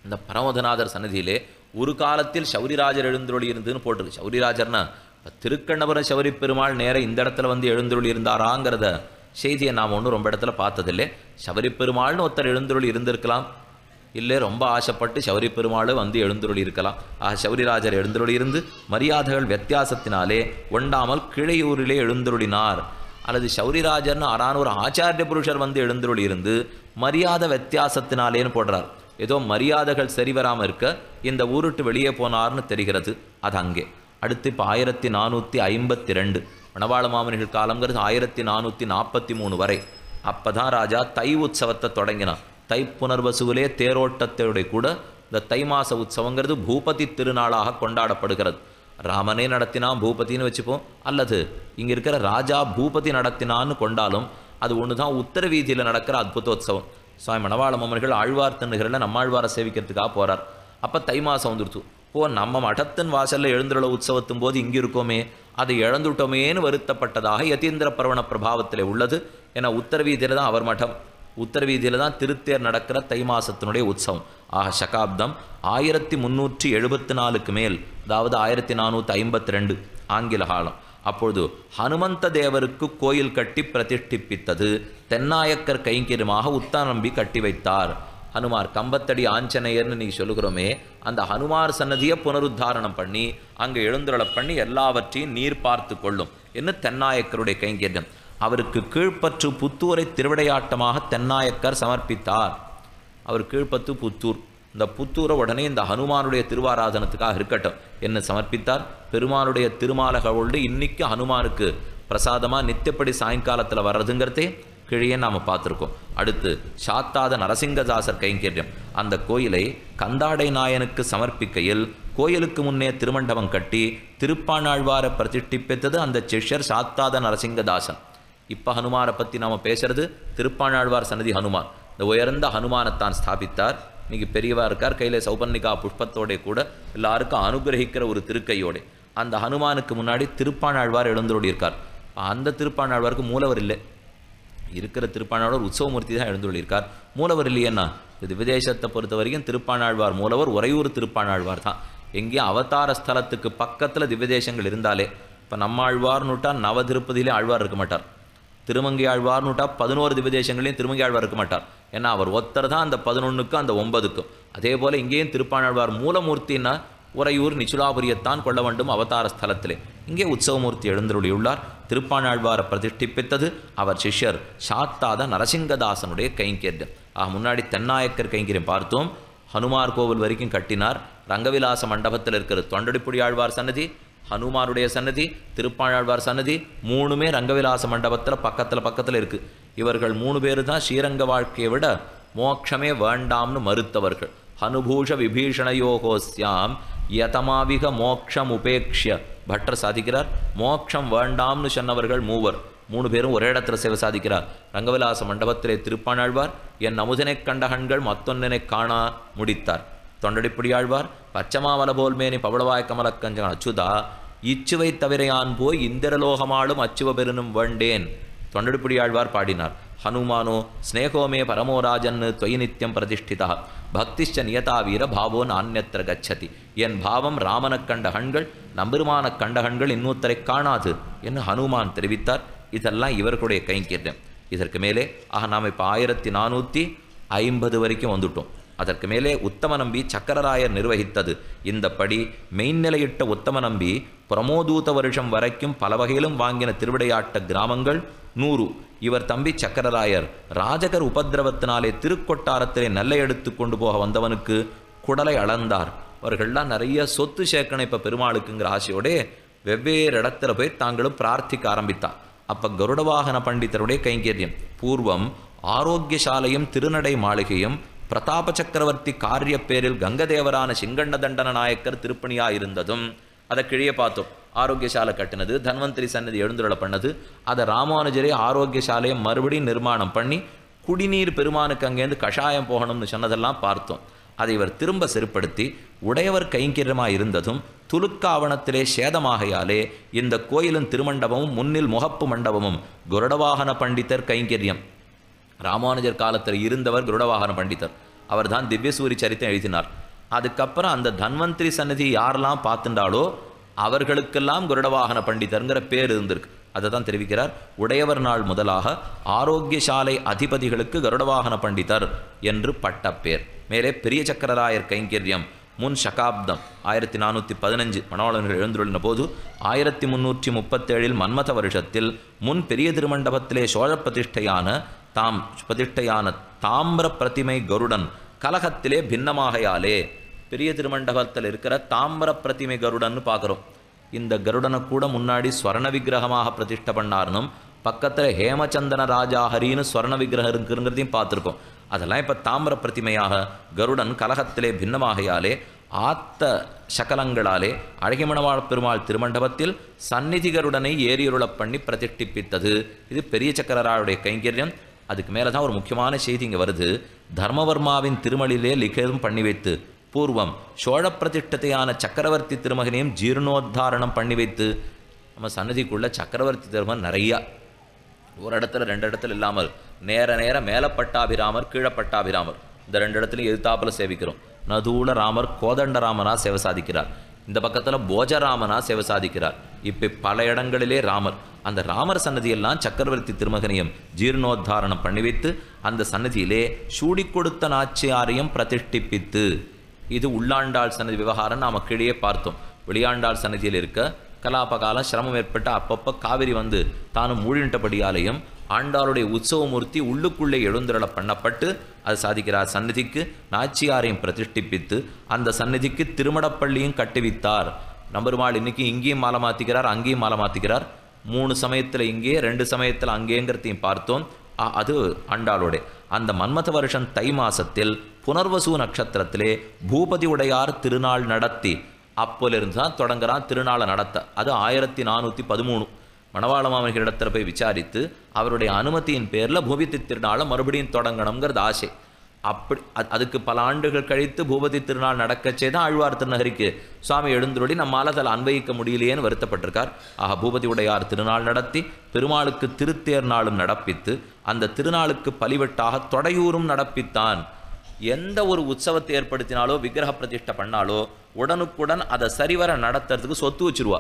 இந்த பரமதநாதர் சன்னதியிலே ஒரு காலத்தில் சௌரிராஜர் எழுந்தருளி இருந்துன்னு போட்டிருக்கு சௌரிராஜர்னா இப்ப திருக்கண்ணபுரம் சௌரி பெருமாள் நேர இந்த இடத்துல வந்து எழுந்தருளி இருந்தாராங்கிறத செய்தியை நாம் ஒன்றும் ரொம்ப இடத்துல பார்த்ததில்லை சபரி பெருமாள்னு ஒருத்தர் எழுந்தருளி இருந்திருக்கலாம் இல்லை ரொம்ப ஆசைப்பட்டு சௌரி பெருமாள் வந்து எழுந்தருளி இருக்கலாம் ஆக சௌரிராஜர் எழுந்தருளி இருந்து மரியாதைகள் வித்தியாசத்தினாலே ஒண்டாமல் கிளையூரிலே எழுந்தருளினார் அல்லது சௌரிராஜர்னு ஆறான ஒரு ஆச்சாரிய புருஷர் வந்து எழுந்தருளி இருந்து மரியாதை வித்தியாசத்தினாலேன்னு போடுறார் ஏதோ மரியாதைகள் சரி வராமல் இருக்க இந்த ஊருட்டு வெளியே போனார்னு தெரிகிறது அது அங்கே அடுத்து இப்போ ஆயிரத்தி நானூற்றி ஐம்பத்தி ரெண்டு மணவாள மாமனிகள் காலங்கிறது ஆயிரத்தி நானூற்றி நாற்பத்தி மூணு வரை அப்போ தான் ராஜா தை உற்சவத்தை தொடங்கினான் தை புனர்வசுவிலே தேரோட்டத்தோட கூட இந்த தை மாச உற்சவங்கிறது பூபதி திருநாளாக கொண்டாடப்படுகிறது ராமனே நடத்தினான் பூபதின்னு வச்சுப்போம் அல்லது இங்கே இருக்கிற ராஜா பூபதி நடத்தினான்னு கொண்டாலும் அது ஒன்று தான் உத்தர வீதியில் நடக்கிற அற்புதோத்சவம் சுவாமி மணவாள மாமனிகள் ஆழ்வார் திண்ணுகளில் நம்மாழ்வாரை சேவிக்கிறதுக்காக போகிறார் அப்போ தை மாதம் வந்துடுச்சு ஓ நம்ம மடத்தின் வாசலில் எழுந்துள்ள உற்சவத்தும் போது இங்கே இருக்கோமே அதை இழந்துட்டோமேன்னு வருத்தப்பட்டதாக யதீந்திர பரவண பிரபாவத்தில் உள்ளது ஏன்னா உத்தர வீதியில் தான் அவர் மடம் உத்தர வீதியில் தான் திருத்தேர் நடக்கிற தை மாசத்தினுடைய உற்சவம் ஆக சகாப்தம் ஆயிரத்தி முந்நூற்றி எழுபத்தி நாலுக்கு மேல் அதாவது ஆயிரத்தி நானூற்றி ஐம்பத்தி ரெண்டு ஆங்கில காலம் அப்பொழுது ஹனுமந்த தேவருக்கு கோயில் கட்டி பிரதிஷ்டிப்பித்தது தென்னாயக்கர் கைங்கரியமாக உத்தானம்பி கட்டி வைத்தார் ஹனுமார் கம்பத்தடி ஆஞ்சநேயர்னு நீ சொல்லுகிறோமே அந்த ஹனுமார் சன்னதியை புனருத்தாரணம் பண்ணி அங்கே எழுந்துருள பண்ணி எல்லாவற்றையும் நீர் பார்த்து கொள்ளும் என்ன தென்னாயக்கருடைய கைங்கரியம் அவருக்கு கீழ்ப்பற்று புத்தூரை திருவிடையாட்டமாக தென்னாயக்கர் சமர்ப்பித்தார் அவர் கீழ்ப்பத்து புத்தூர் இந்த புத்தூரை உடனே இந்த ஹனுமானுடைய திருவாராதனத்துக்காக இருக்கட்டும் என்ன சமர்ப்பித்தார் பெருமானுடைய திருமாலகளோடு இன்னைக்கு ஹனுமானுக்கு பிரசாதமாக நித்தியப்படி சாயங்காலத்தில் வர்றதுங்கிறதே கிழியே நாம் பார்த்துருக்கோம் அடுத்து சாத்தாத நரசிங்கதாசர் கைங்கரியம் அந்த கோயிலை கந்தாடை நாயனுக்கு சமர்ப்பிக்கையில் கோயிலுக்கு முன்னே திருமண்டபம் கட்டி திருப்பாணாழ்வாரை பிரதிஷ்டிப்பித்தது அந்த சிஷ்யர் சாத்தாத நரசிங்கதாசன் இப்போ ஹனுமாரை பற்றி நாம் பேசுறது திருப்பாணாழ்வார் சன்னதி ஹனுமான் இந்த உயர்ந்த ஹனுமானத்தான் ஸ்தாபித்தார் இன்னைக்கு பெரியவா இருக்கார் கையில் சௌபர்ணிகா புஷ்பத்தோட கூட எல்லாருக்கும் அனுகிரகிக்கிற ஒரு திருக்கையோட அந்த ஹனுமானுக்கு முன்னாடி திருப்பாணாழ்வார் எழுந்தோடி இருக்கார் அந்த திருப்பாணாழ்வாருக்கு மூலவர் இல்லை இருக்கிற திருப்பாணாழ்வார் உற்சவமூர்த்தி தான் எழுந்துள்ளிருக்கார் மூலவர் இல்லையேன்னா இது விதேசத்தை பொறுத்த வரைக்கும் திருப்பாணாழ்வார் மூலவர் உறையூர் திருப்பாணாழ்வார் தான் எங்கேயும் அவதார ஸ்தலத்துக்கு பக்கத்தில் திவ்யதேசங்கள் இருந்தாலே இப்போ நம்மாழ்வார்னுட்டா நவ திருப்பதியிலே ஆழ்வார் இருக்க மாட்டார் திருமங்கை ஆழ்வார்னுட்டா பதினோரு திவ்யதேசங்களையும் திருமங்கை ஆழ்வார் இருக்க மாட்டார் ஏன்னா அவர் ஒருத்தர் தான் அந்த பதினொன்றுக்கும் அந்த ஒன்பதுக்கும் அதே போல் இங்கேயும் திருப்பாணாழ்வார் மூலமூர்த்தின்னா உறையூர் நிச்சுலாபுரியத்தான் கொள்ள வேண்டும் அவதார ஸ்தலத்திலே இங்கே உற்சவமூர்த்தி எழுந்தருளியுள்ளார் திருப்பாணாழ்வாரை பிரதிஷ்டிப்பித்தது அவர் சிஷ்யர் சாத்தாத நரசிங்கதாசனுடைய கைங்கரியம் ஆக முன்னாடி தென்னாயக்கர் கைங்கரியம் பார்த்தோம் ஹனுமார் கோவில் வரைக்கும் கட்டினார் ரங்கவிலாச மண்டபத்தில் இருக்கிற தொண்டடிப்புடி ஆழ்வார் சன்னதி ஹனுமாருடைய சன்னதி திருப்பாழாழ்வார் சன்னதி மூணுமே ரங்கவிலாச மண்டபத்தில் பக்கத்தில் பக்கத்தில் இருக்கு இவர்கள் மூணு பேர் தான் ஸ்ரீரங்க வாழ்க்கையை விட மோட்சமே வேண்டாம்னு மறுத்தவர்கள் ஹனுபூஷ விபீஷணயோகோஸ்யாம் யதமாவிக மோக்ஷம் உபேக்ஷிய பட்டர் சாதிக்கிறார் மோக்ஷம் வேண்டாம்னு சொன்னவர்கள் மூவர் மூணு பேரும் ஒரே இடத்துல சேவை சாதிக்கிறார் ரங்கவிலாச மண்டபத்திலே திருப்பாணாழ்வார் என் அமுதனைக் கண்ட கண்கள் மத்தொன்னினை காணா முடித்தார் தொண்டடிப்புடியாழ்வார் பச்சமாவல போல்மேனி பவளவாய் கமலக்கஞ்சன் அச்சுதா இச்சுவை தவிரையான் போய் இந்திரலோகமாளும் அச்சுவ பெருனும் வேண்டேன் தொண்டடிப்புடியாழ்வார் பாடினார் ஹனுமானோ ஸ்னேகோமே பரமோராஜன் தொய் நித்தியம் பிரதிஷ்டிதா பக்திஷ்ட நியதா வீர பாவோ நானியத்திர கச்சதி என் பாவம் ராமனக் கண்ட கண்கள் நம்பெருமானக் கண்ட கண்கள் இன்னொருத்தரை காணாது என்று ஹனுமான் தெரிவித்தார் இதெல்லாம் இவர்களுடைய கைங்கரியம் இதற்கு மேலே ஆக நாம் இப்போ ஆயிரத்தி நானூற்றி ஐம்பது வரைக்கும் வந்துட்டோம் அதற்கு மேலே உத்தம நம்பி சக்கரராயர் நிர்வகித்தது இந்த படி மெய்நிலையிட்ட உத்தம நம்பி பிரமோதூத வருஷம் வரைக்கும் பல வகையிலும் வாங்கின திருவிடையாட்ட கிராமங்கள் நூறு இவர் தம்பி சக்கரராயர் ராஜகர் உபதிரவத்தினாலே திருக்கொட்டாரத்திலே நல்ல எடுத்து கொண்டு போக வந்தவனுக்கு குடலை அளந்தார் அவர்கள்லாம் நிறைய சொத்து சேர்க்கணும் இப்போ பெருமாளுக்குங்கிற ஆசையோடே வெவ்வேறு இடத்துல போய் தாங்களும் பிரார்த்திக்க ஆரம்பித்தார் அப்போ கருடவாகன பண்டிதருடைய கைங்கரியம் பூர்வம் ஆரோக்கியசாலையும் திருநடை மாளிகையும் பிரதாப சக்கரவர்த்தி காரிய பேரில் கங்கதேவரான சிங்கண்ண தண்டன நாயக்கர் திருப்பணியா இருந்ததும் அதை கிழிய பார்த்தோம் ஆரோக்கியசாலை கட்டினது தன்வந்திரி சன்னதி எழுந்துருள பண்ணது அதை ராமானுஜரே ஆரோக்கியசாலையை மறுபடியும் நிர்மாணம் பண்ணி குடிநீர் பெருமானுக்கு அங்கேருந்து கஷாயம் போகணும்னு சொன்னதெல்லாம் பார்த்தோம் அதை இவர் திரும்ப சிறுப்படுத்தி உடையவர் கைங்கரியமாக இருந்ததும் துலுக்காவணத்திலே சேதமாகையாலே இந்த கோயிலின் திருமண்டபமும் முன்னில் முகப்பு மண்டபமும் குருடவாகன பண்டிதர் கைங்கரியம் ராமானுஜர் காலத்தில் இருந்தவர் குருடவாகன பண்டிதர் அவர்தான் திவ்யசூரி சரித்தம் எழுதினார் அதுக்கப்புறம் அந்த தன்வந்திரி சன்னதி யாரெல்லாம் பார்த்துண்டாலோ அவர்களுக்கெல்லாம் கருடவாகன பண்டிதருங்கிற பேர் இருந்திருக்கு அதை தான் தெரிவிக்கிறார் உடையவர் நாள் முதலாக ஆரோக்கியசாலை அதிபதிகளுக்கு கருடவாகன பண்டிதர் என்று பட்ட பேர் மேலே பெரிய சக்கரராயர் கைங்கரியம் முன் சகாப்தம் ஆயிரத்தி நானூற்றி பதினஞ்சு மணவாளர்கள் எழுந்துள்ள போது ஆயிரத்தி முன்னூற்றி முப்பத்தேழில் மன்மத வருஷத்தில் முன் பெரிய திருமண்டபத்திலே சோழ பிரதிஷ்டையான தாம் பிரதிஷ்டையான தாமிர பிரதிமை கருடன் கலகத்திலே பின்னமாகையாலே பெரிய திருமண்டபத்தில் இருக்கிற தாமிர பிரதிமை கருடன்னு பார்க்குறோம் இந்த கருடனை கூட முன்னாடி ஸ்வர்ண விக்கிரகமாக பிரதிஷ்டை பண்ணாருனும் பக்கத்தில் ஹேமச்சந்திர ராஜாஹரின்னு ஸ்வர்ண விக்கிரகம் இருக்குங்கிறதையும் பார்த்துருக்கோம் அதெல்லாம் இப்போ தாமிர பிரதிமையாக கருடன் கலகத்திலே பின்னமாகையாலே ஆத்த சகலங்களாலே அழகிமணவாழ் பெருமாள் திருமண்டபத்தில் சந்நிதி கருடனை ஏறியுருளப் பண்ணி பிரதிஷ்டிப்பித்தது இது பெரிய சக்கரராளுடைய கைங்கரியம் அதுக்கு மேலே தான் ஒரு முக்கியமான செய்தி இங்கே வருது தர்மவர்மாவின் திருமலிலே லிഖിതம் பண்ணி வைத்து பூர்வம் சோழ பிரதிஷ்டத்தையான சக்கரவர்த்தி திருமகனையும் ஜீர்ணோத்தாரணம் பண்ணி வைத்து நம்ம சன்னதிக்குள்ள சக்கரவர்த்தி திருமகன் நிறையா ஒரு இடத்துல ரெண்டு இடத்துல இல்லாமல் நேர நேர மேலப்பட்டாபிராமர் கீழப்பட்டாபிராமர் இந்த ரெண்டு இடத்துலையும் எதிர்த்தாப்புல சேவிக்கிறோம் நதூல ராமர் கோதண்டராமனா சேவை சாதிக்கிறார் இந்த பக்கத்தில் போஜராமனா சேவை சாதிக்கிறார் இப்போ பல இடங்களிலே ராமர் அந்த ராமர் சன்னதியெல்லாம் சக்கரவர்த்தி திருமகனியம் ஜீர்ணோத்தாரணம் பண்ணி வைத்து அந்த சன்னதியிலே சூடி கொடுத்த நாச்சியாரையும் பிரதிஷ்டிப்பித்து இது உள்ளாண்டாள் சன்னதி விவகாரம் நாம கீழே பார்த்தோம் வெளியாண்டாள் சன்னதியில் இருக்க கலாபகாலம் சிரமம் ஏற்பட்ட அப்பப்போ காவிரி வந்து தானும் மூழ்கின்றபடியாலையும் ஆண்டாளுடைய உற்சவமூர்த்தி உள்ளுக்குள்ளே எழுந்திரள பண்ணப்பட்டு அது சாதிக்கிறார் சந்நிதிக்கு நாச்சியாரையும் பிரதிஷ்டிப்பித்து அந்த சந்நிதிக்கு திருமடப்பள்ளியும் கட்டுவித்தார் நம்பெருமாள் இன்னைக்கு இங்கேயும் மாலை மாத்திக்கிறார் அங்கேயும் மாலை மாத்திக்கிறார் மூணு சமயத்தில் இங்கே ரெண்டு சமயத்தில் அங்கேங்கிறதையும் பார்த்தோம் அ- அது ஆண்டாளோட அந்த மன்மத வருஷம் தை மாசத்தில் புனர்வசு நட்சத்திரத்திலே பூபதி உடையார் திருநாள் நடத்தி அப்போலிருந்து தான் தொடங்குறான் திருநாளை நடத்த அது ஆயிரத்தி நானூற்றி பதிமூணு மணவாள மாமனிகள் இடத்துல போய் விசாரித்து அவருடைய அனுமதியின் பேரில் பூபதி திருநாளை மறுபடியும் தொடங்கணுங்கிறது ஆசை அப்படி அது- அதுக்கு பல ஆண்டுகள் கழித்து பூபதி திருநாள் நடக்கச்சே தான் ஆழ்வார் திருநகரிக்கு சுவாமி எழுந்துருளி நம்மால் அதில் அன்வயிக்க முடியலையேன்னு வருத்தப்பட்டிருக்கார் ஆக பூபதி உடையார் திருநாள் நடத்தி பெருமாளுக்கு திருத்தேர் நாளும் நடப்பித்து அந்த திருநாளுக்கு பலிவெட்டாக தொடையூரும் நடப்பித்தான் எந்த ஒரு உற்சவத்தை ஏற்படுத்தினாலோ விக்கிரக பிரதிஷ்டை பண்ணாலோ உடனுக்குடன் அதை சரிவர நடத்துறதுக்கு சொத்து வச்சிருவா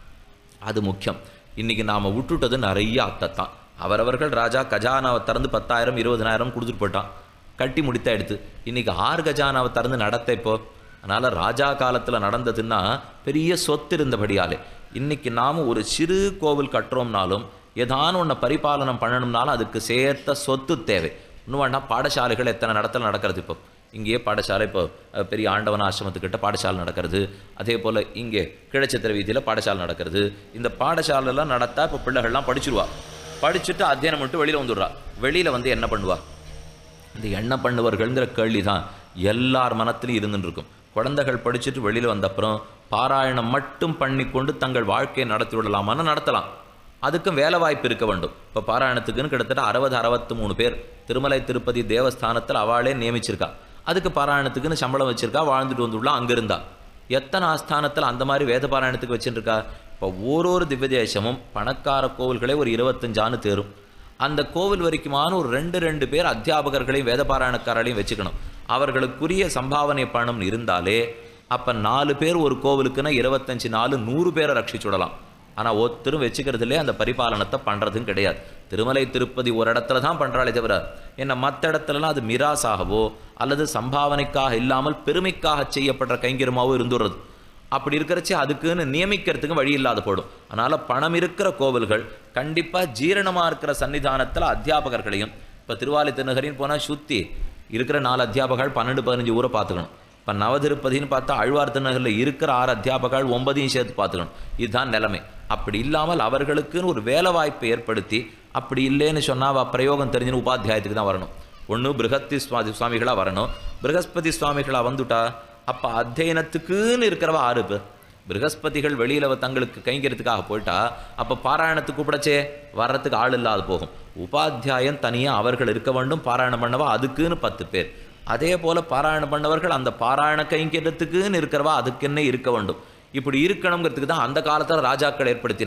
அது முக்கியம் இன்னைக்கு நாம விட்டுட்டது நிறைய அத்தைத்தான் அவரவர்கள் ராஜா கஜானாவை திறந்து பத்தாயிரம் இருபதனாயிரம் கொடுத்துட்டு போயிட்டான் கட்டி முடித்த எடுத்து இன்னைக்கு ஆறு கஜானாவை திறந்து நடத்த இப்போ அதனால ராஜா காலத்துல நடந்ததுன்னா பெரிய சொத்து இருந்தபடியாலே இன்னைக்கு நாம ஒரு சிறு கோவில் கட்டுறோம்னாலும் ஏதான ஒன்றை பரிபாலனம் பண்ணணும்னாலும் அதுக்கு சேர்த்த சொத்து தேவை இன்னும் வேணா பாடசாலைகள் எத்தனை நடத்தல நடக்கிறது இப்போ இங்கேயே பாடசாலை இப்போ அஹ், பெரிய ஆண்டவன் ஆசிரமத்துக்கிட்ட பாடசாலை நடக்கிறது அதே போல் இங்கே கிழச்சித்திர வீதியில் பாடசாலை நடக்கிறது இந்த பாடசாலைலாம் நடத்தா இப்போ பிள்ளைகள்லாம் படிச்சிருவா படிச்சுட்டு அத்தியனம் மட்டும் வெளியில் வந்துடுறா வெளியில் வந்து என்ன பண்ணுவா இந்த என்ன பண்ணுவர்கள்ங்கிற கேள்வி தான் எல்லார் மனத்திலும் இருந்துட்டு இருக்கும் குழந்தைகள் படிச்சுட்டு வெளியில் வந்த அப்புறம் பாராயணம் மட்டும் பண்ணிக்கொண்டு தங்கள் வாழ்க்கையை நடத்தி விடலாமான்னு நடத்தலாம் அதுக்கும் வேலை வாய்ப்பு இருக்க வேண்டும் இப்போ பாராயணத்துக்குன்னு கிட்டத்தட்ட அறுபது அறுபத்து மூணு பேர் திருமலை திருப்பதி தேவஸ்தானத்தில் அவளே நியமிச்சிருக்கா அதுக்கு பாராயணத்துக்குன்னு சம்பளம் வச்சிருக்கா வாழ்ந்துட்டு வந்துள்ளா அங்கே இருந்தா எத்தனை ஆஸ்தானத்தில் அந்த மாதிரி வேத பாராயணத்துக்கு வச்சுருக்கா இப்போ ஓரொரு திவ்ய தேசமும் பணக்கார கோவில்களே ஒரு இருபத்தஞ்சான்னு தேரும் அந்த கோவில் வரைக்குமான ஒரு ரெண்டு ரெண்டு பேர் அத்தியாபகர்களையும் வேதபாராயணக்காரர்களையும் வச்சுக்கணும் அவர்களுக்குரிய சம்பாவனை பணம் இருந்தாலே அப்போ நாலு பேர் ஒரு கோவிலுக்குன்னா இருபத்தஞ்சு நாலு நூறு பேரை ரட்சிச்சுடலாம் ஆனால் ஒருத்தரும் வச்சுக்கிறதுலே அந்த பரிபாலனத்தை பண்ணுறதும் கிடையாது திருமலை திருப்பதி ஒரு இடத்துல தான் பண்ணுறாளே தவிர என்ன மற்ற இடத்துலலாம் அது மிராசாகவோ அல்லது சம்பாவனைக்காக இல்லாமல் பெருமைக்காக செய்யப்படுற கைங்கரியமாவோ இருந்துடுறது அப்படி இருக்கிறச்சே அதுக்குன்னு நியமிக்கிறதுக்கு வழி இல்லாத போடும் அதனால பணம் இருக்கிற கோவில்கள் கண்டிப்பா ஜீரணமா இருக்கிற சன்னிதானத்துல அத்தியாபகர்களையும் இப்ப திருவாலி திருநகரின்னு போனா சுத்தி இருக்கிற நாலு அத்தியாபகர்கள் பன்னெண்டு பதினஞ்சு ஊரை பார்த்துக்கணும் இப்ப நவதிருப்பதின்னு பார்த்தா அழ்வார் திருநகரில் இருக்கிற ஆறு அத்தியாபகர்கள் ஒன்பதையும் சேர்த்து பார்த்துக்கணும் இதுதான் நிலைமை அப்படி இல்லாமல் அவர்களுக்குன்னு ஒரு வேலை வாய்ப்பை ஏற்படுத்தி அப்படி இல்லைன்னு சொன்னா அவ பிரயோகம் தெரிஞ்சுன்னு உபாத்தியாயத்துக்கு தான் வரணும் ஒன்று பிருகத்தி சுவாமி சுவாமிகளா வரணும் பிருகஸ்பதி சுவாமிகளா வந்துட்டா அப்ப அத்தியனத்துக்குன்னு இருக்கிறவ ஆறு பேர் பிருகஸ்பதிகள் வெளியில வ- தங்களுக்கு கைங்கிறதுக்காக போயிட்டா அப்ப பாராயணத்துக்கு கூப்பிடச்சே வர்றதுக்கு ஆள் இல்லாது போகும் உபாத்தியாயம் தனியா அவர்கள் இருக்க வேண்டும் பாராயணம் பண்ணவா அதுக்குன்னு பத்து பேர் அதே போல பாராயணம் பண்ணவர்கள் அந்த பாராயண கைங்கிறதுக்குன்னு இருக்கிறவா அதுக்குன்னே இருக்க வேண்டும் இப்படி இருக்கணுங்கிறதுக்கு தான் அந்த காலத்துல ராஜாக்கள் ஏற்படுத்தினார்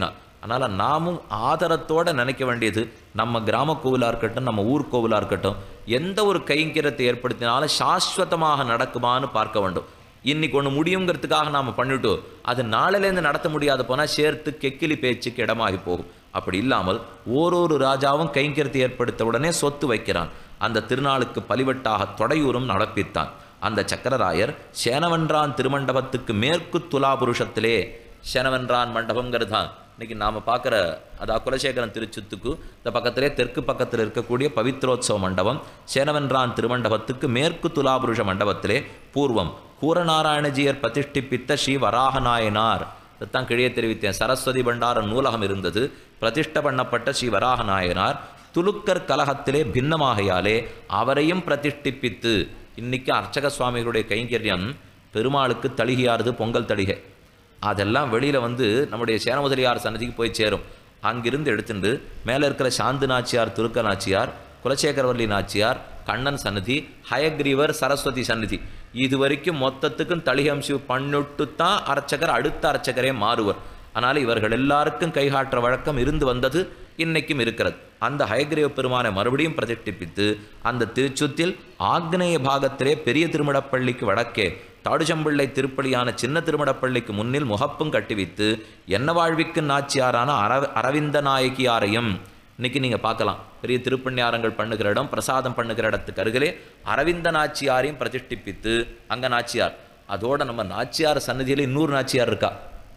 அதனால் நாமும் ஆதரத்தோட நினைக்க வேண்டியது நம்ம கிராம கோவிலாக இருக்கட்டும் நம்ம ஊர் கோவிலாக இருக்கட்டும் எந்த ஒரு கைங்கரியத்தை ஏற்படுத்தினாலும் சாஸ்வதமாக நடக்குமான்னு பார்க்க வேண்டும் இன்னைக்கு ஒன்று முடியுங்கிறதுக்காக நாம் பண்ணிட்டு அது நாளிலேருந்து நடத்த முடியாத போனால் சேர்த்து கெக்கிலி பேச்சுக்கு இடமாகி போகும் அப்படி இல்லாமல் ஓரொரு ராஜாவும் கைங்கரியத்தை ஏற்படுத்த உடனே சொத்து வைக்கிறான் அந்த திருநாளுக்கு பலிவட்டாக தொடையூரும் நடப்பித்தான் அந்த சக்கரராயர் சேனவன்றான் திருமண்டபத்துக்கு மேற்கு துலாபுருஷத்திலே சேனவன்றான் மண்டபங்கிறது தான் இன்னைக்கு நாம் பார்க்குற அதாவது குலசேகரன் திருச்சுத்துக்கு இந்த பக்கத்திலே தெற்கு பக்கத்தில் இருக்கக்கூடிய பவித்ரோத்சவ மண்டபம் சேனவன்றான் திருமண்டபத்துக்கு மேற்கு துலாபுருஷ மண்டபத்திலே பூர்வம் கூரநாராயணஜியர் பிரதிஷ்டிப்பித்த ஸ்ரீ வராகநாயனார் இதைத்தான் கிழியே தெரிவித்தேன் சரஸ்வதி பண்டார நூலகம் இருந்தது பிரதிஷ்ட பண்ணப்பட்ட ஸ்ரீ வராகநாயனார் துலுக்கர் கலகத்திலே பின்னமாகையாலே அவரையும் பிரதிஷ்டிப்பித்து இன்னைக்கு அர்ச்சக சுவாமிகளுடைய கைங்கரியம் பெருமாளுக்கு தளிகையாறுது பொங்கல் தளிகை அதெல்லாம் வெளியில் வந்து நம்முடைய சேனமுதலியார் சன்னதிக்கு போய் சேரும் அங்கிருந்து எடுத்துட்டு மேலே இருக்கிற சாந்து நாச்சியார் துருக்க நாச்சியார் குலசேகரவல்லி நாச்சியார் கண்ணன் சன்னதி ஹயக்ரீவர் சரஸ்வதி சன்னதி இது வரைக்கும் மொத்தத்துக்கும் தளிகம்சு பண்ணிட்டு தான் அர்ச்சகர் அடுத்த அர்ச்சகரே மாறுவர் ஆனால் இவர்கள் எல்லாருக்கும் கைகாட்டுற வழக்கம் இருந்து வந்தது இன்னைக்கும் இருக்கிறது அந்த ஹயக்ரீவ பெருமானை மறுபடியும் பிரதிஷ்டிப்பித்து அந்த திருச்சுத்தில் ஆக்னேய பாகத்திலே பெரிய திருமடப்பள்ளிக்கு வடக்கே தாடுச்சம்பிள்ளை திருப்பலியான சின்ன திருமடப்பள்ளிக்கு முன்னில் முகப்பும் கட்டிவித்து என்ன வாழ்விக்கு நாச்சியாரான அரவ அரவிந்த நாயகியாரையும் இன்னைக்கு நீங்கள் பார்க்கலாம் பெரிய திருப்பண்ணியாரங்கள் பண்ணுகிற இடம் பிரசாதம் பண்ணுகிற இடத்துக்கு அருகிலே அரவிந்த நாச்சியாரையும் பிரதிஷ்டிப்பித்து அங்கே நாச்சியார் அதோட நம்ம நாச்சியார் சன்னதியில் இன்னொரு நாச்சியார் இருக்கா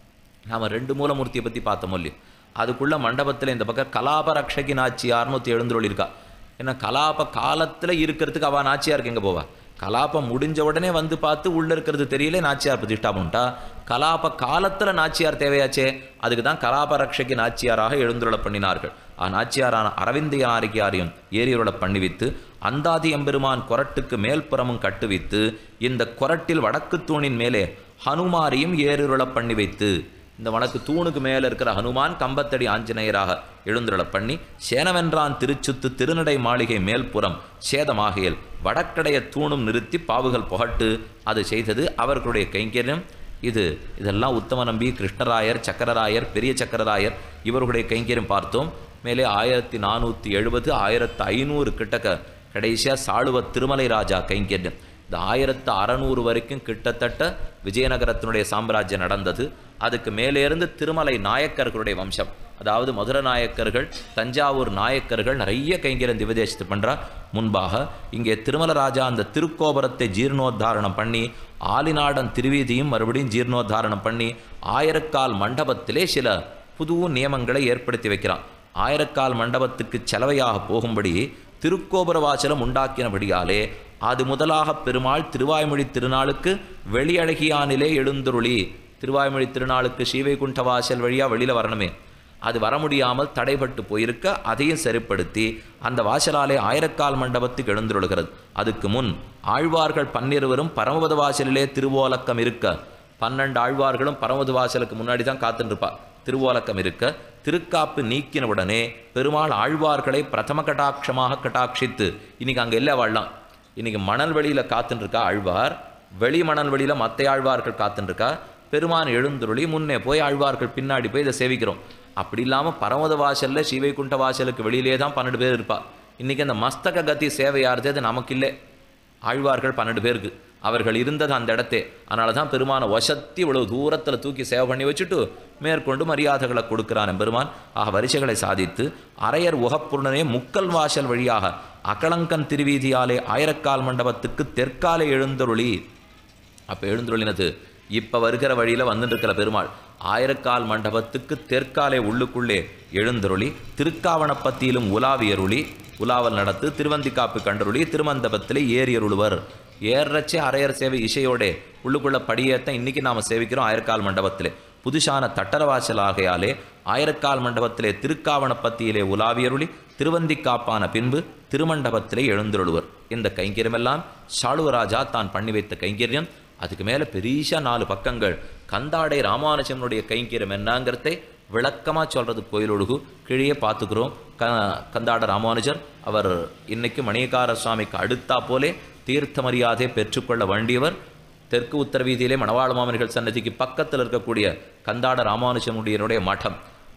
நாம் ரெண்டு மூலமூர்த்தியை பற்றி பார்த்தோம் இல்லையோ அதுக்குள்ள மண்டபத்தில் இந்த பக்கம் கலாப ரக்ஷகி நாச்சியார்னு ஒருத்தி எழுந்துருள் இருக்கா ஏன்னா கலாப காலத்தில் இருக்கிறதுக்கு அவள் நாச்சியாருக்கு எங்கே போவா கலாபம் முடிஞ்ச உடனே வந்து பார்த்து உள்ளே இருக்கிறது தெரியல நாச்சியார் பிரதிஷ்டா பண்ணிட்டா கலாப காலத்தில் நாச்சியார் தேவையாச்சே அதுக்கு தான் கலாப ரக்ஷகி நாச்சியாராக எழுந்துருள பண்ணினார்கள் ஆ நாச்சியாரான அரவிந்த நாரிகாரையும் ஏரியுருள பண்ணிவித்து அந்தாதி எம்பெருமான் கொரட்டுக்கு மேல்புறமும் கட்டுவித்து இந்த கொரட்டில் வடக்கு தூணின் மேலே ஹனுமாரையும் ஏறுருள பண்ணி வைத்து இந்த வடக்கு தூணுக்கு மேலே இருக்கிற ஹனுமான் கம்பத்தடி ஆஞ்சநேயராக எழுந்துருள பண்ணி சேனவென்றான் திருச்சுத்து திருநடை மாளிகை மேல்புறம் சேதமாகையில் வடக்கடைய தூணும் நிறுத்தி பாவுகள் புகட்டு அது செய்தது அவர்களுடைய கைங்கரியம் இது இதெல்லாம் உத்தம நம்பி கிருஷ்ணராயர் சக்கரராயர் பெரிய சக்கரராயர் இவர்களுடைய கைங்கரியம் பார்த்தோம் மேலே ஆயிரத்தி நானூற்றி எழுபது ஆயிரத்து ஐநூறு கிட்டக்க கடைசியாக சாளுவ திருமலை ராஜா கைங்கரியம் இந்த ஆயிரத்து அறநூறு வரைக்கும் கிட்டத்தட்ட விஜயநகரத்தினுடைய சாம்ராஜ்யம் நடந்தது அதுக்கு மேலேருந்து திருமலை நாயக்கர்களுடைய வம்சம் அதாவது மதுர நாயக்கர்கள் தஞ்சாவூர் நாயக்கர்கள் நிறைய கைங்கரியம் திவதேசத்து பண்ணுறா முன்பாக இங்கே திருமலராஜா அந்த திருக்கோபுரத்தை ஜீர்ணோத்தாரணம் பண்ணி ஆலிநாடன் திருவீதியும் மறுபடியும் ஜீர்ணோத்தாரணம் பண்ணி ஆயிரக்கால் மண்டபத்திலே சில புது நியமங்களை ஏற்படுத்தி வைக்கிறான் ஆயிரக்கால் மண்டபத்துக்கு செலவையாக போகும்படி திருக்கோபுர வாசலம் உண்டாக்கினபடியாலே அது முதலாக பெருமாள் திருவாய்மொழி திருநாளுக்கு வெளியழகியானிலே எழுந்துருளி திருவாய்மொழி திருநாளுக்கு ஸ்ரீவைகுண்ட வாசல் வழியாக வெளியில் வரணுமே அது வர முடியாமல் தடைபட்டு போயிருக்க அதையும் சரிப்படுத்தி அந்த வாசலாலே ஆயிரக்கால் மண்டபத்துக்கு எழுந்துருளுகிறது அதுக்கு முன் ஆழ்வார்கள் பன்னிருவரும் பரமபத வாசலிலே திருவோலக்கம் இருக்க பன்னெண்டு ஆழ்வார்களும் பரமபத வாசலுக்கு முன்னாடி தான் காத்துருப்பா திருவோலக்கம் இருக்க திருக்காப்பு நீக்கின உடனே பெருமாள் ஆழ்வார்களை பிரதம கட்டாட்சமாக கட்டாட்சித்து இன்னைக்கு அங்கே இல்லை வாழலாம் இன்னைக்கு மணல் வெளியில் காத்துன்னு இருக்கா ஆழ்வார் வெளி மணல் வெளியில் மற்ற ஆழ்வார்கள் காத்துன்னு இருக்கா பெருமான் எழுந்துருளி முன்னே போய் ஆழ்வார்கள் பின்னாடி போய் இதை சேவிக்கிறோம் அப்படி இல்லாமல் பரமத வாசலில் ஸ்ரீவைகுண்ட வாசலுக்கு வெளியிலே தான் பன்னெண்டு பேர் இருப்பா இன்றைக்கி அந்த மஸ்தக கதி சேவை யாருது அது நமக்கு இல்லை ஆழ்வார்கள் பன்னெண்டு பேருக்கு அவர்கள் இருந்தது அந்த இடத்தே அதனால தான் பெருமானை வசத்தி இவ்வளவு தூரத்தில் தூக்கி சேவை பண்ணி வச்சுட்டு மேற்கொண்டு மரியாதைகளை கொடுக்கிறான் பெருமான் ஆக வரிசைகளை சாதித்து அரையர் உகப்புடனே முக்கல் வாசல் வழியாக அகலங்கன் திருவீதியாலே ஆயிரக்கால் மண்டபத்துக்கு தெற்காலே எழுந்தருளி அப்போ எழுந்துருளினது இப்போ வருகிற வழியில் வந்துட்டு இருக்கிற பெருமாள் ஆயிரக்கால் மண்டபத்துக்கு தெற்காலே உள்ளுக்குள்ளே எழுந்தருளி திருக்காவணப்பத்தியிலும் உலாவியருளி உலாவல் நடத்து திருவந்திக்காப்பு கண்டருளி திருமந்தபத்திலே ஏறியருளுவர் ஏறச்சே அரையர் சேவை இசையோடே உள்ளுக்குள்ள படியேத்தான் இன்னைக்கு நாம் சேவிக்கிறோம் ஆயிரக்கால் மண்டபத்திலே புதுசான தட்டரவாசல் ஆகையாலே ஆயிரக்கால் மண்டபத்திலே திருக்காவணப்பத்தியிலே உலாவியருளி திருவந்திக்காப்பான பின்பு திருமண்டபத்திலே எழுந்தருளுவர் இந்த கைங்கரியமெல்லாம் சாளுவராஜா தான் பண்ணி வைத்த கைங்கரியம் அதுக்கு மேலே பெரிய நாலு பக்கங்கள் கந்தாடை ராமானுஜனுடைய கைங்கரியம் என்னங்கிறதை விளக்கமாக சொல்கிறது கோயிலொழுகு கீழே பார்த்துக்கிறோம் க கந்தாட ராமானுஜர் அவர் இன்னைக்கு மணியக்கார சுவாமிக்கு அடுத்தா போலே தீர்த்த மரியாதை பெற்றுக்கொள்ள வேண்டியவர் தெற்கு உத்தர வீதியிலே மணவாள மாமனிகள் சன்னதிக்கு பக்கத்தில் இருக்கக்கூடிய கந்தாட ராமானுஜனுடைய மடம்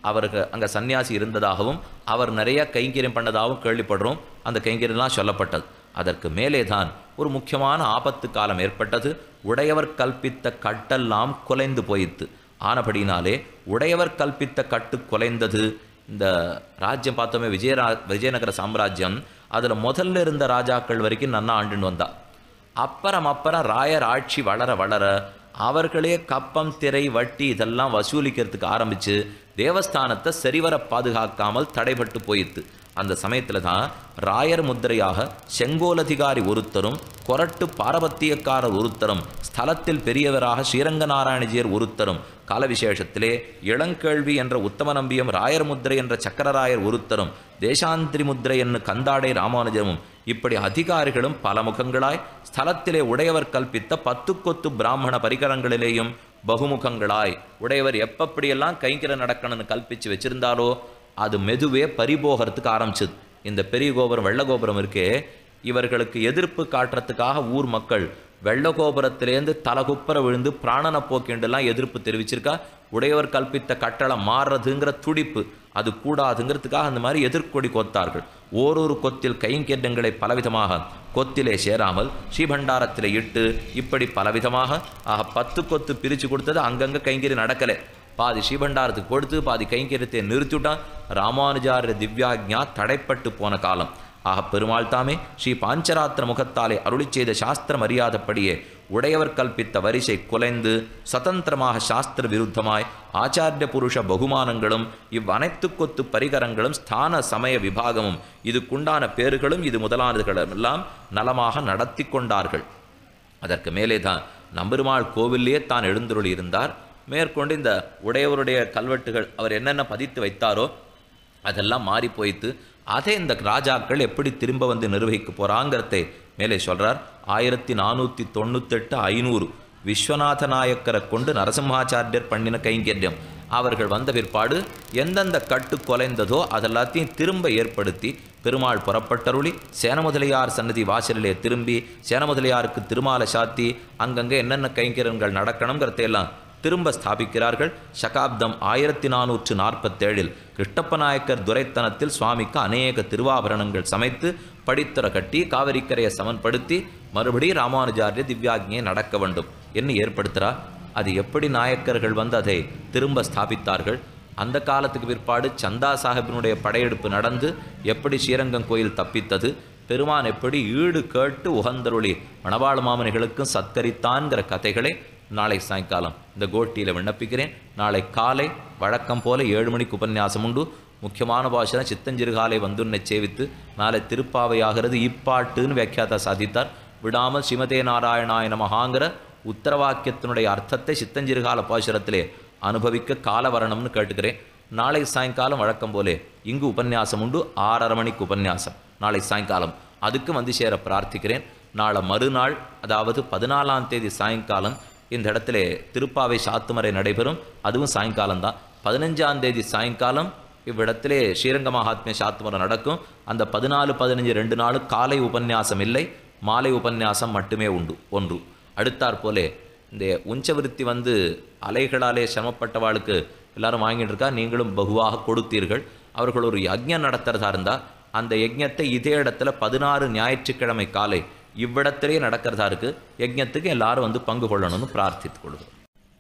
அவருக்கு அங்கே சன்னியாசி இருந்ததாகவும் அவர் நிறைய கைங்கரியம் பண்ணதாகவும் கேள்விப்படுறோம் அந்த கைங்கரியம்லாம் சொல்லப்பட்டது அதற்கு மேலே தான் ஒரு முக்கியமான ஆபத்து காலம் ஏற்பட்டது உடையவர் கல்பித்த கட்டெல்லாம் குலைந்து போயிற்று ஆனபடினாலே உடையவர் கல்பித்த கட்டு குலைந்தது இந்த ராஜ்யம் பார்த்தோமே விஜயரா விஜயநகர சாம்ராஜ்யம் அதில் முதல்ல இருந்த ராஜாக்கள் வரைக்கும் நன்னா ஆண்டுன்னு வந்தா அப்புறம் அப்புறம் ராயர் ஆட்சி வளர வளர அவர்களே கப்பம் திரை வட்டி இதெல்லாம் வசூலிக்கிறதுக்கு ஆரம்பிச்சு தேவஸ்தானத்தை சரிவர பாதுகாக்காமல் தடைபட்டு போயிற்று அந்த சமயத்தில் தான் ராயர் முத்திரையாக செங்கோலதிகாரி ஒருத்தரும் கொரட்டு பாரபத்தியக்காரர் ஒருத்தரும் ஸ்தலத்தில் பெரியவராக ஸ்ரீரங்க நாராயணஜியர் ஒருத்தரும் கால விசேஷத்திலே இளங்கேள்வி என்ற உத்தம நம்பியம் ராயர் முத்திரை என்ற சக்கரராயர் ஒருத்தரும் தேசாந்திரி முத்திரை என்ன கந்தாடை ராமானுஜமும் இப்படி அதிகாரிகளும் பல முகங்களாய் ஸ்தலத்திலே உடையவர் கல்பித்த பத்து கொத்து பிராமண பரிகரங்களிலேயும் பகுமுகங்களாய் உடையவர் எப்பப்படியெல்லாம் கைங்கிற நடக்கணும்னு கல்பிச்சு வச்சிருந்தாலோ அது மெதுவே பறிபோகிறதுக்கு ஆரம்பிச்சது இந்த பெரிய கோபுரம் வெள்ள கோபுரம் இருக்கே இவர்களுக்கு எதிர்ப்பு காட்டுறதுக்காக ஊர் மக்கள் வெள்ள கோபுரத்திலேருந்து தலகுப்பர விழுந்து பிராணனை போக்கிண்டுலாம் எதிர்ப்பு தெரிவிச்சிருக்கா உடையவர் கல்பித்த கட்டளை மாறுறதுங்கிற துடிப்பு அது கூடாதுங்கிறதுக்காக அந்த மாதிரி எதிர்கொடி கொத்தார்கள் ஓரொரு கொத்தில் கைங்கேட்டங்களை பலவிதமாக கொத்திலே சேராமல் ஸ்ரீபண்டாரத்திலே இட்டு இப்படி பலவிதமாக ஆக பத்து கொத்து பிரித்து கொடுத்தது அங்கங்கே கைங்கறி நடக்கலை பாதி ஸ்ரீபண்டாரத்துக்கு கொடுத்து பாதி கைங்கரியத்தை நிறுத்திவிட்டான் ராமானுஜாரிய திவ்யாக்ஞா தடைப்பட்டு போன காலம் ஆக பெருமாள் தாமே ஸ்ரீ பாஞ்சராத்திர முகத்தாலே அருளி செய்த சாஸ்திர மரியாதைப்படியே உடையவர் கல்பித்த வரிசை குலைந்து சுதந்திரமாக சாஸ்திர விருத்தமாய் ஆச்சாரிய புருஷ பகுமானங்களும் இவ்வனைத்து கொத்து பரிகரங்களும் ஸ்தான சமய விபாகமும் இதுக்குண்டான பேறுகளும் இது முதலானதுகளும் எல்லாம் நலமாக நடத்தி கொண்டார்கள் அதற்கு மேலே தான் நம்பெருமாள் கோவிலே தான் எழுந்துருளி இருந்தார் மேற்கொண்டு இந்த உடையவருடைய கல்வெட்டுகள் அவர் என்னென்ன பதித்து வைத்தாரோ அதெல்லாம் மாறி போயிட்டு அதை இந்த ராஜாக்கள் எப்படி திரும்ப வந்து நிர்வகிக்க போகிறாங்கிறதை மேலே சொல்கிறார் ஆயிரத்தி நானூற்றி தொண்ணூத்தெட்டு ஐநூறு விஸ்வநாத நாயக்கரை கொண்டு நரசிம்மாச்சாரியர் பண்ணின கைங்கரியம் அவர்கள் வந்த பிற்பாடு எந்தெந்த கட்டு கொலைந்ததோ அதெல்லாத்தையும் திரும்ப ஏற்படுத்தி பெருமாள் புறப்பட்டருளி சேனமுதலியார் சன்னதி வாசலிலே திரும்பி சேனமுதலியாருக்கு திருமாலை சாத்தி அங்கங்கே என்னென்ன கைங்கரியங்கள் நடக்கணுங்கிறதையெல்லாம் திரும்ப ஸ்தாபிக்கிறார்கள் சகாப்தம் ஆயிரத்தி நானூற்று நாற்பத்தேழில் கிருஷ்ணப்ப நாயக்கர் துரைத்தனத்தில் சுவாமிக்கு அநேக திருவாபரணங்கள் சமைத்து படித்துற கட்டி காவிரிக்கரையை சமன்படுத்தி மறுபடியும் ராமானுஜாரிய திவ்யாக்ஞையை நடக்க வேண்டும் என்ன ஏற்படுத்துகிறா அது எப்படி நாயக்கர்கள் வந்து அதை திரும்ப ஸ்தாபித்தார்கள் அந்த காலத்துக்கு பிற்பாடு சந்தா சாஹிப்பினுடைய படையெடுப்பு நடந்து எப்படி ஸ்ரீரங்கம் கோயில் தப்பித்தது பெருமான் எப்படி ஈடு கேட்டு உகந்தருளி மணவாள மாமனிகளுக்கும் சத்கரித்தான்கிற கதைகளை நாளை சாயங்காலம் இந்த கோட்டியில் விண்ணப்பிக்கிறேன் நாளை காலை வழக்கம் போல ஏழு மணிக்கு உபன்யாசம் உண்டு முக்கியமான பாஷனை சித்தஞ்சிறுகாலை வந்துன்னை சேவித்து நாளை திருப்பாவையாகிறது இப்பாட்டுன்னு வியாக்கியாதா சாதித்தார் விடாமல் ஸ்ரீமதே நாராயணாய நமஹாங்கிற உத்தரவாக்கியத்தினுடைய அர்த்தத்தை சித்தஞ்சிறுகால பாசுரத்திலே அனுபவிக்க காலவரணம்னு கேட்டுக்கிறேன் நாளை சாயங்காலம் வழக்கம் போலே இங்கு உபன்யாசம் உண்டு ஆறரை மணிக்கு உபன்யாசம் நாளை சாயங்காலம் அதுக்கு வந்து சேர பிரார்த்திக்கிறேன் நாளை மறுநாள் அதாவது பதினாலாம் தேதி சாயங்காலம் இந்த இடத்துல திருப்பாவை சாத்துமறை நடைபெறும் அதுவும் சாயங்காலம் தான் பதினஞ்சாம் தேதி சாயங்காலம் இவ்விடத்திலே ஸ்ரீரங்க மகாத்மிய சாத்துமறை நடக்கும் அந்த பதினாலு பதினஞ்சு ரெண்டு நாள் காலை உபன்யாசம் இல்லை மாலை உபன்யாசம் மட்டுமே உண்டு ஒன்று அடுத்தாற் போலே இந்த உஞ்சவிருத்தி வந்து அலைகளாலே சிரமப்பட்டவாளுக்கு எல்லாரும் வாங்கிட்டு இருக்கா நீங்களும் பகுவாக கொடுத்தீர்கள் அவர்கள் ஒரு யஜ்ஞம் நடத்துறதா இருந்தால் அந்த யஜ்ஞத்தை இதே இடத்துல பதினாறு ஞாயிற்றுக்கிழமை காலை இவ்விடத்திலே நடக்கிறதா இருக்கு யஜ்ஞத்துக்கு எல்லாரும் வந்து பங்கு கொள்ளணும்னு பிரார்த்தித்துக் கொள்கிறோம்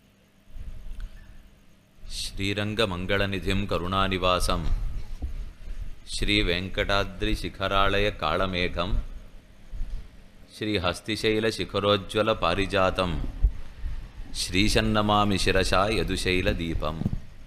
ஸ்ரீரங்க மங்களநிதிம் கருணாநிவாசம் ஸ்ரீ வெங்கடாத்ரி சிகராலய காளமேகம் ஸ்ரீ ஹஸ்திசைல சிகரோஜ்வல பாரிஜாதம் ஸ்ரீசன்னமாமி சிரசா யதுசைல தீபம்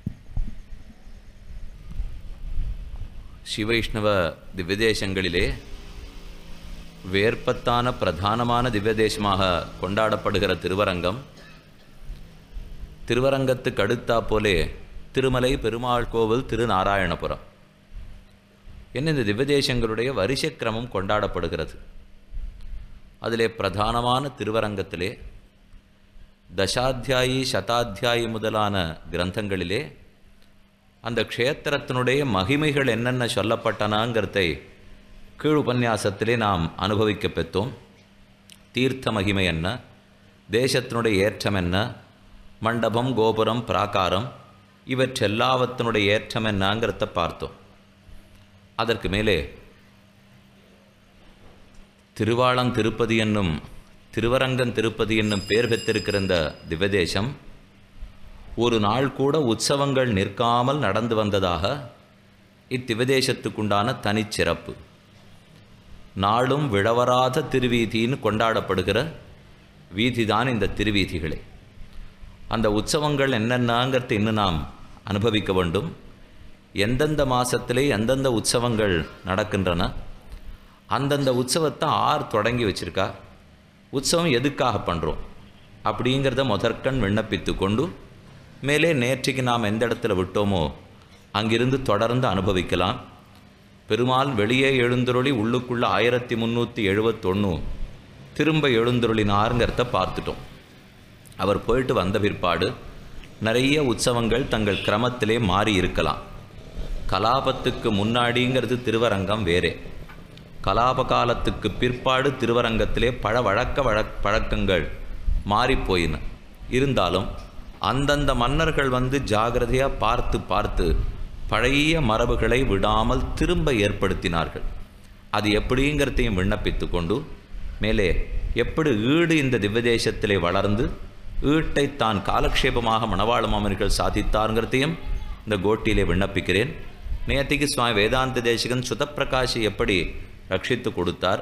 சிவைஷ்ணவ திவ்யதேசங்களிலே வேர்ப்பத்தான பிரதானமான திவ்யதேசமாக கொண்டாடப்படுகிற திருவரங்கம் திருவரங்கத்துக்கு அடுத்தா போலே திருமலை பெருமாள் கோவில் திருநாராயணபுரம் என்ன இந்த திவ்யதேசங்களுடைய வரிசைக்கிரமம் கொண்டாடப்படுகிறது அதிலே பிரதானமான திருவரங்கத்திலே தசாத்தியாயி சதாத்தியாயி முதலான கிரந்தங்களிலே அந்த க்ஷேத்திரத்தினுடைய மகிமைகள் என்னென்ன சொல்லப்பட்டனாங்கிறதை கீழ் உபன்யாசத்திலே நாம் அனுபவிக்க பெற்றோம் தீர்த்த மகிமை என்ன தேசத்தினுடைய ஏற்றம் என்ன மண்டபம் கோபுரம் பிராகாரம் இவற்றெல்லாவத்தினுடைய ஏற்றம் என்னங்கிறத பார்த்தோம் அதற்கு மேலே திருவாளம் திருப்பதி என்னும் திருவரங்கம் திருப்பதி என்னும் பேர் பெற்றிருக்கிற இந்த திவதேசம் ஒரு நாள் கூட உற்சவங்கள் நிற்காமல் நடந்து வந்ததாக இத்திவதேசத்துக்குண்டான தனிச்சிறப்பு நாளும் விழவராத திருவீதின்னு கொண்டாடப்படுகிற வீதிதான் இந்த திருவீதிகளே அந்த உற்சவங்கள் என்னென்னங்கிறத இன்னும் நாம் அனுபவிக்க வேண்டும் எந்தெந்த மாதத்திலே எந்தெந்த உற்சவங்கள் நடக்கின்றன அந்தந்த உற்சவத்தை ஆர் தொடங்கி வச்சிருக்கா உற்சவம் எதுக்காக பண்ணுறோம் அப்படிங்கிறத முதற்கண் விண்ணப்பித்து கொண்டு மேலே நேற்றைக்கு நாம் எந்த இடத்துல விட்டோமோ அங்கிருந்து தொடர்ந்து அனுபவிக்கலாம் பெருமாள் வெளியே எழுந்துருளி உள்ளுக்குள்ள ஆயிரத்தி முந்நூற்றி எழுபத்தொன்று திரும்ப எழுந்துருளினாருங்கிறத பார்த்துட்டோம் அவர் போயிட்டு வந்த பிற்பாடு நிறைய உற்சவங்கள் தங்கள் கிரமத்திலே மாறி இருக்கலாம் கலாபத்துக்கு முன்னாடிங்கிறது திருவரங்கம் வேறே கலாப காலத்துக்கு பிற்பாடு திருவரங்கத்திலே பழ வழக்க வழக் பழக்கங்கள் மாறிப்போயின இருந்தாலும் அந்தந்த மன்னர்கள் வந்து ஜாகிரதையாக பார்த்து பார்த்து பழைய மரபுகளை விடாமல் திரும்ப ஏற்படுத்தினார்கள் அது எப்படிங்கிறதையும் விண்ணப்பித்து கொண்டு மேலே எப்படி ஈடு இந்த திவ்யதேசத்திலே வளர்ந்து ஈட்டை தான் காலக்ஷேபமாக மணவாள மாமனிகள் சாதித்தாருங்கிறதையும் இந்த கோட்டியிலே விண்ணப்பிக்கிறேன் நேத்திக்கு சுவாமி வேதாந்த தேசிகன் சுதப்பிரகாஷி எப்படி ரட்சித்து கொடுத்தார்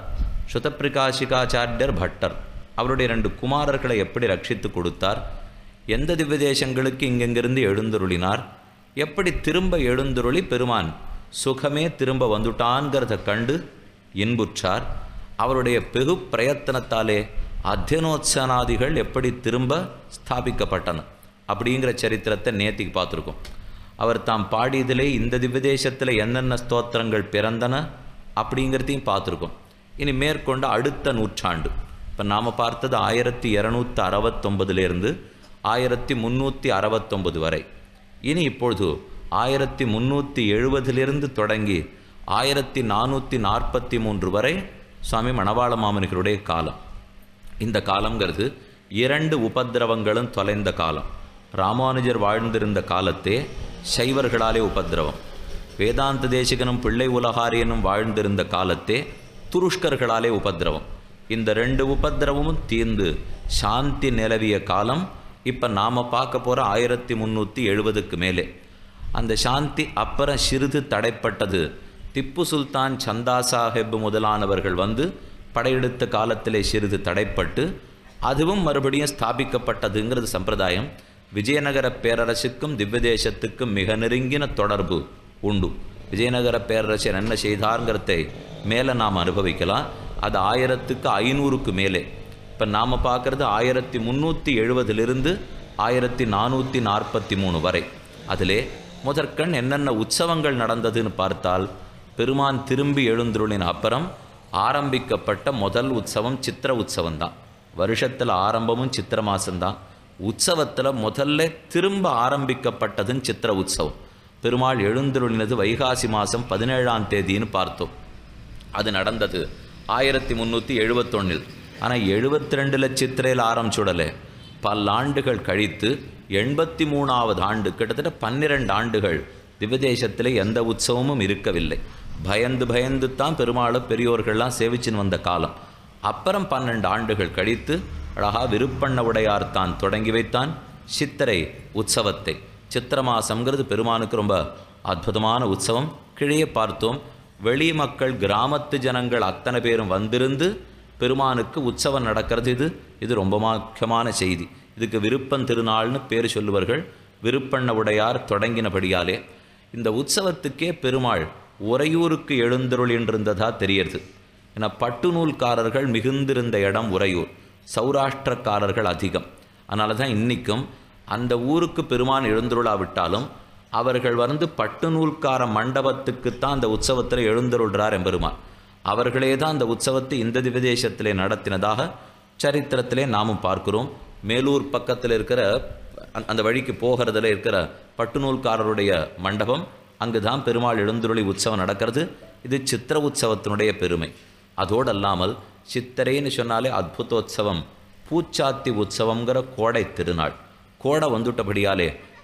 சுதப்பிரகாஷிகாச்சாரியர் பட்டர் அவருடைய ரெண்டு குமாரர்களை எப்படி ரட்சித்து கொடுத்தார் எந்த திவ்யதேசங்களுக்கு இங்கெங்கிருந்து எழுந்துருளினார் எப்படி திரும்ப எழுந்துருளி பெருமான் சுகமே திரும்ப வந்துட்டான்கிறத கண்டு இன்புற்றார் அவருடைய பெகு பிரயத்தனத்தாலே அத்தியனோத்சனாதிகள் எப்படி திரும்ப ஸ்தாபிக்கப்பட்டன அப்படிங்கிற சரித்திரத்தை நேத்திக்கு பார்த்துருக்கோம் அவர் தாம் பாடியதிலே இந்த திவ்யதேசத்தில் என்னென்ன ஸ்தோத்திரங்கள் பிறந்தன அப்படிங்கிறதையும் பார்த்துருக்கோம் இனி மேற்கொண்ட அடுத்த நூற்றாண்டு இப்போ நாம் பார்த்தது ஆயிரத்தி இரநூத்தி அறுபத்தொம்பதுலேருந்து ஆயிரத்தி முந்நூற்றி அறுபத்தொம்பது வரை இனி இப்பொழுது ஆயிரத்தி முந்நூற்றி எழுபதிலிருந்து தொடங்கி ஆயிரத்தி நானூற்றி நாற்பத்தி மூன்று வரை சுவாமி மணவாள மாமனிகளுடைய காலம் இந்த காலங்கிறது இரண்டு உபத்திரவங்களும் தொலைந்த காலம் ராமானுஜர் வாழ்ந்திருந்த காலத்தே சைவர்களாலே உபத்திரவம் வேதாந்த தேசிகனும் பிள்ளை உலகாரியனும் வாழ்ந்திருந்த காலத்தே துருஷ்கர்களாலே உபத்திரவம் இந்த ரெண்டு உபத்திரவமும் தீர்ந்து சாந்தி நிலவிய காலம் இப்போ நாம் பார்க்க போகிற ஆயிரத்தி முந்நூற்றி எழுபதுக்கு மேலே அந்த சாந்தி அப்புறம் சிறிது தடைப்பட்டது திப்பு சுல்தான் சந்தா சாஹிப் முதலானவர்கள் வந்து படையெடுத்த காலத்திலே சிறிது தடைப்பட்டு அதுவும் மறுபடியும் ஸ்தாபிக்கப்பட்டதுங்கிறது சம்பிரதாயம் விஜயநகர பேரரசுக்கும் திவ்யதேசத்துக்கும் மிக நெருங்கின தொடர்பு உண்டு விஜயநகர பேரரசர் என்ன செய்தார்ங்கிறதை மேலே நாம் அனுபவிக்கலாம் அது ஆயிரத்துக்கு ஐநூறுக்கு மேலே இப்போ நாம் பார்க்குறது ஆயிரத்தி முந்நூற்றி எழுபதிலிருந்து ஆயிரத்தி நானூற்றி நாற்பத்தி மூணு வரை அதிலே முதற்கண் என்னென்ன உற்சவங்கள் நடந்ததுன்னு பார்த்தால் பெருமான் திரும்பி எழுந்துருளின் அப்புறம் ஆரம்பிக்கப்பட்ட முதல் உற்சவம் சித்திர உற்சவம் தான் வருஷத்தில் ஆரம்பமும் சித்திர மாசம்தான் உற்சவத்தில் முதல்ல திரும்ப ஆரம்பிக்கப்பட்டதுன்னு சித்திர உற்சவம் பெருமாள் எழுந்துருளினது வைகாசி மாதம் பதினேழாம் தேதின்னு பார்த்தோம் அது நடந்தது ஆயிரத்தி முந்நூற்றி எழுபத்தொன்னில் ஆனால் எழுபத்தி ரெண்டில் சித்திரையில் ஆரம்பிச்சுடலை பல்லாண்டுகள் கழித்து எண்பத்தி மூணாவது ஆண்டு கிட்டத்தட்ட பன்னிரண்டு ஆண்டுகள் திவதேசத்தில் எந்த உற்சவமும் இருக்கவில்லை பயந்து பயந்து தான் பெருமாளை பெரியோர்கள்லாம் சேவிச்சுன்னு வந்த காலம் அப்புறம் பன்னெண்டு ஆண்டுகள் கழித்து அழகா விருப்பண்ண உடையார் தான் தொடங்கி வைத்தான் சித்திரை உற்சவத்தை சித்திர மாசம்ங்கிறது பெருமானுக்கு ரொம்ப அற்புதமான உற்சவம் கிழியே பார்த்தோம் வெளி மக்கள் கிராமத்து ஜனங்கள் அத்தனை பேரும் வந்திருந்து பெருமானுக்கு உற்சவம் நடக்கிறது இது இது ரொம்ப முக்கியமான செய்தி இதுக்கு விருப்பம் திருநாள்னு பேர் சொல்லுவார்கள் விருப்பண்ண உடையார் தொடங்கினபடியாலே இந்த உற்சவத்துக்கே பெருமாள் உறையூருக்கு எழுந்தருள் என்றிருந்ததா தெரியறது ஏன்னா பட்டு நூல்காரர்கள் மிகுந்திருந்த இடம் உறையூர் சௌராஷ்டிரக்காரர்கள் அதிகம் அதனால தான் இன்றைக்கும் அந்த ஊருக்கு பெருமான் எழுந்துருளாவிட்டாலும் அவர்கள் வந்து பட்டு நூல்கார மண்டபத்துக்குத்தான் அந்த உற்சவத்தில் எழுந்தருள்றார் எம்பெருமான் அவர்களே தான் அந்த உற்சவத்தை இந்த திவதேசத்திலே நடத்தினதாக சரித்திரத்திலே நாமும் பார்க்கிறோம் மேலூர் பக்கத்தில் இருக்கிற அந்த- அந்த வழிக்கு போகிறதுல இருக்கிற பட்டு நூல்காரருடைய மண்டபம் அங்கு தான் பெருமாள் எழுந்துருளி உற்சவம் நடக்கிறது இது சித்திர உற்சவத்தினுடைய பெருமை அதோடு அல்லாமல் சித்திரைன்னு சொன்னாலே அத்புதோத்சவம் பூச்சாத்தி உற்சவங்கிற கோடை திருநாள் கோடை வந்துட்டபடியாலே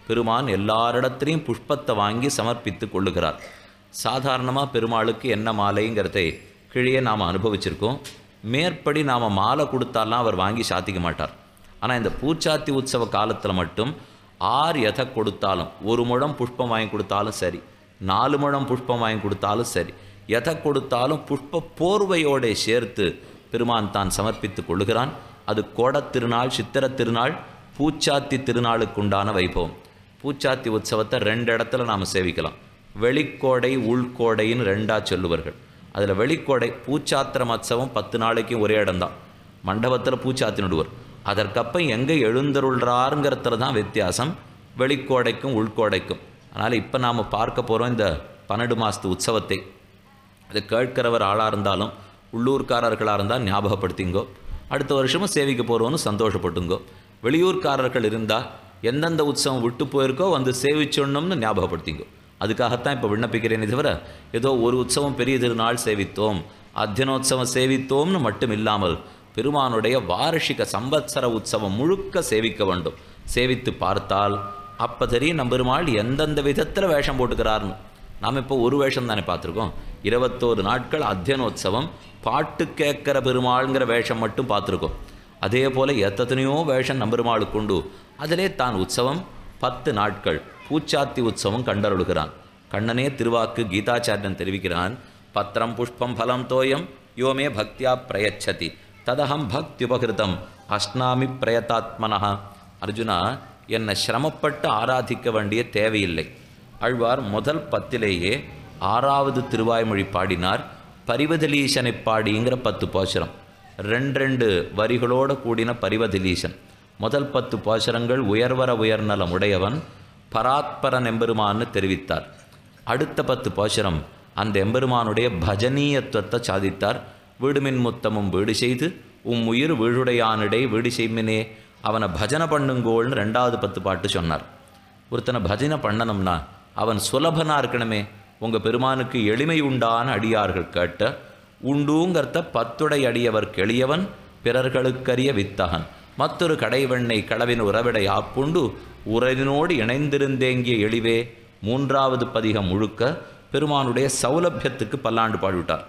பெருமான் எல்லாரிடத்திலையும் புஷ்பத்தை வாங்கி சமர்ப்பித்து கொள்ளுகிறார் சாதாரணமாக பெருமாளுக்கு என்ன மாலைங்கிறதை கீழே நாம் அனுபவிச்சிருக்கோம் மேற்படி நாம் மாலை கொடுத்தாலாம் அவர் வாங்கி சாத்திக்க மாட்டார் ஆனால் இந்த பூச்சாத்தி உற்சவ காலத்தில் மட்டும் ஆர் எதை கொடுத்தாலும் ஒரு முழம் புஷ்பம் வாங்கி கொடுத்தாலும் சரி நாலு முழம் புஷ்பம் வாங்கி கொடுத்தாலும் சரி எதை கொடுத்தாலும் புஷ்ப போர்வையோட சேர்த்து பெருமான் தான் சமர்ப்பித்து கொள்ளுகிறான் அது கோடத் திருநாள் சித்திர திருநாள் பூச்சாத்தி திருநாளுக்குண்டான வைபவம் பூச்சாத்தி உற்சவத்தை ரெண்டு இடத்துல நாம் சேவிக்கலாம் வெளிக்கோடை உள்கோடைன்னு ரெண்டாக சொல்லுவார்கள் அதில் வெளிக்கோடை பூச்சாத்திர மத்சவம் பத்து நாளைக்கும் ஒரே இடம்தான் மண்டபத்தில் பூச்சாத்தி நடுவர் அதற்கப்புறம் எங்கே எழுந்தருள்றாருங்கிறதுல தான் வித்தியாசம் வெளிக்கோடைக்கும் உள்கோடைக்கும் அதனால் இப்போ நாம் பார்க்க போகிறோம் இந்த பன்னெண்டு மாதத்து உற்சவத்தை இதை கேட்கிறவர் ஆளாக இருந்தாலும் உள்ளூர்காரர்களாக இருந்தால் ஞாபகப்படுத்திங்கோ அடுத்த வருஷமும் சேவிக்க போகிறோன்னு சந்தோஷப்பட்டுங்கோ வெளியூர்காரர்கள் இருந்தால் எந்தெந்த உற்சவம் விட்டு போயிருக்கோ வந்து சேவிச்சோன்னம்னு ஞாபகப்படுத்திங்கோ அதுக்காகத்தான் இப்போ விண்ணப்பிக்கிறேனே தவிர ஏதோ ஒரு உற்சவம் பெரிய திருநாள் சேவித்தோம் அத்தியனோத்சவம் சேவித்தோம்னு மட்டும் இல்லாமல் பெருமானுடைய வார்ஷிக சம்பத்சர உற்சவம் முழுக்க சேவிக்க வேண்டும் சேவித்து பார்த்தால் அப்போ தெரியும் நம்பெருமாள் எந்தெந்த விதத்தில் வேஷம் போட்டுக்கிறார்னு நாம் இப்போ ஒரு வேஷம் தானே பார்த்துருக்கோம் இருபத்தோரு நாட்கள் அத்தியனோத்சவம் பாட்டு கேட்குற பெருமாள்ங்கிற வேஷம் மட்டும் பார்த்துருக்கோம் அதே போல் எத்தனையோ வேஷம் நம்பெருமாளுக்கு உண்டு அதிலே தான் உற்சவம் பத்து நாட்கள் பூச்சாத்தி உற்சவம் கண்டருளுகிறான் கண்ணனே திருவாக்கு கீதாச்சாரியன் தெரிவிக்கிறான் பத்திரம் புஷ்பம் ஃபலம் தோயம் யோமே பக்தியா பிரயச்சதி ததகம் பக்தியுபகிருதம் அஷ்னாமி பிரயதாத்மனஹா அர்ஜுனா என்னை சிரமப்பட்டு ஆராதிக்க வேண்டிய தேவையில்லை ஆழ்வார் முதல் பத்திலேயே ஆறாவது திருவாய்மொழி பாடினார் பரிவதலீசனை பாடிங்கிற பத்து போஷரம் ரெண்டு ரெண்டு வரிகளோடு கூடின பரிவதலீசன் முதல் பத்து போஷரங்கள் உயர்வர உயர்நலம் உடையவன் பராத்பரன் எம்பெருமான்னு தெரிவித்தார் அடுத்த பத்து போஷரம் அந்த எம்பெருமானுடைய பஜனீயத்துவத்தை சாதித்தார் வீடுமின் முத்தமும் வீடு செய்து உம் உயிர் வீழுடையானிடை வீடு செய்மினே அவனை பஜனை பண்ணுங்கோள்னு ரெண்டாவது பத்து பாட்டு சொன்னார் ஒருத்தனை பஜனை பண்ணணும்னா அவன் சுலபனா இருக்கணுமே உங்கள் பெருமானுக்கு எளிமை உண்டான அடியார்கள் கேட்ட உண்டூங்கிறத பத்துடை அடியவர் கெளியவன் பிறர்களுக்கரிய வித்தகன் மற்றொரு கடைவெண்ணை களவின் உறவிடை ஆப்புண்டு உறவினோடு இணைந்திருந்தேங்கிய எளிவே மூன்றாவது பதிகம் முழுக்க பெருமானுடைய சௌலபியத்துக்கு பல்லாண்டு பாடிவிட்டார்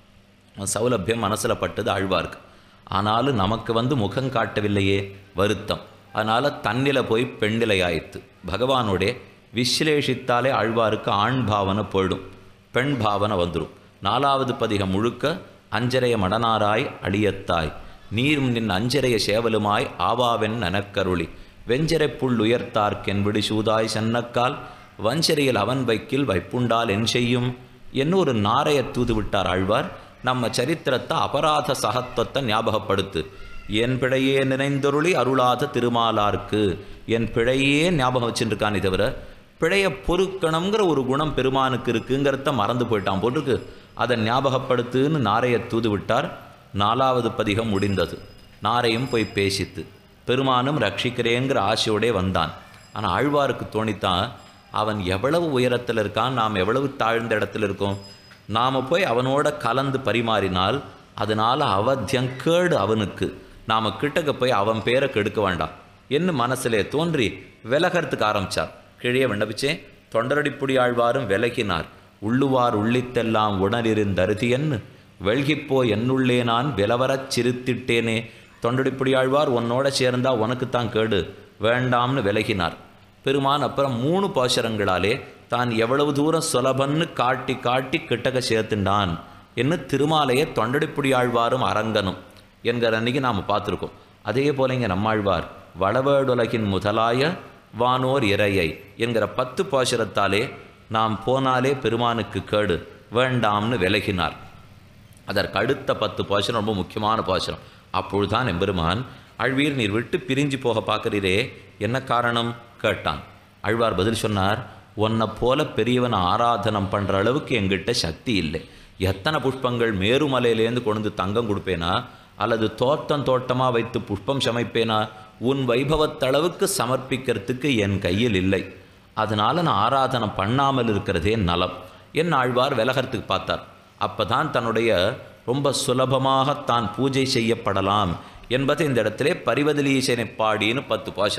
சௌலபியம் மனசில் பட்டது ஆழ்வார்க்கு ஆனாலும் நமக்கு வந்து முகம் காட்டவில்லையே வருத்தம் அதனால் தன்னில போய் பெண்ணிலை ஆயிற்று பகவானுடைய விஸ்லேஷித்தாலே ஆழ்வாருக்கு ஆண் பாவனை போயிடும் பெண் பாவனை வந்துடும் நாலாவது பதிகம் முழுக்க அஞ்சரைய மடனாராய் அடியத்தாய் நீரும் நின் அஞ்சரைய சேவலுமாய் ஆவாவென் நனக்கருளி வெஞ்சரை புல் உயர்த்தார்க்கென் விடு சூதாய் சென்னக்கால் வஞ்சரையில் அவன் வைக்கில் வைப்புண்டால் என் செய்யும் என்ன ஒரு நாரைய தூது விட்டார் ஆழ்வார் நம்ம சரித்திரத்தை அபராத சகத்துவத்தை ஞாபகப்படுத்து என் பிழையே நினைந்தொருளி அருளாத திருமாலார்க்கு என் பிழையே ஞாபகம் வச்சுருக்கானே தவிர பிழைய பொறுக்கணுங்கிற ஒரு குணம் பெருமானுக்கு இருக்குங்கிறத மறந்து போயிட்டான் போட்டிருக்கு அதை ஞாபகப்படுத்துன்னு நாரைய தூது விட்டார் நாலாவது பதிகம் முடிந்தது நாரையும் போய் பேசித்து பெருமானும் ரட்சிக்கிறேங்கிற ஆசையோடே வந்தான் ஆனால் ஆழ்வாருக்கு தோணித்தான் அவன் எவ்வளவு உயரத்தில் இருக்கான் நாம் எவ்வளவு தாழ்ந்த இடத்துல இருக்கோம் நாம் போய் அவனோட கலந்து பரிமாறினால் அதனால் அவத்தியங்கேடு அவனுக்கு நாம் கிட்டக்க போய் அவன் பேரை கெடுக்க வேண்டாம் என்ன மனசிலே தோன்றி விலகிறதுக்கு ஆரம்பிச்சார் கீழே விண்ணப்பிச்சே தொண்டரடிப்புடி ஆழ்வாரும் விலகினார் உள்ளுவார் உள்ளித்தெல்லாம் உணரிருந்தருதியன்னு வெள்கிப்போ என்னுள்ளே நான் விலவரச் சிரித்திட்டேனே தொண்டடிப்புடி ஆழ்வார் உன்னோட சேர்ந்தா உனக்குத்தான் கேடு வேண்டாம்னு விலகினார் பெருமான் அப்புறம் மூணு பாசுரங்களாலே தான் எவ்வளவு தூரம் சுலபன்னு காட்டி காட்டி கிட்டக்க சேர்த்துண்டான் என்று திருமாலையை தொண்டடிப்புடி ஆழ்வாரும் அரங்கனும் என்கிற அன்னைக்கு நாம் பார்த்துருக்கோம் அதே போல இங்கே நம்மாழ்வார் வளவேடுலகின் முதலாய வானோர் இறையை என்கிற பத்து பாசுரத்தாலே நாம் போனாலே பெருமானுக்கு கேடு வேண்டாம்னு விலகினார் அதற்கு அடுத்த பத்து பாசுரம் ரொம்ப முக்கியமான பாசுரம் அப்பொழுதுதான் எம்பெருமான் அழ்வீர் நீர் விட்டு பிரிஞ்சு போக பார்க்குறீரே என்ன காரணம் கேட்டான் அழ்வார் பதில் சொன்னார் உன்னை போல பெரியவனை ஆராதனம் பண்ணுற அளவுக்கு எங்கிட்ட சக்தி இல்லை எத்தனை புஷ்பங்கள் மேருமலையிலேருந்து கொண்டு வந்து தங்கம் கொடுப்பேனா அல்லது தோட்டம் தோட்டமாக வைத்து புஷ்பம் சமைப்பேனா உன் வைபவத்தளவுக்கு சமர்ப்பிக்கிறதுக்கு என் கையில் இல்லை அதனால நான் ஆராதனம் பண்ணாமல் இருக்கிறதே நலம் என் ஆழ்வார் விலகறதுக்கு பார்த்தார் அப்போ தான் தன்னுடைய ரொம்ப சுலபமாக தான் பூஜை செய்யப்படலாம் என்பதை இந்த இடத்திலே பரிவதலீசனை பாடின்னு பத்து பாசுரம்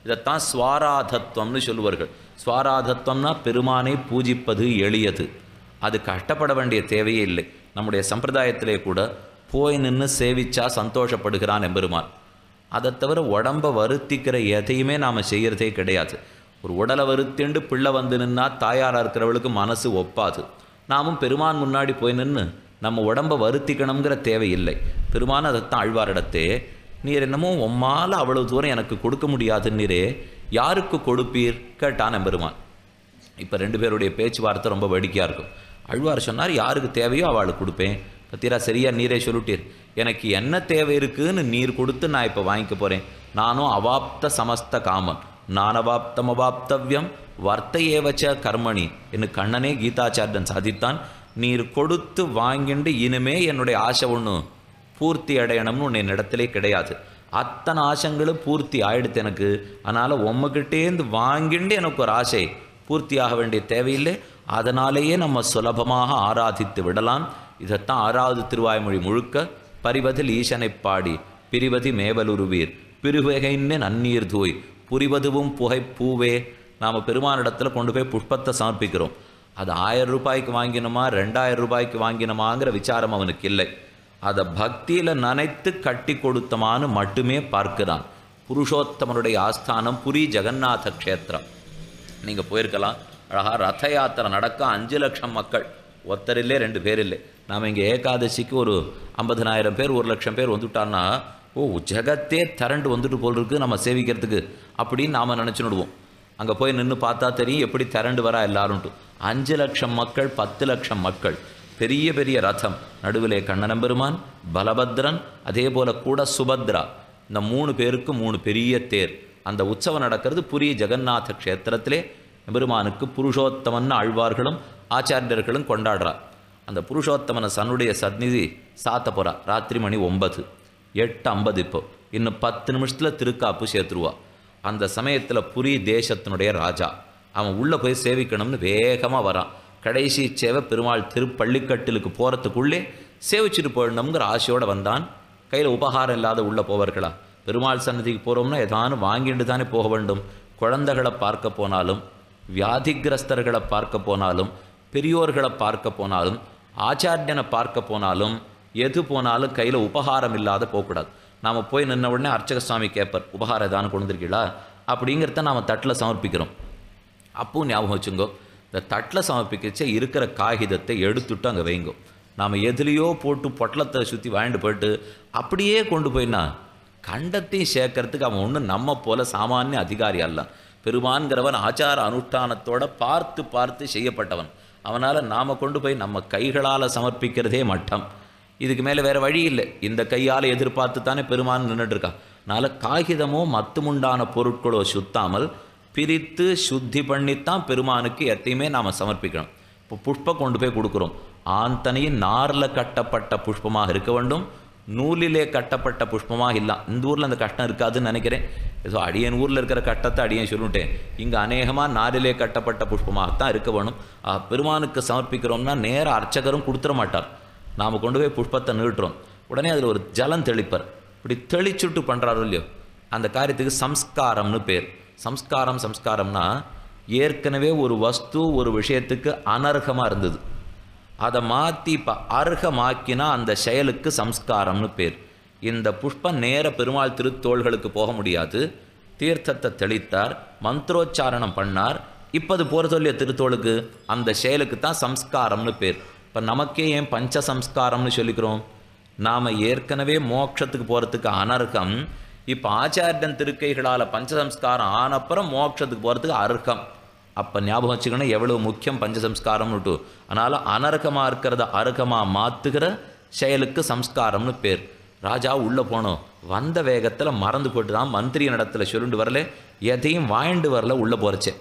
இதைத்தான் ஸ்வாராதத்வம்னு சொல்லுவார்கள் ஸ்வாராதத்வம்னா பெருமானை பூஜிப்பது எளியது அது கஷ்டப்பட வேண்டிய தேவையே இல்லை நம்முடைய சம்பிரதாயத்திலே கூட போய் நின்று சேவிச்சா சந்தோஷப்படுகிறான் எம்பெருமான் அதை தவிர உடம்ப வருத்திக்கிற எதையுமே நாம் செய்யறதே கிடையாது ஒரு உடலை வருத்திண்டு பிள்ளை வந்து நின்னா தாயாராக இருக்கிறவளுக்கு மனசு ஒப்பாது நாமும் பெருமான் முன்னாடி போய் நின்று நம்ம உடம்ப வருத்திக்கணுங்கிற தேவையில்லை பெருமான் அதைத்தான் ஆழ்வாரிடத்தே நீர் என்னமோ உம்மால் அவ்வளவு தூரம் எனக்கு கொடுக்க முடியாதுன்னீரே யாருக்கு கொடுப்பீர் கேட்டான் எம்பெருமான் இப்போ ரெண்டு பேருடைய பேச்சுவார்த்தை ரொம்ப வேடிக்கையாக இருக்கும் அழ்வார் சொன்னார் யாருக்கு தேவையோ அவளுக்கு கொடுப்பேன் பத்திரா சரியா நீரே சொல்லிட்டீர் எனக்கு என்ன தேவை இருக்குன்னு நீர் கொடுத்து நான் இப்போ வாங்கிக்க போகிறேன் நானும் அவாப்த சமஸ்த காமன் நான் அவாப்தம் அவாப்தவ்யம் வர்த்த ஏவச்ச கர்மணி என்று கண்ணனே கீதாச்சாரியன் சாதித்தான் நீர் கொடுத்து வாங்கிண்டு இனிமே என்னுடைய ஆசை ஒன்று பூர்த்தி அடையணும்னு ஒன்று என்னிடத்திலே கிடையாது அத்தனை ஆசைங்களும் பூர்த்தி ஆயிடுத்து எனக்கு அதனால் உம்மகிட்டேந்து வாங்கிண்டு எனக்கு ஒரு ஆசை பூர்த்தியாக வேண்டிய தேவையில்லை அதனாலேயே நம்ம சுலபமாக ஆராதித்து விடலாம் இதைத்தான் ஆறாவது திருவாய்மொழி முழுக்க பரிவதில் ஈசனை பாடி பிரிவதி மேவலுருவீர் பிரிவகைன்னு நன்னீர் தூய் புரிவதுவும் புகை பூவே நாம் பெருமானிடத்துல கொண்டு போய் புஷ்பத்தை சமர்ப்பிக்கிறோம் அது ஆயிரம் ரூபாய்க்கு வாங்கினோமா ரெண்டாயிரம் ரூபாய்க்கு வாங்கினோமாங்கிற விசாரம் அவனுக்கு இல்லை அதை பக்தியில் நனைத்து கட்டி கொடுத்தமான்னு மட்டுமே பார்க்கிறான் புருஷோத்தமனுடைய ஆஸ்தானம் புரி ஜெகநாத க்ஷேத்திரம் நீங்கள் போயிருக்கலாம் அழகாக ரத யாத்திரை நடக்க அஞ்சு லட்சம் மக்கள் ஒருத்தரில்லே ரெண்டு பேர் இல்லை நாம் இங்கே ஏகாதசிக்கு ஒரு ஐம்பதனாயிரம் பேர் ஒரு லட்சம் பேர் வந்துட்டான்னா ஓ ஜெகத்தே திரண்டு வந்துட்டு போல் இருக்கு நம்ம சேவிக்கிறதுக்கு அப்படின்னு நாம் நினச்சிடுவோம் அங்கே போய் நின்று பார்த்தா தெரியும் எப்படி திரண்டு வரா எல்லாரும்ட்டு அஞ்சு லட்சம் மக்கள் பத்து லட்சம் மக்கள் பெரிய பெரிய ரதம் நடுவிலே கண்ணனம் பெருமான் பலபத்ரன் அதே போல கூட சுபத்ரா இந்த மூணு பேருக்கு மூணு பெரிய தேர் அந்த உற்சவம் நடக்கிறது புரிய ஜெகநாத க்ஷேத்திரத்திலே பெருமானுக்கு புருஷோத்தமன் ஆழ்வார்களும் ஆச்சாரியர்களும் கொண்டாடுறா அந்த புருஷோத்தமன சன்னுடைய சந்நிதி சாத்த போறா ராத்திரி மணி ஒன்பது எட்டு ஐம்பது இப்போ இன்னும் பத்து நிமிஷத்தில் திருக்காப்பு சேர்த்துருவா அந்த சமயத்தில் புரி தேசத்தினுடைய ராஜா அவன் உள்ளே போய் சேவிக்கணும்னு வேகமாக வரான் கடைசி சேவை பெருமாள் திருப்பள்ளிக்கட்டிலுக்கு போகிறதுக்குள்ளே சேவிச்சுட்டு போயிடணுங்கிற ஆசையோடு வந்தான் கையில் உபகாரம் இல்லாத உள்ளே போவார்களா பெருமாள் சன்னதிக்கு போகிறோம்னா ஏதானும் வாங்கிட்டு தானே போக வேண்டும் குழந்தைகளை பார்க்க போனாலும் வியாதிகிரஸ்தர்களை பார்க்க போனாலும் பெரியோர்களை பார்க்க போனாலும் ஆச்சாரியனை பார்க்க போனாலும் எது போனாலும் கையில் உபகாரம் இல்லாத போகக்கூடாது நாம் போய் நின்ன உடனே அர்ச்சக சுவாமி கேட்பார் உபகாரம் ஏதானு கொண்டு வந்திருக்கீங்களா அப்படிங்கிறத நாம் தட்டில் சமர்ப்பிக்கிறோம் அப்பவும் ஞாபகம் வச்சுங்கோ இந்த தட்டில் சமர்ப்பிக்கச்ச இருக்கிற காகிதத்தை எடுத்துட்டு அங்கே வைங்கோ நாம் எதுலேயோ போட்டு பொட்டலத்தை சுற்றி வாங்கிட்டு போயிட்டு அப்படியே கொண்டு போயினா கண்டத்தையும் சேர்க்கறதுக்கு அவன் ஒன்றும் நம்ம போல சாமானிய அதிகாரி அல்ல பெருமான்கிறவன் ஆச்சார அனுஷ்டானத்தோட பார்த்து பார்த்து செய்யப்பட்டவன் அவனால் நாம் கொண்டு போய் நம்ம கைகளால் சமர்ப்பிக்கிறதே மட்டம் இதுக்கு மேலே வேறு வழி இல்லை இந்த கையால் எதிர்பார்த்து தானே பெருமான் நின்றுட்டு இருக்கான் அதனால் காகிதமோ மத்துமுண்டான பொருட்களோ சுத்தாமல் பிரித்து சுத்தி பண்ணித்தான் பெருமானுக்கு எத்தையுமே நாம் சமர்ப்பிக்கணும் இப்போ புஷ்பம் கொண்டு போய் கொடுக்குறோம் ஆந்தனையும் நாரில் கட்டப்பட்ட புஷ்பமாக இருக்க வேண்டும் நூலிலே கட்டப்பட்ட புஷ்பமாக இல்லை இந்த ஊரில் அந்த கஷ்டம் இருக்காதுன்னு நினைக்கிறேன் ஏதோ அடியன் ஊரில் இருக்கிற கட்டத்தை அடியன் சொல்லிட்டேன் இங்கே அநேகமாக நாரிலே கட்டப்பட்ட புஷ்பமாகத்தான் இருக்க வேணும் ஆ, பெருமானுக்கு சமர்ப்பிக்கிறோம்னா நேர அர்ச்சகரும் கொடுத்துட மாட்டார் நாம் கொண்டு போய் புஷ்பத்தை நீட்டுறோம் உடனே அதில் ஒரு ஜலம் தெளிப்பர் இப்படி தெளிச்சுட்டு பண்ணுறாரோ இல்லையோ அந்த காரியத்துக்கு சம்ஸ்காரம்னு பேர் சம்ஸ்காரம் சம்ஸ்காரம்னா ஏற்கனவே ஒரு வஸ்து ஒரு விஷயத்துக்கு அனர்ஹமாக இருந்தது அதை மாற்றி இப்போ அர்ஹமாக்கினா அந்த செயலுக்கு சம்ஸ்காரம்னு பேர் இந்த புஷ்பம் நேர பெருமாள் திருத்தோள்களுக்கு போக முடியாது தீர்த்தத்தை தெளித்தார் மந்திரோச்சாரணம் பண்ணார் இப்போ அது போகிற சொல்லிய திருத்தோளுக்கு அந்த செயலுக்கு தான் சம்ஸ்காரம்னு பேர் இப்போ நமக்கே ஏன் பஞ்ச சம்ஸ்காரம்னு சொல்லிக்கிறோம் நாம் ஏற்கனவே மோட்சத்துக்கு போகிறதுக்கு அனர்ஹம் இப்போ ஆச்சாரியன் திருக்கைகளால் பஞ்சசம்ஸ்காரம் ஆனப்புறம் மோட்சத்துக்கு போகிறதுக்கு அர்ஹம் அப்போ ஞாபகம் வச்சுக்கணும் எவ்வளவு முக்கியம் பஞ்சசம்ஸ்காரம்னுட்டு அதனால் அனர்கமாக இருக்கிறத அருகமாக மாற்றுகிற செயலுக்கு சம்ஸ்காரம்னு பேர் ராஜா உள்ளே போனோம் வந்த வேகத்தில் மறந்து போட்டு தான் மந்திரி இடத்துல சொல்லிட்டு வரல எதையும் வாங்கிட்டு வரல உள்ளே போகிறச்சே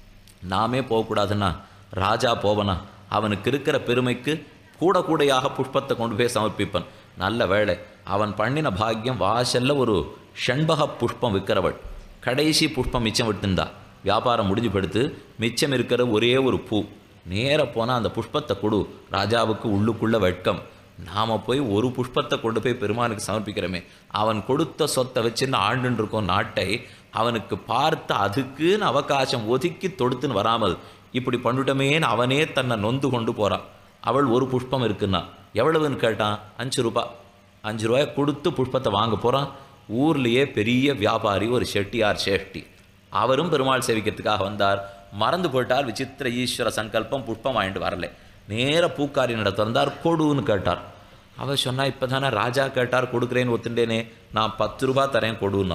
நாமே போகக்கூடாதுன்னா ராஜா போவனா அவனுக்கு இருக்கிற பெருமைக்கு கூட கூடையாக புஷ்பத்தை கொண்டு போய் சமர்ப்பிப்பன் நல்ல வேளை அவன் பண்ணின பாக்கியம் வாசல்ல ஒரு ஷண்பக புஷ்பம் விற்கிறவள் கடைசி புஷ்பம் மிச்சம் விட்டுருந்தா வியாபாரம் முடிஞ்சு படுத்து மிச்சம் இருக்கிற ஒரே ஒரு பூ நேர போனால் அந்த புஷ்பத்தை கொடு ராஜாவுக்கு உள்ளுக்குள்ள வெட்கம் நாம போய் ஒரு புஷ்பத்தை கொண்டு போய் பெருமானுக்கு சமர்ப்பிக்கிறோமே அவன் கொடுத்த சொத்தை வச்சுன்னு ஆண்டுன்னு இருக்கோம் நாட்டை அவனுக்கு பார்த்து அதுக்குன்னு அவகாசம் ஒதுக்கி தொடுத்துன்னு வராமல் இப்படி பண்ணிட்டோமேன்னு அவனே தன்னை நொந்து கொண்டு போறான் அவள் ஒரு புஷ்பம் இருக்குன்னா எவ்வளவுன்னு கேட்டான் அஞ்சு ரூபாய் அஞ்சு ரூபாய் கொடுத்து புஷ்பத்தை வாங்க போகிறான் ஊர்லேயே பெரிய வியாபாரி ஒரு செட்டியார் சேஷ்டி அவரும் பெருமாள் சேவிக்கிறதுக்காக வந்தார் மறந்து போயிட்டார் விசித்திர ஈஸ்வர சங்கல்பம் புஷ்பம் வாங்கிட்டு வரல நேர பூக்காரி நட திறந்தார் கொடுன்னு கேட்டார் அவர் சொன்னா இப்போ தானே ராஜா கேட்டார் கொடுக்குறேன்னு ஒத்துண்டேனே நான் பத்து ரூபா தரேன் கொடுன்னா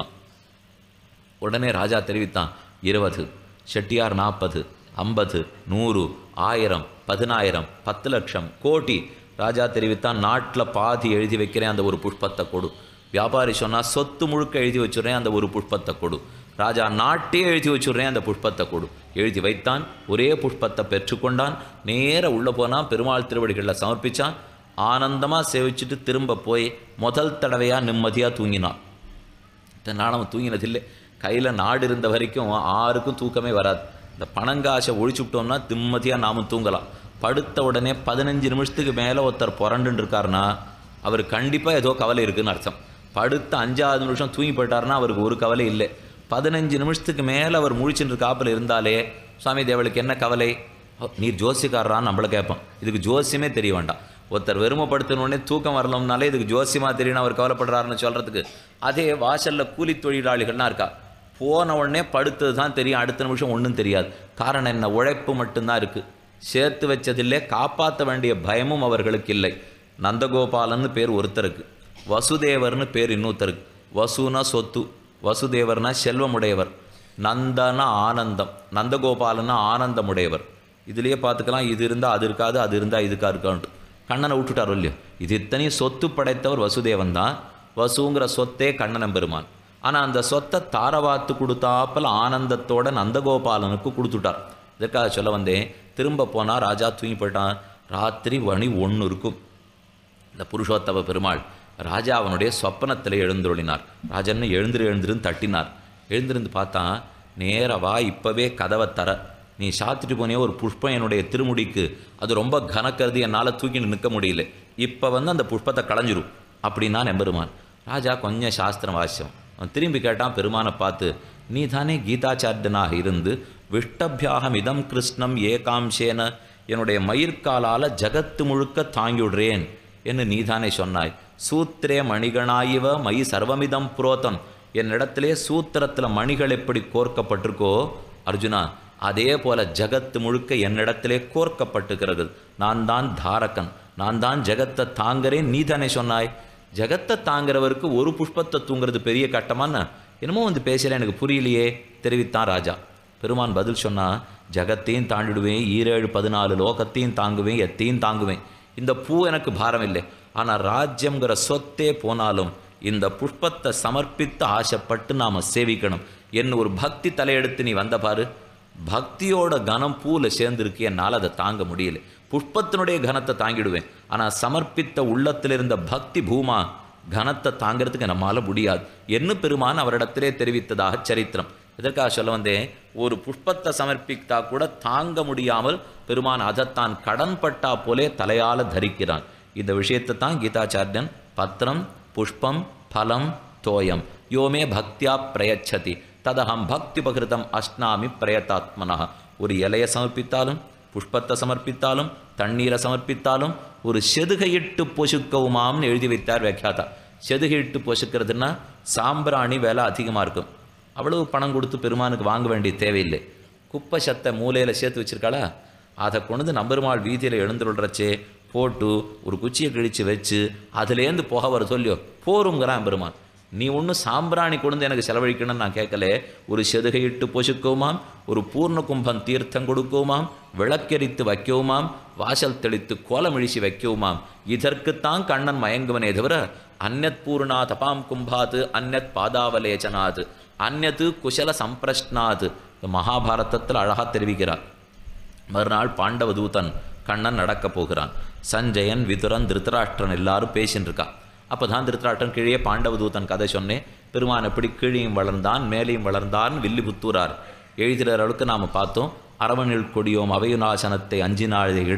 உடனே ராஜா தெரிவித்தான் இருபது செட்டியார் நாற்பது ஐம்பது நூறு ஆயிரம் பதினாயிரம் பத்து லட்சம் கோடி ராஜா தெரிவித்தான் நாட்டில் பாதி எழுதி வைக்கிறேன் அந்த ஒரு புஷ்பத்தை கொடு வியாபாரி சொன்னா சொத்து முழுக்க எழுதி வச்சுடுறேன் அந்த ஒரு புஷ்பத்தை கொடு ராஜா நாட்டே எழுதி வச்சுடுறேன் அந்த புஷ்பத்தை கொடு எழுதி வைத்தான் ஒரே புஷ்பத்தை பெற்றுக்கொண்டான் நேர உள்ள போனான் பெருமாள் திருவடிகளில் சமர்ப்பிச்சான் ஆனந்தமா சேவிச்சுட்டு திரும்ப போய் முதல் தடவையா நிம்மதியா தூங்கினான் இத்தனை நாள் அவன் தூங்கினதில்லை கையில் நாடு இருந்த வரைக்கும் ஆருக்கும் தூக்கமே வராது இந்த பணங்காசை ஒழிச்சுட்டோம்னா நிம்மதியாக நாமும் தூங்கலாம் படுத்த உடனே பதினஞ்சு நிமிஷத்துக்கு மேலே ஒருத்தர் புரண்டுன்னு இருக்காருன்னா அவர் கண்டிப்பாக ஏதோ கவலை இருக்குன்னு அர்த்தம் படுத்த அஞ்சாவது நிமிஷம் தூங்கி போயிட்டாருன்னா அவருக்கு ஒரு கவலை இல்லை பதினஞ்சு நிமிஷத்துக்கு மேலே அவர் முழிச்சுட்டு இருக்காப்புல இருந்தாலே சுவாமி தேவளுக்கு என்ன கவலை "ஓ, நீர் ஜோசிக்காரரான்னு நம்மளை கேட்போம் இதுக்கு ஜோசியமே தெரிய வேண்டாம் ஒருத்தர் வெறுமைப்படுத்தின உடனே தூக்கம் வரலம்னாலே இதுக்கு ஜோசியமா தெரியும் அவர் கவலைப்படுறாருன்னு சொல்றதுக்கு அதே வாசல்ல கூலி தொழிலாளிகள்லாம் இருக்கா போன உடனே படுத்தது தான் தெரியும் அடுத்த நிமிஷம் ஒன்றும் தெரியாது காரணம் என்ன உழைப்பு மட்டும்தான் இருக்கு சேர்த்து வச்சதில்லை காப்பாற்ற வேண்டிய பயமும் அவர்களுக்கு இல்லை நந்தகோபாலன்னு பேர் ஒருத்தருக்கு வசுதேவர்னு பேர் இன்னொருத்தருக்கு வசுனா சொத்து வசுதேவர்னா செல்வமுடையவர் நந்தனா ஆனந்தம் நந்தகோபாலனா ஆனந்தமுடையவர் இதுலயே பார்த்துக்கலாம் இது இருந்தால் அது இருக்காது அது இருந்தால் இதுக்கா இருக்கான்ட்டு கண்ணனை விட்டுட்டாரோ இல்லையோ இது இத்தனையும் சொத்து படைத்தவர் வசுதேவன் தான் வசுங்கிற சொத்தே கண்ணனம் பெருமான் ஆனால் அந்த சொத்தை தாரவாத்து கொடுத்தாப்பல ஆனந்தத்தோட நந்தகோபாலனுக்கு கொடுத்துட்டார் இதற்காக சொல்ல வந்தேன் திரும்ப போனால் ராஜா தூங்கி போயிட்டான் ராத்திரி மணி ஒன்று இருக்கும் இந்த புருஷோத்தம பெருமாள் ராஜா அவனுடைய சொப்பனத்தில் எழுந்துருளினார் ராஜன்னு எழுந்திரு எழுந்திருன்னு தட்டினார் எழுந்திருந்து பார்த்தா நேரா வா இப்பவே கதவை தர நீ சாத்திட்டு போனே ஒரு புஷ்பம் என்னுடைய திருமுடிக்கு அது ரொம்ப கனக்கருதி என்னால் தூக்கிட்டு நிற்க முடியல இப்போ வந்து அந்த புஷ்பத்தை களைஞ்சிரும் அப்படின்னா நெம்பெருமான் ராஜா கொஞ்சம் சாஸ்திரம் வாசியம் அவன் திரும்பி கேட்டான் பெருமானை பார்த்து நீ தானே கீதாச்சாரியனாக இருந்து விஷ்டபியாகம் இதம் கிருஷ்ணம் ஏகாம்சேன என்னுடைய மயிர்காலால ஜகத்து முழுக்க தாங்கிவிடுறேன் என்று நீதானே சொன்னாய் சூத்திரே மணிகணாயிவ மயி சர்வமிதம் புரோதம் என்னிடத்திலே சூத்திரத்தில் மணிகள் எப்படி கோர்க்கப்பட்டிருக்கோ அர்ஜுனா அதே போல ஜகத்து முழுக்க என்னிடத்திலே கோர்க்கப்பட்டிருக்கிறது நான் தான் தாரகன் நான் தான் ஜெகத்தை தாங்குறேன் நீதானே சொன்னாய் ஜெகத்தை தாங்குறவருக்கு ஒரு புஷ்பத்தை தூங்குறது பெரிய கட்டமான்னு என்னமோ வந்து பேசல எனக்கு புரியலையே தெரிவித்தான் ராஜா பெருமான் பதில் சொன்னா ஜகத்தையும் தாண்டிடுவேன் ஈரேழு பதினாலு லோகத்தையும் தாங்குவேன் எத்தையும் தாங்குவேன் இந்த பூ எனக்கு பாரம் இல்லை ஆனால் ராஜ்யம்ங்கிற சொத்தே போனாலும் இந்த புஷ்பத்தை சமர்ப்பித்து ஆசைப்பட்டு நாம சேவிக்கணும் என்ன ஒரு பக்தி தலையெடுத்து நீ வந்த பாரு பக்தியோட கனம் பூவில் சேர்ந்துருக்கு என்னால் அதை தாங்க முடியல புஷ்பத்தினுடைய கனத்தை தாங்கிடுவேன் ஆனால் சமர்ப்பித்த உள்ளத்தில் இருந்த பக்தி பூமா கனத்தை தாங்கிறதுக்கு நம்மால முடியாது என்ன பெருமான் அவரிடத்திலே தெரிவித்ததாக சரித்திரம் இதற்காக சொல்ல வந்தேன் ஒரு புஷ்பத்தை சமர்ப்பித்தா கூட தாங்க முடியாமல் பெருமான் அதைத்தான் கடன்பட்டா போலே தலையால தரிக்கிறான் இந்த விஷயத்தை தான் கீதாச்சாரியன் பத்திரம் புஷ்பம் பலம் தோயம் யோமே பக்தியா பிரயச்சதி ததகம் பக்தி பகிருதம் அஷ்னாமி பிரயத்தாத்மனா ஒரு இலையை சமர்ப்பித்தாலும் புஷ்பத்தை சமர்ப்பித்தாலும் தண்ணீரை சமர்ப்பித்தாலும் ஒரு செதுகையிட்டு பொசுக்கவுமாம்னு எழுதி வைத்தார் வியாக்கியாதா செதுகையிட்டு பொசுக்கிறதுன்னா சாம்பிராணி விலை அதிகமாக இருக்கும் அவ்வளவு பணம் கொடுத்து பெருமானுக்கு வாங்க வேண்டிய தேவையில்லை குப்பை சத்தை மூலையில் சேர்த்து வச்சிருக்காளா அதை கொண்டு வந்து நம்பெருமாள் வீதியில் எழுந்துருள்றச்சே போட்டு ஒரு குச்சியை கிழிச்சு வச்சு அதுலேருந்து புகை வர சொல்லியோ போருங்கிறான் பெருமான் நீ ஒன்றும் சாம்பிராணி கொண்டு எனக்கு செலவழிக்கணும்னு நான் கேட்கல ஒரு செதுகையிட்டு பொசுக்கவுமாம் ஒரு பூர்ண கும்பம் தீர்த்தம் கொடுக்கவுமாம் விளக்கெரித்து வைக்கவுமாம் வாசல் தெளித்து கோலம் இழிச்சு வைக்கவுமாம் இதற்குத்தான் கண்ணன் மயங்குவனே தவிர அந்நத் பூர்ணா தபாம் கும்பாது அந்நத் பாதாவலேச்சனாது அந்நத்து குசல சம்பிரஷ்னாது இந்த மகாபாரதத்தில் அழகா தெரிவிக்கிறார் மறுநாள் பாண்டவ தூதன் கண்ணன் நடக்கப் போகிறான் சஞ்சயன் விதுரன் திருத்தராஷ்டிரன் எல்லாரும் பேசின்னு இருக்கா அப்போ தான் திருத்தராஷ்டிரன் கீழே பாண்டவ தூதன் கதை சொன்னேன் பெருமான் எப்படி கீழையும் வளர்ந்தான் மேலேயும் வளர்ந்தான் வில்லி புத்தூரார் எழுதுகிற அளவுக்கு நாம் பார்த்தோம் அரவணில் கொடியோம் அவையுநாசனத்தை அஞ்சினாழை இட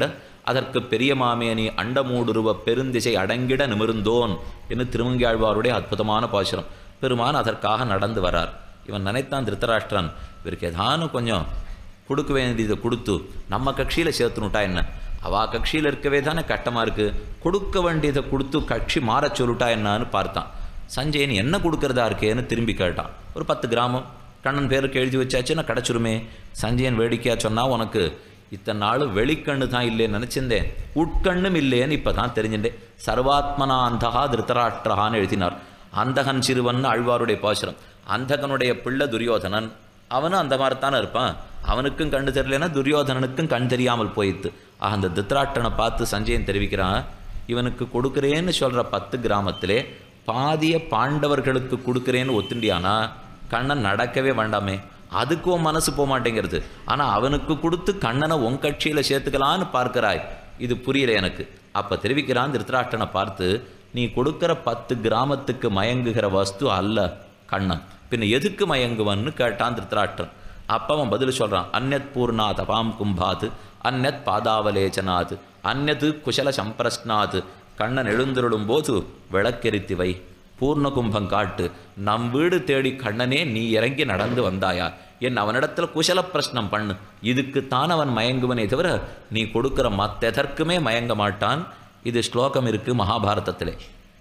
அதற்கு பெரிய மாமேனி அண்டமூடுருவ பெருந்திசை அடங்கிட நிமிர்ந்தோன் என்று திருமங்கியாழ்வாருடைய அற்புதமான பாசுரம் பெருமான் அதற்காக நடந்து வரார் இவன் நினைத்தான் திருத்தராஷ்டிரன் இவருக்கு ஏதானும் கொஞ்சம் கொடுக்க வேண்டியதை கொடுத்து நம்ம கட்சியில் சேர்த்துனுட்டா என்ன அவா கட்சியில் இருக்கவே தானே கட்டமாக இருக்குது கொடுக்க வேண்டியதை கொடுத்து கட்சி மாறச் சொல்லிட்டா என்னன்னு பார்த்தான் சஞ்சயன் என்ன கொடுக்கறதா இருக்கேன்னு திரும்பி கேட்டான் ஒரு பத்து கிராமம் கண்ணன் பேருக்கு எழுதி வச்சாச்சுன்னா கிடச்சிருமே சஞ்சயன் வேடிக்கையாக சொன்னால் உனக்கு இத்தனை நாள் வெளிக்கண்ணு தான் இல்லைன்னு நினச்சிருந்தேன் உட்கண்ணும் இல்லைன்னு இப்போ தான் தெரிஞ்சுட்டேன் சர்வாத்மனா அந்தகா திருத்தராஷ்டிரஹான்னு எழுதினார் அந்தகன் சிறுவன் ஆழ்வாருடைய பாசுரம் அந்தகனுடைய பிள்ளை துரியோதனன் அவனும் அந்த மாதிரி தானே இருப்பான் அவனுக்கும் கண்ணு தெரியலனா துரியோதனனுக்கும் கண் தெரியாமல் போயிடுது ஆக அந்த திருத்தராட்டனை பார்த்து சஞ்சயன் தெரிவிக்கிறான் இவனுக்கு கொடுக்குறேன்னு சொல்கிற பத்து கிராமத்திலே பாதிய பாண்டவர்களுக்கு கொடுக்குறேன்னு ஒத்துண்டியானா கண்ணன் நடக்கவே வேண்டாமே அதுக்கு உன் மனசு போக மாட்டேங்கிறது ஆனால் அவனுக்கு கொடுத்து கண்ணனை உன் கட்சியில் சேர்த்துக்கலான்னு பார்க்கிறாய் இது புரியல எனக்கு அப்போ தெரிவிக்கிறான் திருத்தராஷ்டனை பார்த்து நீ கொடுக்கிற பத்து கிராமத்துக்கு மயங்குகிற வஸ்து அல்ல கண்ணன் பின்ன எதுக்கு மயங்குவன்னு கேட்டான் திருத்தராஷ்டிரன் அப்போ அவன் பதில் சொல்கிறான் அந்நத் பூர்ணா தபாம் கும்பாத் அந்நத் பாதாவலேச்சனாத் அந்நது குஷல சம்பிரஸ்னாத் கண்ணன் எழுந்தருளும் போது விளக்கெரித்தி வை பூர்ண கும்பம் காட்டு நம் வீடு தேடி கண்ணனே நீ இறங்கி நடந்து வந்தாயா என் அவனிடத்துல குஷல பிரश्னம் பண்ணு இதுக்குத்தான் அவன் மயங்குவனே தவிர நீ கொடுக்கிற மத்தெதற்குமே மயங்க மாட்டான் இது ஸ்லோகம் இருக்கு மகாபாரதத்திலே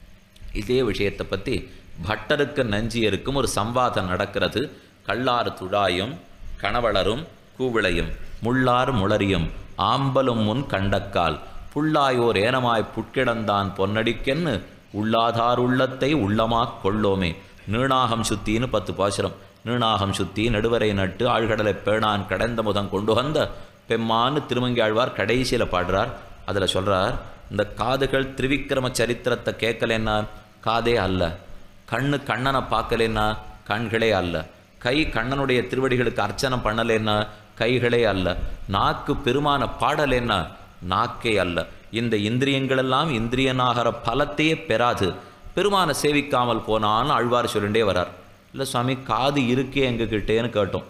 இதே விஷயத்தை பற்றி பட்டருக்கு நஞ்சியருக்கும் ஒரு சம்வாதம் நடக்கிறது கள்ளார் துழாயும் கணவளரும் கூவிளையும் முள்ளார் முளரியும் ஆம்பலும் முன் கண்டக்கால் புள்ளாயோர் ஏனமாய் புட்கிடந்தான் பொன்னடிக்கென்னு உள்ளாதார் உள்ளத்தை உள்ளமாக் கொள்ளோமே நீணாகம் சுத்தின்னு பத்து பாசுரம் நீணாகம் சுத்தி நடுவரை நட்டு ஆழ்கடலை பேணான் கடந்த முதம் கொண்டு வந்த பெம்மான்னு திருமங்கி ஆழ்வார் கடைசியில் பாடுறார் அதில் சொல்றார் இந்த காதுகள் திரிவிக்ரம சரித்திரத்தை கேட்கலன்னா காதே அல்ல கண்ணு கண்ணனை பார்க்கலன்னா கண்களே அல்ல கை கண்ணனுடைய திருவடிகளுக்கு அர்ச்சனை பண்ணலைன்னா கைகளே அல்ல நாக்கு பெருமான பாடலைன்னா நாக்கே அல்ல இந்த இந்திரியங்களெல்லாம் இந்திரியனாகிற பலத்தையே பெறாது பெருமானை சேவிக்காமல் போனான்னு ஆழ்வார் சொல்லிண்டே வரார் இல்லை சுவாமி காது இருக்கே எங்ககிட்டேன்னு கேட்டோம்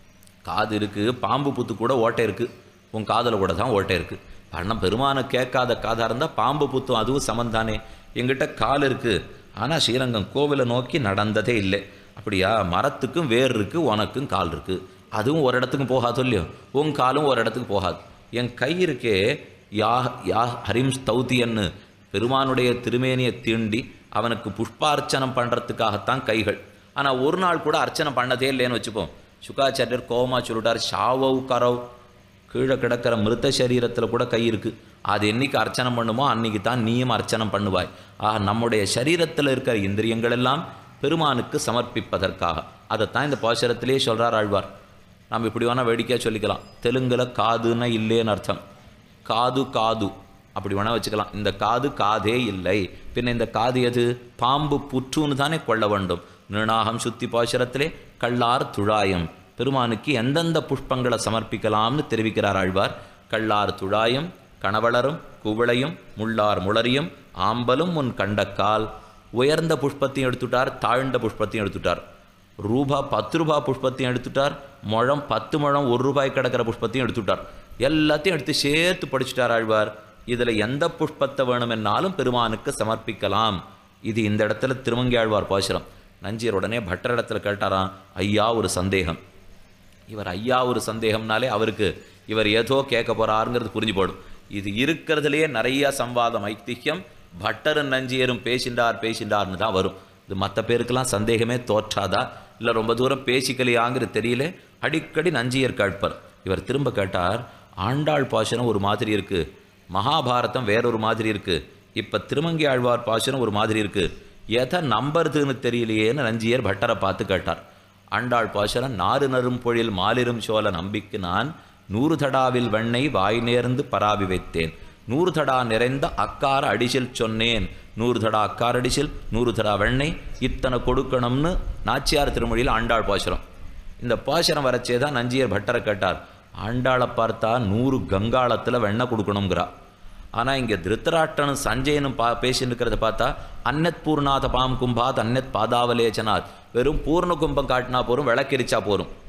காது இருக்குது பாம்பு புத்து கூட ஓட்டை இருக்குது உன் காதில் கூட தான் ஓட்டை இருக்குது ஆனால் பெருமானை கேட்காத காதாக இருந்தால் பாம்பு புத்தும் அதுவும் சமந்தானே எங்கிட்ட கால் இருக்குது ஆனால் ஸ்ரீரங்கம் கோவிலை நோக்கி நடந்ததே இல்லை அப்படியா மரத்துக்கும் வேர் இருக்குது உனக்கும் கால் இருக்குது அதுவும் ஒரு இடத்துக்கும் போகாது இல்லையோ உன் காலும் ஒரு இடத்துக்கு போகாது என் கை இருக்கே யா யா ஹரிம் ஸ்தௌத்தியன்னு பெருமானுடைய திருமேனியை தீண்டி அவனுக்கு புஷ்பார்ச்சனம் பண்ணுறதுக்காகத்தான் கைகள் ஆனால் ஒரு நாள் கூட அர்ச்சனை பண்ணதே இல்லைன்னு வச்சுப்போம் சுகாச்சாரியர் கோவமா சொல்லிட்டார் ஷாவவ் கரவ் கீழே கிடக்கிற மிருத சரீரத்தில் கூட கை இருக்குது அது என்னைக்கு அர்ச்சனை பண்ணுமோ அன்னைக்கு தான் நீயும் அர்ச்சனை பண்ணுவாய் ஆக நம்முடைய சரீரத்தில் இருக்கிற இந்திரியங்கள் எல்லாம் பெருமானுக்கு சமர்ப்பிப்பதற்காக அதைத்தான் இந்த பாசுரத்திலே சொல்கிறார் ஆழ்வார் நாம் இப்படி வேணால் வேடிக்கையாக சொல்லிக்கலாம் தெலுங்குல காதுன்னா இல்லேன்னு அர்த்தம் காது காது அப்படி வேணால் வச்சுக்கலாம் இந்த காது காதே இல்லை பின்ன இந்த காது எது பாம்பு புற்றுன்னு தானே கொள்ள வேண்டும் நீணாகம் சுத்தி பாசுரத்திலே கள்ளார் துழாயம் பெருமானுக்கு எந்தெந்த புஷ்பங்களை சமர்ப்பிக்கலாம்னு தெரிவிக்கிறார் ஆழ்வார் கள்ளார் துழாயம் கணவளரும் குவளையும் முள்ளார் முளரியும் ஆம்பலும் முன் கண்டக்கால் உயர்ந்த புஷ்பத்தையும் எடுத்துட்டார் தாழ்ந்த புஷ்பத்தையும் எடுத்துட்டார் ரூபா பத்து ரூபா புஷ்பத்தையும் எடுத்துட்டார் முழம் பத்து முழம் ஒரு ரூபாய் கிடக்கிற புஷ்பத்தையும் எடுத்துட்டார் எல்லாத்தையும் எடுத்து சேர்த்து படிச்சுட்டார் ஆழ்வார் இதில் எந்த புஷ்பத்தை வேணுமென்னாலும் பெருமானுக்கு சமர்ப்பிக்கலாம் இது இந்த இடத்துல திருமங்கி ஆழ்வார் பாசுரம் நஞ்சியர் உடனே பட்டர் இடத்துல கேட்டாராம் ஐயா ஒரு சந்தேகம் இவர் ஐயா ஒரு சந்தேகம்னாலே அவருக்கு இவர் ஏதோ கேட்க போறாருங்கிறது புரிஞ்சு போடும் இது இருக்கிறதுலேயே நிறைய சம்வாதம் ஐத்திஹ்யம் பட்டரும் நஞ்சியரும் பேசிண்டார் பேசிண்டார்னு தான் வரும் இது மற்ற பேருக்கெல்லாம் சந்தேகமே தோற்றாதா இல்லை ரொம்ப தூரம் பேசிக்கலையாங்கிறது தெரியல அடிக்கடி நஞ்சியர் கேட்பார் இவர் திரும்ப கேட்டார் ஆண்டாள் பாசனம் ஒரு மாதிரி இருக்கு மகாபாரதம் வேறொரு மாதிரி இருக்கு இப்போ திருமங்கி ஆழ்வார் பாசனம் ஒரு மாதிரி இருக்கு எதை நம்புறதுன்னு தெரியலையேன்னு நஞ்சியர் பட்டரை பார்த்து கேட்டார் ஆண்டாள் பாசனம் நாறு நரும் பொழில் மாலிரும் சோழ நம்பிக்கு நான் நூறு தடாவில் வெண்ணெய் வாய் நேர்ந்து பராவி வைத்தேன் நூறு தடா நிறைந்த அக்கார அடிசில் சொன்னேன் நூறு தடா அக்கார அடிசில் நூறு தடா வெண்ணெய் இத்தனை கொடுக்கணும்னு நாச்சியார் திருமொழியில் ஆண்டாள் பாசுரம் இந்த பாசுரம் வரச்சே தான் நஞ்சியர் பட்டரை கேட்டார் ஆண்டாளை பார்த்தா நூறு கங்காளத்தில் வெண்ணெய் கொடுக்கணுங்கிறா ஆனால் இங்கே திருத்தராட்டனும் சஞ்சயனும் பா பேசின்னு இருக்கிறத பார்த்தா அன்னத் பூர்ணாத பாம் கும்பாத் அன்னத் பாதாவலேச்சனாத் வெறும் பூர்ண கும்பம் காட்டினா போரும் விளக்கெரிச்சா போரும்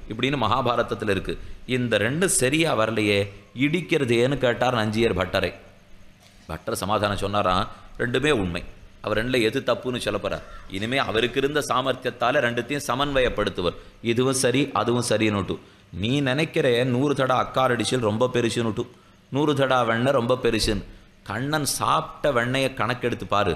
இப்படின்னு மகாபாரதத்தில் இருக்கு இந்த ரெண்டும் சரியா வரலையே இடிக்கிறது ஏன்னு கேட்டார் நஞ்சியர் பட்டரை பட்டர் சமாதானம் சொன்னாராம் ரெண்டுமே உண்மை அவர் ரெண்டில் எது தப்புன்னு சொல்ல போறார் இனிமே அவருக்கு இருந்த சாமர்த்தியத்தால ரெண்டுத்தையும் சமன்வயப்படுத்துவர் இதுவும் சரி அதுவும் சரின்னுட்டு நீ நினைக்கிற நூறு தடா அக்காரடிச்சல் ரொம்ப பெருசுன்னுட்டு நூறு தடா வெண்ணெய் ரொம்ப பெருசுன்னு கண்ணன் சாப்பிட்ட வெண்ணெயை கணக்கெடுத்து பாரு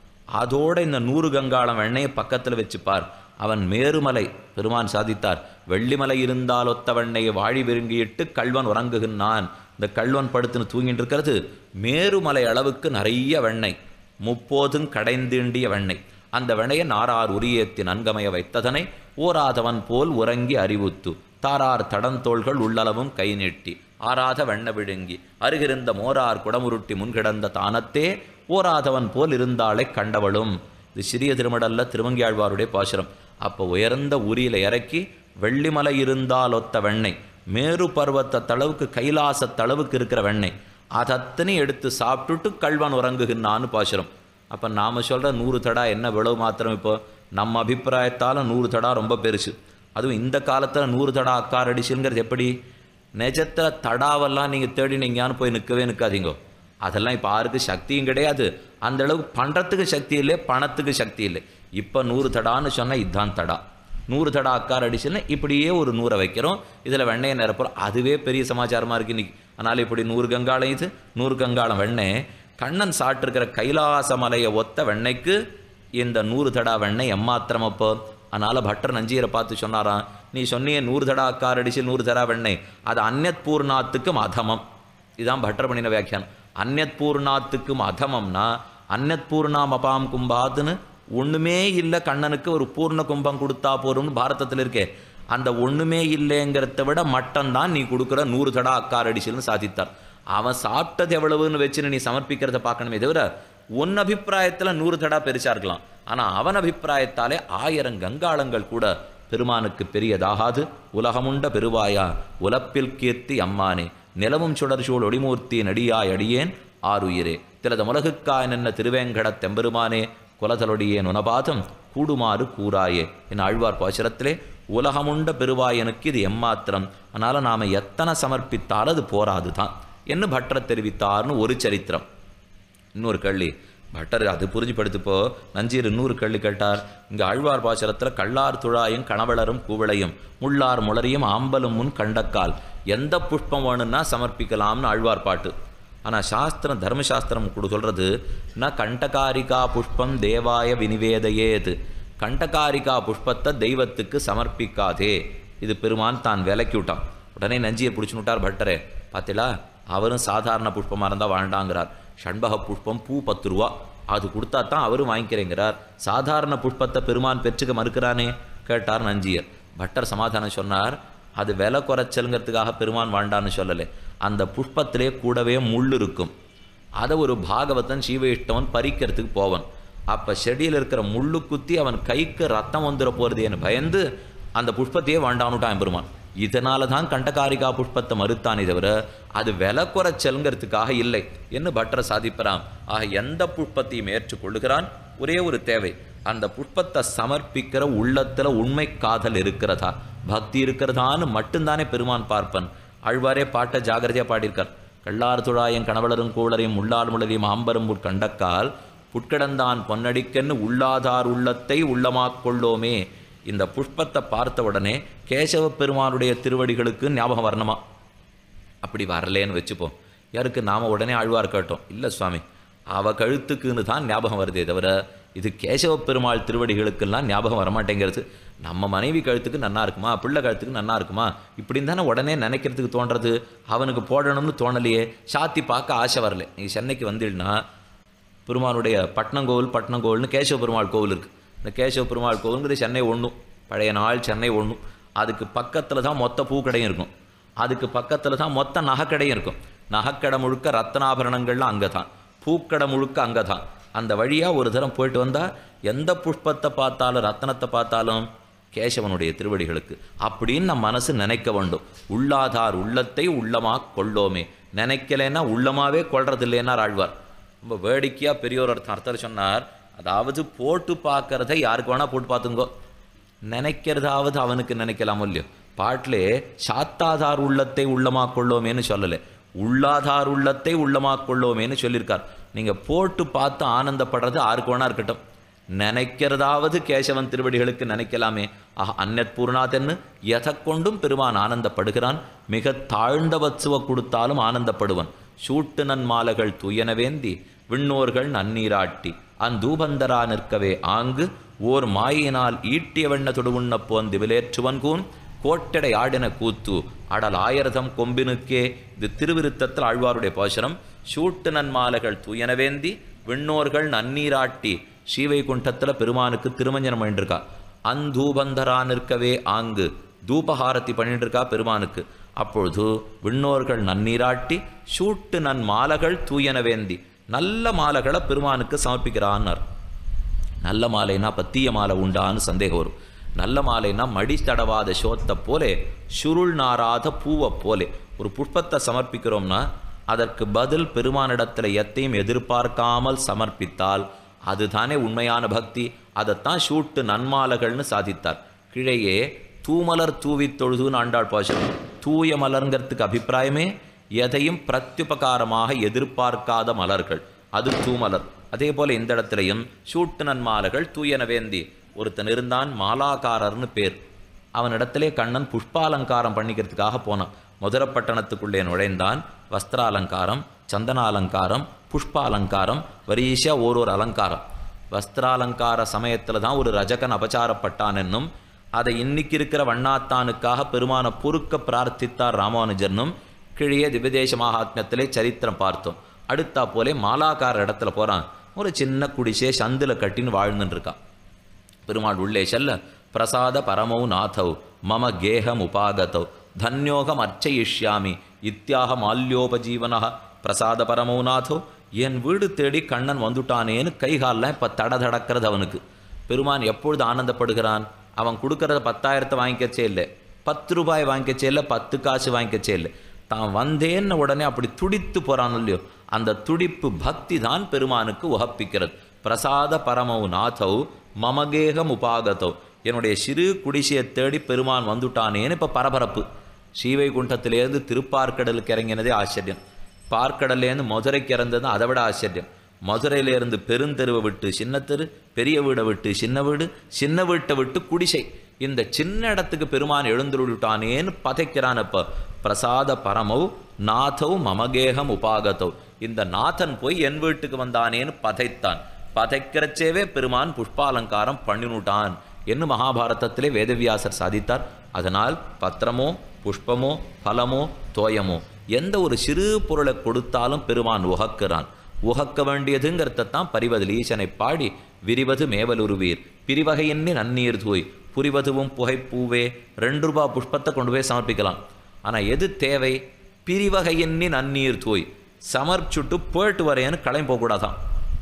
அதோட இந்த நூறு கங்காளம் வெண்ணையை பக்கத்தில் வச்சு பார் அவன் மேருமலை பெருமான் சாதித்தார் வெள்ளிமலை இருந்தால் ஒத்த வெண்ணையை வாழி விருங்கியிட்டு கல்வன் உறங்குகின்றான் இந்த கல்வன் படுத்துன்னு தூங்கிட்டு இருக்கிறது மேருமலை அளவுக்கு நிறைய வெண்ணெய் முப்போதும் கடைந்தீண்டிய வெண்ணெய் அந்த வெண்ணையை நாரார் உரியேத்தி நன்கமைய வைத்ததனை ஓராதவன் போல் உறங்கி அறிவுத்து தாரார் தடந்தோள்கள் உள்ளளவும் கை நீட்டி ஆராத வெண்ண விழுங்கி அருகிருந்த மோரார் குடமுருட்டி முன்கிடந்த தானத்தே ஓராதவன் போல் இருந்தாளை கண்டவளும் இது சிறிய திருமடல்ல திருவங்கியாழ்வாருடைய பாசுரம் அப்போ உயர்ந்த உரியில இறக்கி வெள்ளிமலை இருந்தால் ஒத்த வெண்ணெய் மேரு பர்வத்த தளவுக்கு கைலாச தளவுக்கு இருக்கிற வெண்ணெய் அதத்தனை எடுத்து சாப்பிட்டுட்டு கல்வன் உறங்குகின்றான்னு பாசுரம் அப்போ நாம் சொல்கிற நூறு தடா என்ன விளவு மாத்திரம் இப்போ நம்ம அபிப்பிராயத்தால் நூறு தடா ரொம்ப பெருசு அதுவும் இந்த காலத்தில் நூறு தடா அக்கார் அடிச்சுங்கிறது எப்படி நிஜத்தில் தடாவெல்லாம் நீங்கள் தேடினீங்கன்னு போய் நிற்கவே நிற்காதீங்க அதெல்லாம் இப்போ யாருக்கு சக்தியும் கிடையாது அந்த அளவுக்கு பண்ணுறதுக்கு சக்தி இல்லை பணத்துக்கு சக்தி இல்லை இப்போ நூறு தடான்னு சொன்னால் இதுதான் தடா நூறு தடா அக்கார் அடிச்சுன்னா இப்படியே ஒரு நூறை வைக்கிறோம் இதில் வெண்ணெயை நிரப்புறோம் அதுவே பெரிய சமாச்சாரமாக இருக்கு இன்னைக்கு அதனால் இப்படி நூறு கங்காளம் இது நூறு கங்காளம் வெண்ணெய் கண்ணன் சாப்பிட்ருக்கிற கைலாச மலையை ஒத்த வெண்ணெய்க்கு இந்த நூறு தடா வெண்ணெய் எம்மாத்திரம் அப்போ அதனால் பட்டர் நஞ்சீரை பார்த்து சொன்னாராம் நீ சொன்னியே நூறு தடா அக்கார் அடிச்சு நூறு தடா வெண்ணெய் அது அந்நத் பூர்ணாத்துக்கும் அதமம் இதுதான் பட்டர் பண்ணின வியாக்கியானம் அந்நத் பூர்ணாத்துக்கும் அதமம்னா அந்நத் பூர்ணாம் அபாம் கும்பாத்துன்னு ஒண்ணுமே இல்லை கண்ணனுக்கு ஒரு பூர்ண கும்பம் கொடுத்தா போரும்னு பாரதத்தில் இருக்கே அந்த ஒண்ணுமே இல்லைங்கிறத விட மட்டம் தான் நீ கொடுக்குற நூறு தடா அக்கார் அடிச்சல்னு சாதித்தார் அவன் சாப்பிட்டது எவ்வளவுன்னு வச்சுன்னு நீ சமர்ப்பிக்கிறத பார்க்கணுமே தவிர உன் அபிப்பிராயத்தில் நூறு தடா பெருசா இருக்கலாம் ஆனா அவன் அபிப்பிராயத்தாலே ஆயிரம் கங்காளங்கள் கூட பெருமானுக்கு பெரியதாகாது உலகமுண்ட பெருவாயா உலப்பில் கீர்த்தி அம்மானே நிலவும் சுடர்சூழ் ஒளிமூர்த்தி நடியாய் அடியேன் ஆறுயிரே திலத முலகுக்காய் நின்ன திருவேங்கடத் தெம்பெருமானே குலதலொடியேன் உனபாதம் கூடுமாறு கூறாயே என் ஆழ்வார் பாசுரத்திலே உலகமுண்ட பெருவாயனுக்கு இது எம்மாத்திரம் அதனால நாம எத்தனை சமர்ப்பித்தாலும் அது போராது தான் என்ன பட்டர் தெரிவித்தார்னு ஒரு சரித்திரம் இன்னொரு கேள்வி பட்டர் அது புரிஞ்சுப்படுத்துப்போ நஞ்சீர் இன்னொரு கேள்வி கேட்டார் இங்க ஆழ்வார் பாசுரத்தில் கள்ளார் துழாயும் கணவளரும் கூவளையும் முள்ளார் முளரியும் ஆம்பலும் முன் கண்டக்கால் எந்த புஷ்பம் வேணும்னா சமர்ப்பிக்கலாம்னு ஆழ்வார் பாட்டு ஆனால் சாஸ்திரம் தர்மசாஸ்திரம் கூட சொல்றது ந கண்டகாரிகா புஷ்பம் தேவாய வினிவேதையேது கண்டகாரிகா புஷ்பத்தை தெய்வத்துக்கு சமர்ப்பிக்காதே இது பெருமான் தான் விலக்கி விட்டான் உடனே நஞ்சியை பிடிச்சுன்னு விட்டார் பட்டரே பார்த்தீங்களா அவரும் சாதாரண புஷ்பமாக இருந்தால் வாழ்ந்தாங்கிறார் ஷண்பக புஷ்பம் பூ பத்து ரூபா அது கொடுத்தா தான் அவரும் வாங்கிக்கிறேங்கிறார் சாதாரண புஷ்பத்தை பெருமான் பெற்றுக்க மறுக்கிறானே கேட்டார் நஞ்சியர் பட்டர் சமாதானம் சொன்னார் அது விலை குறைச்சலுங்கிறதுக்காக பெருமான் வாழ்ந்தான்னு சொல்லலை அந்த புஷ்பத்திலே கூடவே முள் இருக்கும் அதை ஒரு பாகவதன் சீவையிட்டவன் பறிக்கிறதுக்கு போவன் அப்போ செடியில் இருக்கிற முள்ளு குத்தி அவன் கைக்கு ரத்தம் வந்துட போகிறதேன்னு பயந்து அந்த புஷ்பத்தையே வேண்டான்னுட்டான் பெருமான் இதனால தான் கண்டகாரிகா புஷ்பத்தை மறுத்தானே தவிர அது விலை குறைச்சலுங்கிறதுக்காக இல்லை என்று பட்டர் சாதிப்பறான் ஆக எந்த புஷ்பத்தையும் ஏற்றுக்கொள்ளுகிறான் ஒரே ஒரு தேவை அந்த புஷ்பத்தை சமர்ப்பிக்கிற உள்ளத்துல உண்மை காதல் இருக்கிறதா பக்தி இருக்கிறதான்னு மட்டும்தானே பெருமான் பார்ப்பன் ஆழ்வாரே பாட்டை ஜாகிரதையா பாடியிருக்கார் கள்ளார் துழாயும் கணவளரும் கூளரையும் உள்ளார் முளரியும் ஆம்பரும் கண்டக்கால் புட்கிடந்தான் பொன்னடிக்கன்னு உள்ளாதார் உள்ளத்தை உள்ளமாக் கொள்ளோமே இந்த புஷ்பத்தை பார்த்த உடனே கேசவ பெருமானுடைய திருவடிகளுக்கு ஞாபகம் வரணுமா அப்படி வரலேன்னு வச்சுப்போம் யாருக்கு நாம உடனே ஆழ்வார் கேட்டோம் இல்லை சுவாமி அவ கழுத்துக்குன்னு தான் ஞாபகம் வருதே தவிர இது கேசவ பெருமாள் திருவடிகளுக்கெல்லாம் ஞாபகம் வரமாட்டேங்கிறது நம்ம மனைவி கழுத்துக்கு நன்னா இருக்குமா பிள்ளை கழுத்துக்கு நன்னா இருக்குமா இப்படின்னு தானே உடனே நினைக்கிறதுக்கு தோன்றது அவனுக்கு போடணும்னு தோணலையே சாத்தி பார்க்க ஆசை வரல நீங்கள் சென்னைக்கு வந்தீங்கன்னா பெருமானுடைய பட்னங்கோவில் பட்னங்கோவில்னு கேசவ பெருமாள் கோவில் இருக்குது இந்த கேசவ பெருமாள் கோவிலுங்கிறது சென்னை ஒன்றும் பழைய நாள் சென்னை ஒன்றும் அதுக்கு பக்கத்தில் தான் மொத்த பூக்கடையும் இருக்கும் அதுக்கு பக்கத்தில் தான் மொத்த நகைக்கடையும் இருக்கும் நகைக்கடை முழுக்க ரத்னாபரணங்கள்லாம் அங்கே தான் பூக்கடை முழுக்க அங்கே தான் அந்த வழியாக ஒரு தரம் போயிட்டு வந்தால் எந்த புஷ்பத்தை பார்த்தாலும் ரத்னத்தை பார்த்தாலும் கேசவனுடைய திருவடிகளுக்கு அப்படின்னு நம் மனசு நினைக்க வேண்டும் உள்ளாதார் உள்ளத்தை உள்ளமா கொள்ளோமே நினைக்கலைன்னா உள்ளமாவே கொள்றது இல்லைன்னா ஆழ்வார் ரொம்ப வேடிக்கையாக பெரியோர் ஒருத்தர் அர்த்தம் சொன்னார் அதாவது போட்டு பார்க்கறத யாருக்கு வேணா போட்டு பார்த்துங்கோ நினைக்கிறதாவது அவனுக்கு நினைக்கலாமோ இல்லையோ பாட்டிலே சாத்தாதார் உள்ளத்தை உள்ளமா கொள்ளோமேன்னு சொல்லலை உள்ளாதார் உள்ளத்தை உள்ளமா கொள்ளோமேன்னு சொல்லியிருக்கார் நீங்க போட்டு பார்த்து ஆனந்தப்படுறது ஆருக்கு வேணா இருக்கட்டும் நினைக்கிறதாவது கேசவன் திருவடிகளுக்கு நினைக்கலாமே ஆஹ் அந்நத் பூர்ணாதென்னு எதை கொண்டும் பெருமான் ஆனந்தப்படுகிறான் மிக தாழ்ந்த வச்சுவ கொடுத்தாலும் ஆனந்தப்படுவன் சூட்டு நன்மாலைகள் துயனவேந்தி விண்ணோர்கள் நன்னீராட்டி அந்தூபந்தரா நிற்கவே ஆங்கு ஓர் மாயினால் ஈட்டிய வெண்ண தொடுவுண்ண போந்து விலேற்றுவன் கூன் கோட்டடை ஆடின கூத்து அடல் ஆயிரதம் கொம்பினுக்கே இது திருவிருத்தத்தில் ஆழ்வாருடைய பாசனம் சூட்டு நன்மாலைகள் துயனவேந்தி விண்ணோர்கள் நன்னீராட்டி ஸ்ரீவைகுண்டத்தில் பெருமானுக்கு திருமஞ்சனம் பண்ணிருக்கா அந்தூபந்தரா நிற்கவே ஆங்கு தூபஹாரத்தி பண்ணிட்டு இருக்கா பெருமானுக்கு அப்பொழுது விண்ணோர்கள் நன்னீராட்டி சூட்டு நன் மாலைகள் தூயனவேந்தி நல்ல மாலைகளை பெருமானுக்கு சமர்ப்பிக்கிறான்னார் நல்ல மாலைனா பத்திய மாலை உண்டான்னு சந்தேகம் வரும் நல்ல மாலைனா மடி தடவாத சோத்தை போலே சுருள் நாராத பூவை போலே ஒரு புஷ்பத்தை சமர்ப்பிக்கிறோம்னா அதற்கு பதில் பெருமானிடத்தில் எத்தையும் எதிர்பார்க்காமல் சமர்ப்பித்தால் அதுதானே உண்மையான பக்தி அதைத்தான் சூட்டு நன்மாலைகள்னு சாதித்தார் கிழையே தூமலர் தூவி தொழுதுன்னு ஆண்டாள் பாசனம் தூய மலர்ங்கிறதுக்கு அபிப்பிராயமே எதையும் பிரத்யுபகாரமாக எதிர்பார்க்காத மலர்கள் அது தூமலர் அதே போல இந்த இடத்துலையும் சூட்டு நன்மாலைகள் தூயனவேந்தி ஒருத்தன் இருந்தான் மாலாக்காரர்னு பேர் அவனிடத்திலே கண்ணன் புஷ்பாலங்காரம் பண்ணிக்கிறதுக்காக போனான் மதுரப்பட்டணத்துக்குள்ளே நுழைந்தான் வஸ்திராலங்காரம் சந்தனாலங்காரம் புஷ்பாலங்காரம் வரிசையா ஒரு ஒரு அலங்காரம் வஸ்திராலங்கார சமயத்தில் தான் ஒரு ரஜகன் அபச்சாரப்பட்டான் என்னும் அதை இன்னைக்கு இருக்கிற வண்ணாத்தானுக்காக பெருமான பொறுக்க பிரார்த்தித்தார் ராமானுஜர்னும் கிழிய திவ்யதேச மகாத்மியத்திலே சரித்திரம் பார்த்தோம் அடுத்தா போலே மாலாக்கார இடத்துல போறான் ஒரு சின்ன குடிசே சந்தில கட்டின்னு வாழ்ந்துன்னு இருக்கான் பெருமாள் உள்ளே செல்ல பிரசாத பரமௌ நாதௌ மம கேகம் உபாகதௌ தன்யோகம் அர்ச்சயிஷ்யாமி இத்தியாக மால்யோபஜீவனா பிரசாத பரமௌ நாதோ என் வீடு தேடி கண்ணன் வந்துட்டானேன்னு கைகாலெலாம் இப்போ தட தடக்கிறது அவனுக்கு பெருமான் எப்பொழுது ஆனந்தப்படுகிறான் அவன் கொடுக்கறத பத்தாயிரத்தை வாங்கிக்கச்சே இல்லை பத்து ரூபாய் வாங்கிக்கச்சே இல்லை பத்து காசு வாங்கிக்கச்சே இல்லை தான் வந்தேன்னு உடனே அப்படி துடித்து போறான் இல்லையோ அந்த துடிப்பு பக்தி தான் பெருமானுக்கு உகப்பிக்கிறது பிரசாத பரமௌ நாதௌ மமகேகம் உபாகதோ என்னுடைய சிறு குடிசையை தேடி பெருமான் வந்துட்டானேன்னு இப்போ பரபரப்பு ஸ்ரீவைகுண்டத்திலேருந்து திருப்பார்க்கடலுக்கு இறங்கினதே ஆச்சரியம் பார்க்கடல்லேருந்து மதுரைக்கு இறந்தது அதை விட ஆச்சரியம் மதுரையிலேருந்து பெருந்தெருவை விட்டு சின்ன தெரு பெரிய வீடை விட்டு சின்ன வீடு சின்ன வீட்டை விட்டு குடிசை இந்த சின்ன இடத்துக்கு பெருமான் எழுந்துருட்டானேன்னு பதைக்கிறான் இப்ப பிரசாத பரமௌ நாதௌ மமகேகம் உபாகதௌ இந்த நாதன் போய் என் வீட்டுக்கு வந்தானேன்னு பதைத்தான் பதைக்கிறச்சேவே பெருமான் புஷ்பாலங்காரம் பண்ணினுட்டான் என்று மகாபாரதத்திலே வேதவியாசர் சாதித்தார் அதனால் பத்திரமோ புஷ்பமோ பலமோ தோயமோ எந்த ஒரு சிறு பொருளை கொடுத்தாலும் பெருமான் உகக்கிறான் உகக்க வேண்டியதுங்கிறதான் பரிவதில் ஈசனை பாடி விரிவது மேவலுருவீர் பிரிவகையின்றி நன்னீர் தூய் புரிவதுவும் புகைப்பூவே ரெண்டு ரூபா புஷ்பத்தை கொண்டு போய் சமர்ப்பிக்கலாம் ஆனால் எது தேவை பிரிவகையின்றி நன்னீர் தூய் சமர்ப்பிச்சுட்டு போயிட்டு வரேன்னு கிளம்பி போகக்கூடாதான்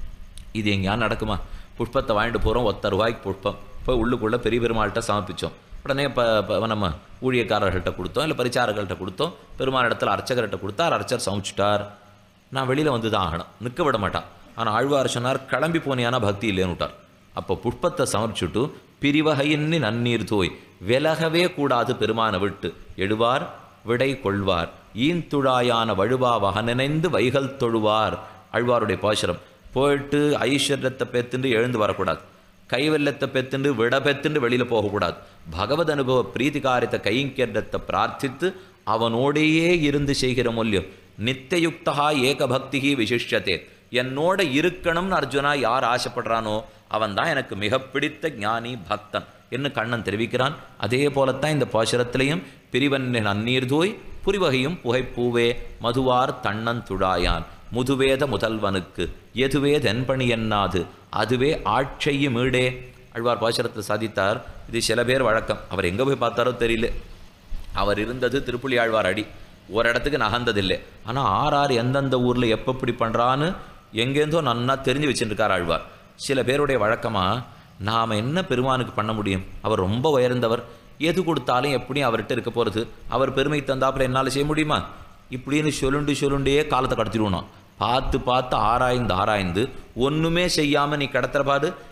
இது எங்கேயா நடக்குமா புஷ்பத்தை வாங்கிட்டு போகிறோம் ஒத்த ரூபாய்க்கு புஷ்பம் போய் உள்ளுக்குள்ளே பெரிய பெருமாள்கிட்ட சமர்ப்பிச்சோம் உடனே இப்போ நம்ம ஊழியக்காரர்கள்ட்ட கொடுத்தோம் இல்லை பரிச்சாரர்கள்ட்ட கொடுத்தோம் பெருமாள் இடத்துல அர்ச்சகர்கிட்ட கொடுத்தார் அர்ச்சர் சமைச்சிட்டார் நான் வெளியில் வந்து தான் ஆகணும் நிற்க விட மாட்டான் ஆனால் ஆழ்வார் சொன்னார் கிளம்பி போனியானா பக்தி இல்லைன்னு விட்டார் அப்போ புஷ்பத்தை சமர்ப்பிச்சுட்டு பிரிவகையின்னி நன்னீர் தோய் விலகவே கூடாது பெருமானை விட்டு எடுவார் விடை கொள்வார் ஈந்துழாயான வழுவா வகநினைந்து வைகல் தொழுவார் ஆழ்வாருடைய பாசுரம் போயிட்டு ஐஸ்வர்யத்தை பெத்துண்டு எழுந்து வரக்கூடாது கைவெல்லத்தை பெத்துண்டு விட பெத்துண்டு வெளியில் போகக்கூடாது பகவத் அனுபவ பிரீதிகாரியத்தை கைங்கரியத்தை பிரார்த்தித்து அவனோடையே இருந்து செய்கிற மூல்யம் நித்தியுக்தா ஏகபக்திகி விசிஷ்யத்தே என்னோட இருக்கணும்னு அர்ஜுனா யார் ஆசைப்படுறானோ அவன் தான் எனக்கு மிக பிடித்த ஞானி பக்தன் என்று கண்ணன் தெரிவிக்கிறான் அதே போலத்தான் இந்த பாசுரத்திலையும் பிரிவன்னின் நன்னீர் தூய் புரிவகையும் புகைப்பூவே மதுவார் தன்னன் துழாயான் முதுவேத முதல்வனுக்கு எதுவே தென்பணி என்னாது அதுவே ஆட்சையும் மீடே அழ்வார் பாசுரத்தை சாதித்தார் இது சில பேர் வழக்கம் அவர் எங்கே போய் பார்த்தாரோ தெரியல அவர் இருந்தது திருப்புலி ஆழ்வார் அடி ஒரு இடத்துக்கு நகர்ந்ததில்லை ஆனால் ஆர் ஆர் எந்தெந்த ஊரில் எப்போ இப்படி பண்ணுறான்னு எங்கேருந்தோ நன்னா தெரிஞ்சு வச்சுருக்கார் ஆழ்வார் சில பேருடைய வழக்கமாக நாம் என்ன பெருமானுக்கு பண்ண முடியும் அவர் ரொம்ப உயர்ந்தவர் எது கொடுத்தாலும் எப்படியும் அவர்கிட்ட இருக்க போகிறது அவர் பெருமை தந்தாப்புல என்னால் செய்ய முடியுமா இப்படின்னு சொல்லுண்டு சொல்லுண்டே காலத்தை கடத்திடுவோம் பார்த்து பார்த்து ஆராய்ந்து ஆராய்ந்து ஒன்றுமே செய்யாமல் நீ கடத்துற பாடு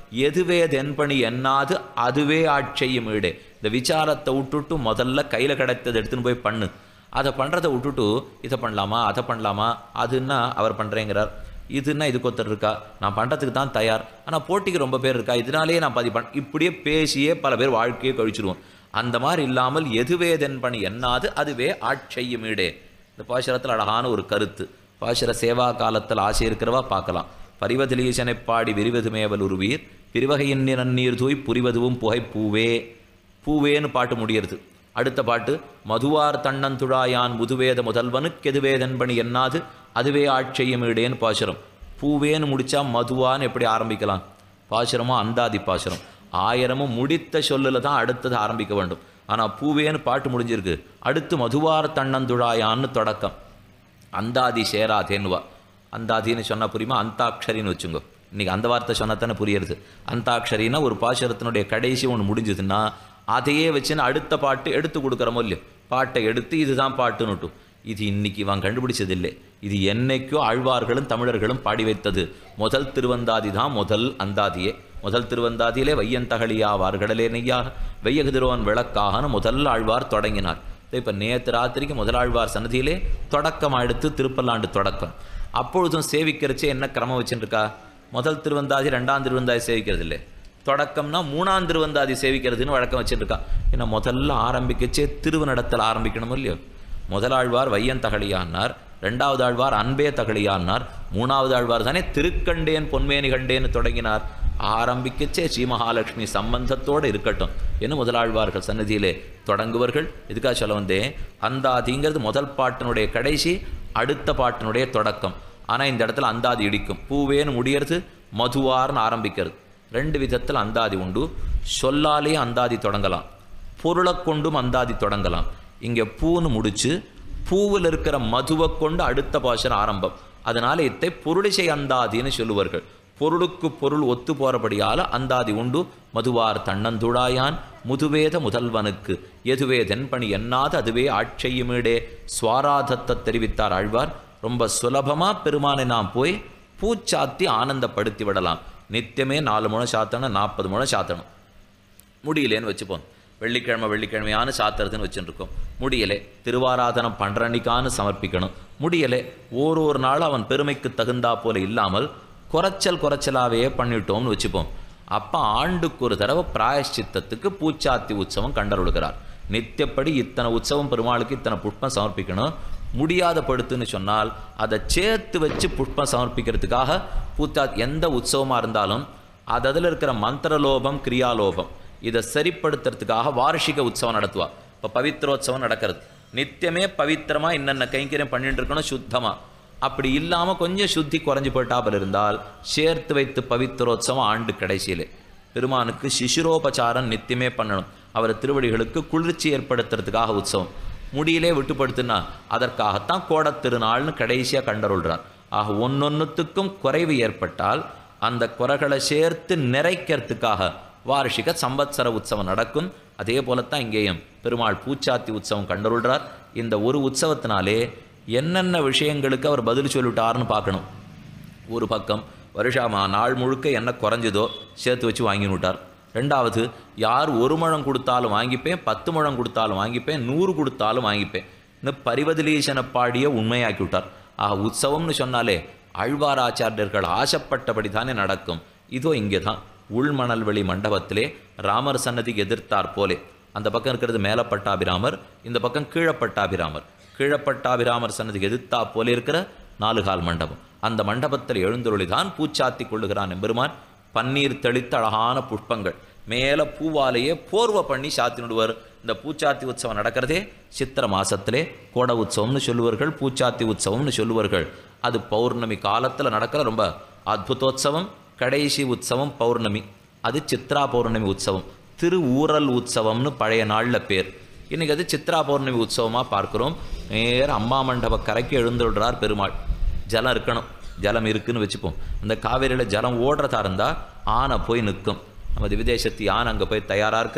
எதுவே தென்பணி எண்ணாது அதுவே ஆட்செய்யும் ஈடே இந்த விசாரத்தை விட்டுட்டு முதல்ல கையில் கிடைத்ததை எடுத்துன்னு போய் பண்ணு அதை பண்ணுறதை விட்டுட்டு இதை பண்ணலாமா அதை பண்ணலாமா அதுன்னா அவர் பண்ணுறேங்கிறார் இதுன்னா இதுக்கு ஒருத்தர் இருக்கா நான் பண்ணுறதுக்கு தான் தயார் ஆனால் போட்டிக்கு ரொம்ப பேர் இருக்கா இதனாலேயே நான் பாதி பண் இப்படியே பேசியே பல பேர் வாழ்க்கையை கழிச்சிருவோம் அந்த மாதிரி இல்லாமல் எதுவே தென்பணி எண்ணாது அதுவே ஆட்செய்யும் ஈடே இந்த பாசுரத்தில் அழகான ஒரு கருத்து பாசுர சேவா காலத்தில் ஆசை இருக்கிறவா பார்க்கலாம் பரிவதிலீசனை பாடி விரிவது மேவல் உருவீர் பிரிவகையின் நன்னீர் தூய் புரிவதுவும் புகை பூவே பூவேன்னு பாட்டு முடியறது அடுத்த பாட்டு மதுவார் தன்னந்துழாயான் முதுவேத முதல்வனுக்கெதுவேதன்பணி எண்ணாது அதுவே ஆட்செய்யும் ஈடேன்னு பாசுரம் பூவேன்னு முடிச்சா மதுவான்னு எப்படி ஆரம்பிக்கலாம் பாசுரமோ அந்தாதி பாசுரம் ஆயிரமும் முடித்த சொல்லில் தான் அடுத்தது ஆரம்பிக்க வேண்டும் ஆனால் பூவேன்னு பாட்டு முடிஞ்சிருக்கு அடுத்து மதுவார் தன்னந்துழாயான்னு தொடக்கம் அந்தாதி சேரா தேன்வா அந்தாதின்னு சொன்னால் புரியுமா அந்தாட்சரின்னு வச்சுங்கோ இன்னைக்கு அந்த வார்த்தை சொன்னால் தானே புரியுறது அந்தாட்சரின்னா ஒரு பாசுரத்தினுடைய கடைசி ஒன்று முடிஞ்சதுன்னா அதையே வச்சுன்னு அடுத்த பாட்டு எடுத்து கொடுக்குறமோ இல்லையோ பாட்டை எடுத்து இதுதான் பாட்டுன்னுட்டும் இது இன்னைக்கு இவன் கண்டுபிடிச்சதில்லை இது என்னைக்கோ ஆழ்வார்களும் தமிழர்களும் பாடி வைத்தது முதல் திருவந்தாதி தான் முதல் அந்தாதியே முதல் திருவந்தாதியிலே வையந்தகழியாவார் கடலே நெய்யாக வெய்யகுதிரோன் விளக்காகனு முதல் ஆழ்வார் தொடங்கினார் இப்போ நேற்று ராத்திரிக்கு முதலாழ்வார் சன்னதியிலே தொடக்கம் எடுத்து திருப்பல்லாண்டு தொடக்கம் அப்பொழுதும் சேவிக்கிறச்சே என்ன கிரமம் வச்சுருக்கா முதல் திருவந்தாதி ரெண்டாம் திருவந்தாதி சேவிக்கிறது இல்லை தொடக்கம்னா மூணாம் திருவந்தாதி சேவிக்கிறதுன்னு வழக்கம் வச்சுருக்கா ஏன்னா முதல்ல ஆரம்பிக்கச்சே திருவனடத்தில் ஆரம்பிக்கணும் இல்லையோ முதலாழ்வார் வையன் தகழியானார் ரெண்டாவது ஆழ்வார் அன்பே தகழியானார் மூணாவது ஆழ்வார் தானே திருக்கண்டேன் பொன்மேனி கண்டேன்னு தொடங்கினார் ஆரம்பிக்கச்சே ஸ்ரீ மகாலட்சுமி சம்பந்தத்தோடு இருக்கட்டும் என்ன முதலாழ்வார்கள் சன்னதியிலே தொடங்குவர்கள் இதுக்காக சொல்ல வந்தேன் அந்தாதிங்கிறது முதல் பாட்டினுடைய கடைசி அடுத்த பாட்டினுடைய தொடக்கம் ஆனால் இந்த இடத்துல அந்தாதி இடிக்கும் பூவேன்னு முடியறது மதுவார்னு ஆரம்பிக்கிறது ரெண்டு விதத்தில் அந்தாதி உண்டு சொல்லாலே அந்தாதி தொடங்கலாம் பொருளை கொண்டும் அந்தாதி தொடங்கலாம் இங்கே பூன்னு முடிச்சு பூவில் இருக்கிற மதுவை கொண்டு அடுத்த பாஷன் ஆரம்பம் அதனால இத்தை பொருளிசை அந்தாதின்னு சொல்லுவார்கள் பொருளுக்கு பொருள் ஒத்து போறபடியால அந்தாதி உண்டு மதுவார் தன்னந்துழாயான் முதுவேத முதல்வனுக்கு எதுவே தென்பணி எண்ணாது அதுவே ஆட்செய்யுமீடே சுவாராதத்தை தெரிவித்தார் ஆழ்வார் ரொம்ப சுலபமா பெருமானை நாம் போய் பூச்சாத்தி ஆனந்தப்படுத்தி விடலாம் நித்தியமே நாலு முழம் சாத்தணும் நாற்பது முழம் சாத்தணும் முடியலேன்னு வச்சுப்போம் வெள்ளிக்கிழமை வெள்ளிக்கிழமையான சாத்திரத்துன்னு வச்சுருக்கோம் முடியலை திருவாராதனம் பன்றன்னைக்கான்னு சமர்ப்பிக்கணும் முடியலை ஒரு ஒரு நாள் அவன் பெருமைக்கு தகுந்தா போல இல்லாமல் குறைச்சல் குறைச்சலாவே பண்ணிட்டோம்னு வச்சுப்போம் அப்போ ஆண்டுக்கு ஒரு தடவை பிராயஷ்சித்தத்துக்கு பூச்சாத்தி உற்சவம் கண்டருளுகிறார் நித்தியப்படி இத்தனை உற்சவம் பெருமாளுக்கு இத்தனை புஷ்பம் சமர்ப்பிக்கணும் முடியாத படுத்துன்னு சொன்னால் அதை சேர்த்து வச்சு புஷ்பம் சமர்ப்பிக்கிறதுக்காக பூத்தா எந்த உற்சவமாக இருந்தாலும் அது அதில் இருக்கிற மந்திரலோபம் கிரியாலோபம் இதை சரிப்படுத்துறதுக்காக வார்ஷிக உற்சவம் நடத்துவா இப்போ பவித்ரோத்சவம் நடக்கிறது நித்தியமே பவித்திரமா இன்னென்ன கைங்கரியம் பண்ணிட்டு இருக்கணும் சுத்தமா அப்படி இல்லாம கொஞ்சம் சுத்தி குறைஞ்சு போயிட்டாப்பல் இருந்தால் சேர்த்து வைத்து பவித்ரோத்சவம் ஆண்டு கடைசியிலே பெருமானுக்கு சிசுரோபச்சாரம் நித்தியமே பண்ணணும் அவர் திருவடிகளுக்கு குளிர்ச்சி ஏற்படுத்துறதுக்காக உற்சவம் முடியிலே விட்டுப்படுத்துனா அதற்காகத்தான் கோடத் திருநாள்னு கடைசியாக கண்டருள்றார் ஆக ஒன்னொன்னுத்துக்கும் குறைவு ஏற்பட்டால் அந்த குறைகளை சேர்த்து நிறைக்கிறதுக்காக வார்ஷிக சம்பத்சர உற்சவம் நடக்கும் அதே போலத்தான் இங்கேயும் பெருமாள் பூச்சாத்தி உற்சவம் கண்டருள்றார் இந்த ஒரு உற்சவத்தினாலே என்னென்ன விஷயங்களுக்கு அவர் பதில் சொல்லிட்டார்னு பார்க்கணும் ஒரு பக்கம் வருஷாமா நாள் முழுக்க என்ன குறைஞ்சதோ சேர்த்து வச்சு வாங்கி விட்டார் ரெண்டாவது யார் ஒரு முழம் கொடுத்தாலும் வாங்கிப்பேன் பத்து முழம் கொடுத்தாலும் வாங்கிப்பேன் நூறு கொடுத்தாலும் வாங்கிப்பேன் இன்னும் பரிவதிலீசனை பாடிய உண்மையாக்கி விட்டார் ஆக உற்சவம்னு சொன்னாலே ஆழ்வாராச்சாரியர்கள் ஆசைப்பட்டபடி தானே நடக்கும் இதோ இங்கே தான் உள்மணல்வெளி மண்டபத்திலே ராமர் சன்னதிக்கு எதிர்த்தார் போலே அந்த பக்கம் இருக்கிறது மேலப்பட்டாபிராமர் இந்த பக்கம் கீழப்பட்டாபிராமர் கீழப்பட்டாபிராமர் சன்னதிக்கு எதிர்த்தா போல இருக்கிற நாலு கால் மண்டபம் அந்த மண்டபத்தில் எழுந்தருளிதான் பூச்சாத்தி கொள்ளுகிறான் எம்பெருமான் பன்னீர் தெளித்த அழகான புஷ்பங்கள் மேலே பூவாலேயே போர்வை பண்ணி சாத்தினுடுவார் இந்த பூச்சாத்தி உற்சவம் நடக்கிறதே சித்திர மாசத்திலே கோட உற்சவம்னு சொல்லுவார்கள் பூச்சாத்தி உற்சவம்னு சொல்லுவார்கள் அது பௌர்ணமி காலத்தில் நடக்கிற ரொம்ப அத்புதோத்சவம் கடைசி உற்சவம் பௌர்ணமி அது சித்ரா பௌர்ணமி உற்சவம் திரு ஊரல் உற்சவம்னு பழைய நாளில் பேர் இன்னைக்கு அது சித்ரா பௌர்ணமி உற்சவமாக பார்க்கிறோம் நேர அம்மா மண்டப கரைக்கு எழுந்துள்ளார் பெருமாள் ஜலம் இருக்கணும் ஜலம் இருக்குன்னு வச்சுப்போம் அந்த காவேரியில் ஜலம் ஓடுறதா இருந்தால் ஆனை போய் நிற்கும் நம்ம விதேசத்து யானை அங்கே போய் தயாராக இருக்க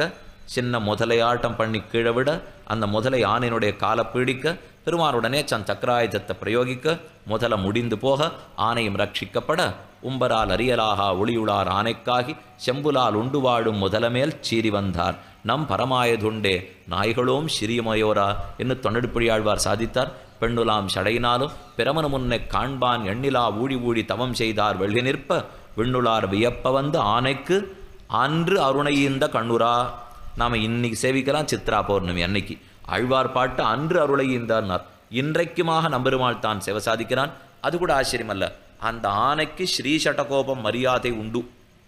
சின்ன முதலையாட்டம் பண்ணி கீழே விட அந்த முதலை ஆணையினுடைய காலை பீடிக்க பெருமானுடனே தன் சக்கராயுதத்தை பிரயோகிக்க முதல முடிந்து போக ஆணையும் ரட்சிக்கப்பட உம்பரால் அறியலாகா ஒளியுளார் ஆனைக்காகி செம்புலால் உண்டு வாழும் முதலமேல் சீறி வந்தார் நம் பரமாயதுண்டே நாய்களோம் சிறியமையோரா என்று தொண்டடிப்புழியாழ்வார் சாதித்தார் பெண்ணுலாம் சடையினாலும் பிரமனு முன்னை காண்பான் எண்ணிலா ஊழி ஊழி தவம் செய்தார் வெள்ளி நிற்ப விண்ணுளார் வியப்ப வந்து ஆனைக்கு அன்று அருணையீந்த கண்ணுரா நாம இன்னைக்கு சேவிக்கலாம் சித்ரா பௌர்ணமி அன்னைக்கு ஆழ்வார் பாட்டு அன்று அருளையீந்தார்னார் இன்றைக்குமாக நம்பெருமாள் தான் சேவை சாதிக்கிறான் அது கூட ஆச்சரியம் அல்ல அந்த ஆனைக்கு ஸ்ரீ சட்டகோபம் மரியாதை உண்டு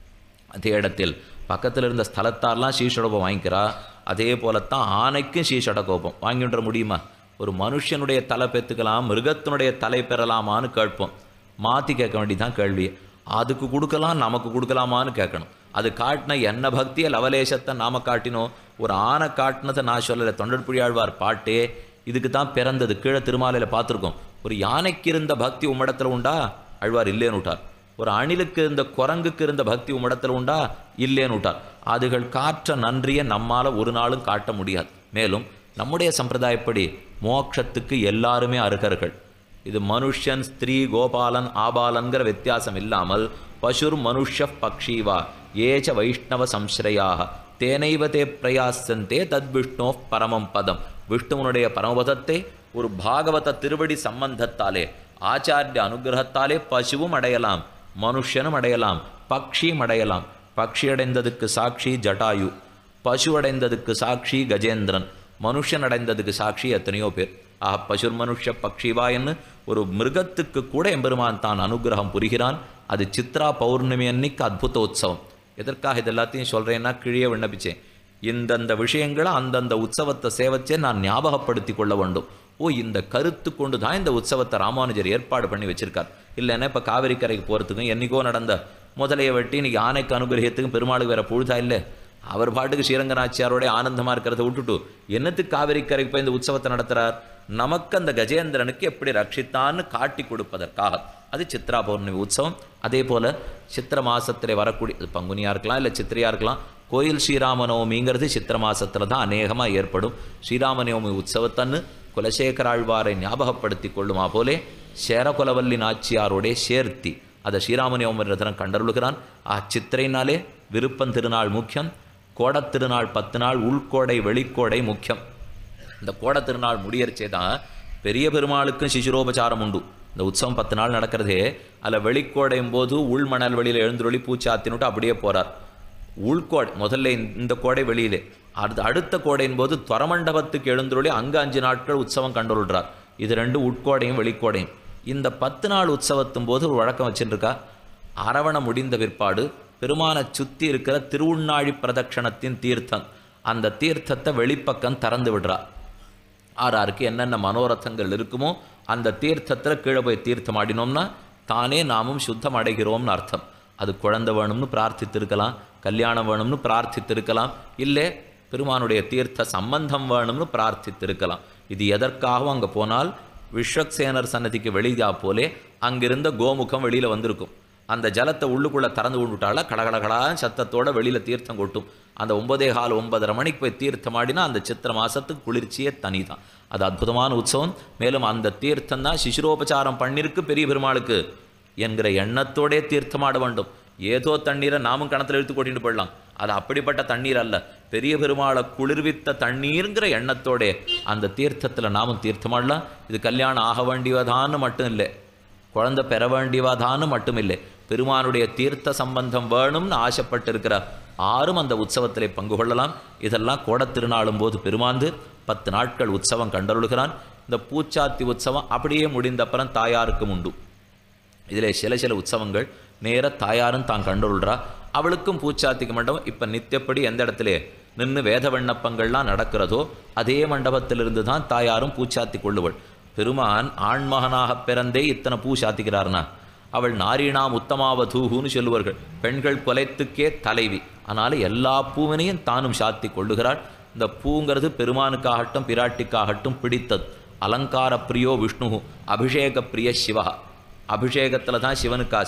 அதே இடத்தில் பக்கத்தில் இருந்த ஸ்தலத்தார்லாம் ஸ்ரீஷடகோபம் வாங்கிக்கிறா அதே போலத்தான் ஆனைக்கும் ஸ்ரீஷடகோபம் வாங்கின்ற முடியுமா ஒரு மனுஷனுடைய தலை பெற்றுக்கலாம் மிருகத்தினுடைய தலை பெறலாமான்னு கேட்போம் மாற்றி கேட்க வேண்டியதான் கேள்வி அதுக்கு கொடுக்கலாம் நமக்கு கொடுக்கலாமான்னு கேட்கணும் அது காட்டின என்ன பக்தியை லவலேசத்தை நாம காட்டினோம் ஒரு ஆனை காட்டினதை நான் சொல்லலை தொண்டர்புழியாழ்வார் பாட்டே இதுக்கு தான் பிறந்தது கீழே திருமாலையில் பார்த்துருக்கோம் ஒரு யானைக்கு இருந்த பக்தி உம்மிடத்துல உண்டா அழ்வார் இல்லேன்னு விட்டார் ஒரு அணிலுக்கு இருந்த குரங்குக்கு இருந்த பக்தி உம்மிடத்தில் உண்டா இல்லேன்னு விட்டார் அதுகள் காற்ற நன்றியை நம்மால ஒரு நாளும் காட்ட முடியாது மேலும் நம்முடைய சம்பிரதாயப்படி மோட்சத்துக்கு எல்லாருமே அருகர்கள் இது மனுஷன் ஸ்திரீ கோபாலன் ஆபாலன்கிற வித்தியாசம் இல்லாமல் பசுர் மனுஷ பக்ஷீவா ஏச்ச வைஷ்ணவ சம்ஸ்ரயாக தேனைவ தே பிரயாசந்தே தத் விஷ்ணோ பரமம் பதம் விஷ்ணுவனுடைய பரமபதத்தை ஒரு பாகவத திருவடி சம்பந்தத்தாலே ஆச்சாரிய அனுகிரகத்தாலே பசுவும் அடையலாம் மனுஷனும் அடையலாம் பக்ஷியும் அடையலாம் பக்ஷி அடைந்ததுக்கு சாட்சி ஜட்டாயு பசு அடைந்ததுக்கு சாட்சி கஜேந்திரன் மனுஷன் அடைந்ததுக்கு சாட்சி எத்தனையோ பேர் ஆஹ் பசுர் மனுஷ பக்ஷிவாயன்னு ஒரு மிருகத்துக்கு கூட எம்பெருமான் தான் அனுகிரகம் புரிகிறான் அது சித்ரா பௌர்ணமி அன்னைக்கு அற்புத உற்சவம் எதற்காக இது எல்லாத்தையும் சொல்கிறேன்னா கிழிய விண்ணப்பிச்சேன் இந்தந்த விஷயங்களை அந்தந்த உற்சவத்தை சேவச்சே நான் ஞாபகப்படுத்தி கொள்ள வேண்டும் ஓ இந்த கருத்து கொண்டு தான் இந்த உற்சவத்தை ராமானுஜர் ஏற்பாடு பண்ணி வச்சிருக்கார் இல்லைன்னா இப்போ காவிரி கரைக்கு போகிறதுக்கும் என்னைக்கோ நடந்த முதலையை வெட்டி இன்னைக்கு ஆனைக்கு அனுகிரகத்துக்கும் பெருமாளுக்கு வேற பொழுதா இல்லை அவர் பாட்டுக்கு ஸ்ரீரங்கநாச்சியாரோட ஆனந்தமாக இருக்கிறத விட்டுட்டு என்னத்துக்கு காவிரி கரைக்கு போய் இந்த உற்சவத்தை நடத்துறார் நமக்கு அந்த கஜேந்திரனுக்கு எப்படி ரட்சித்தான்னு காட்டி கொடுப்பதற்காக அது சித்ரா பௌர்ணமி உற்சவம் அதே போல் சித்திர மாசத்திலே வரக்கூடிய அது பங்குனியாக இருக்கலாம் இல்லை சித்திரையாக இருக்கலாம் கோயில் ஸ்ரீராமநவமிங்கிறது சித்திர மாசத்துல தான் அநேகமாக ஏற்படும் ஸ்ரீராமநவமி உற்சவத்தன்னு குலசேகராழ்வாரை ஞாபகப்படுத்தி கொள்ளுமா போலே சேரகுலவல்லி நாச்சியாரோடே சேர்த்தி அதை ஸ்ரீராமநவமி ரதனம் கண்டருளுகிறான் ஆ சித்திரைனாலே விருப்பம் திருநாள் முக்கியம் கோடத் திருநாள் பத்து நாள் உள்கோடை வெளிக்கோடை முக்கியம் இந்த கோடத் திருநாள் முடியறச்சே தான் பெரிய பெருமாளுக்கும் சிசுரோபச்சாரம் உண்டு இந்த உற்சவம் பத்து நாள் நடக்கிறதே அதில் வெளிக்கோடையும் போது உள்மணல் வெளியில் எழுந்துருளி பூச்சாத்தினுட்டு அப்படியே போகிறார் உள்கோடை முதல்ல இந்த- இந்த கோடை வெளியிலே அடுத்த அடுத்த கோடையின் போது துவரமண்டபத்துக்கு எழுந்துருளி அங்கே அஞ்சு நாட்கள் உற்சவம் கண்டுள்ளார் இது ரெண்டு உட்கோடையும் வெளிக்கோடையும் இந்த பத்து நாள் உற்சவத்தும் போது ஒரு வழக்கம் வச்சுருக்கா அரவணை முடிந்த பிற்பாடு பெருமானை சுற்றி இருக்கிற திருவுண்ணாழி பிரதட்சணத்தின் தீர்த்தம் அந்த தீர்த்தத்தை வெளிப்பக்கம் திறந்து விடுறா ஆறாருக்கு என்னென்ன மனோரதங்கள் இருக்குமோ அந்த தீர்த்தத்தில் கீழே போய் தீர்த்தம் ஆடினோம்னா தானே நாமும் சுத்தம் அடைகிறோம்னு அர்த்தம் அது குழந்தை வேணும்னு பிரார்த்தித்திருக்கலாம் கல்யாணம் வேணும்னு பிரார்த்தித்திருக்கலாம் இல்லை பெருமானுடைய தீர்த்த சம்பந்தம் வேணும்னு பிரார்த்தித்திருக்கலாம் இது எதற்காகவும் அங்கே போனால் விஸ்வக்சேனர் சன்னதிக்கு வெளியா போலே அங்கிருந்த கோமுகம் வெளியில் வந்திருக்கும் அந்த ஜலத்தை உள்ளுக்குள்ளே திறந்து விட்டுட்டால கடகடகடா சத்தத்தோட வெளியில் தீர்த்தம் கொட்டும் அந்த ஒன்பதே கால் ஒன்பதரை மணிக்கு போய் தீர்த்தம் ஆடினா அந்த சித்திர மாசத்துக்கு குளிர்ச்சியே தனி தான் அது அற்புதமான உற்சவம் மேலும் அந்த தீர்த்தம் தான் சிசுரோபச்சாரம் பண்ணிருக்கு பெரிய பெருமாளுக்கு என்கிற எண்ணத்தோடே தீர்த்தமாட வேண்டும் ஏதோ தண்ணீரை நாமும் கணத்தில் இழுத்து கொட்டிட்டு போயிடலாம் அது அப்படிப்பட்ட தண்ணீர் அல்ல பெரிய பெருமாளை குளிர்வித்த தண்ணீருங்கிற எண்ணத்தோடே அந்த தீர்த்தத்தில் நாமும் தீர்த்தமாடலாம் இது கல்யாணம் ஆக வேண்டியதான்னு மட்டும் இல்லை குழந்தை பெற வேண்டியவாதான்னு மட்டும் இல்லை பெருமானுடைய தீர்த்த சம்பந்தம் வேணும்னு ஆசைப்பட்டு இருக்கிற ஆறும் அந்த உற்சவத்திலே பங்கு கொள்ளலாம் இதெல்லாம் கோடத் திருநாளும் போது பெருமாந்து பத்து நாட்கள் உற்சவம் கண்டருளுகிறான் இந்த பூச்சாத்தி உற்சவம் அப்படியே முடிந்தப்புறம் தாயாருக்கும் உண்டு இதிலே சில சில உற்சவங்கள் நேர தாயாரும் தான் கண்டுள்றா அவளுக்கும் பூச்சாத்திக்கு மண்டபம் இப்போ நித்தியப்படி எந்த இடத்துல நின்று வேத விண்ணப்பங்கள்லாம் நடக்கிறதோ அதே மண்டபத்திலிருந்து தான் தாயாரும் பூச்சாத்தி கொள்ளுவள் பெருமான் ஆண்மகனாக பிறந்தே இத்தனை பூ சாத்திக்கிறார்னா அவள் நாரீணாம் உத்தமாவதூகுன்னு சொல்லுவார்கள் பெண்கள் கொலைத்துக்கே தலைவி அதனால எல்லா பூவினையும் தானும் சாத்தி கொள்ளுகிறாள் இந்த பூங்கிறது பெருமானுக்காகட்டும் பிராட்டிக்காகட்டும் பிடித்தது அலங்கார பிரியோ விஷ்ணு அபிஷேக பிரிய சிவா அபிஷேகத்தில் தான் சிவனுக்கு ஆசை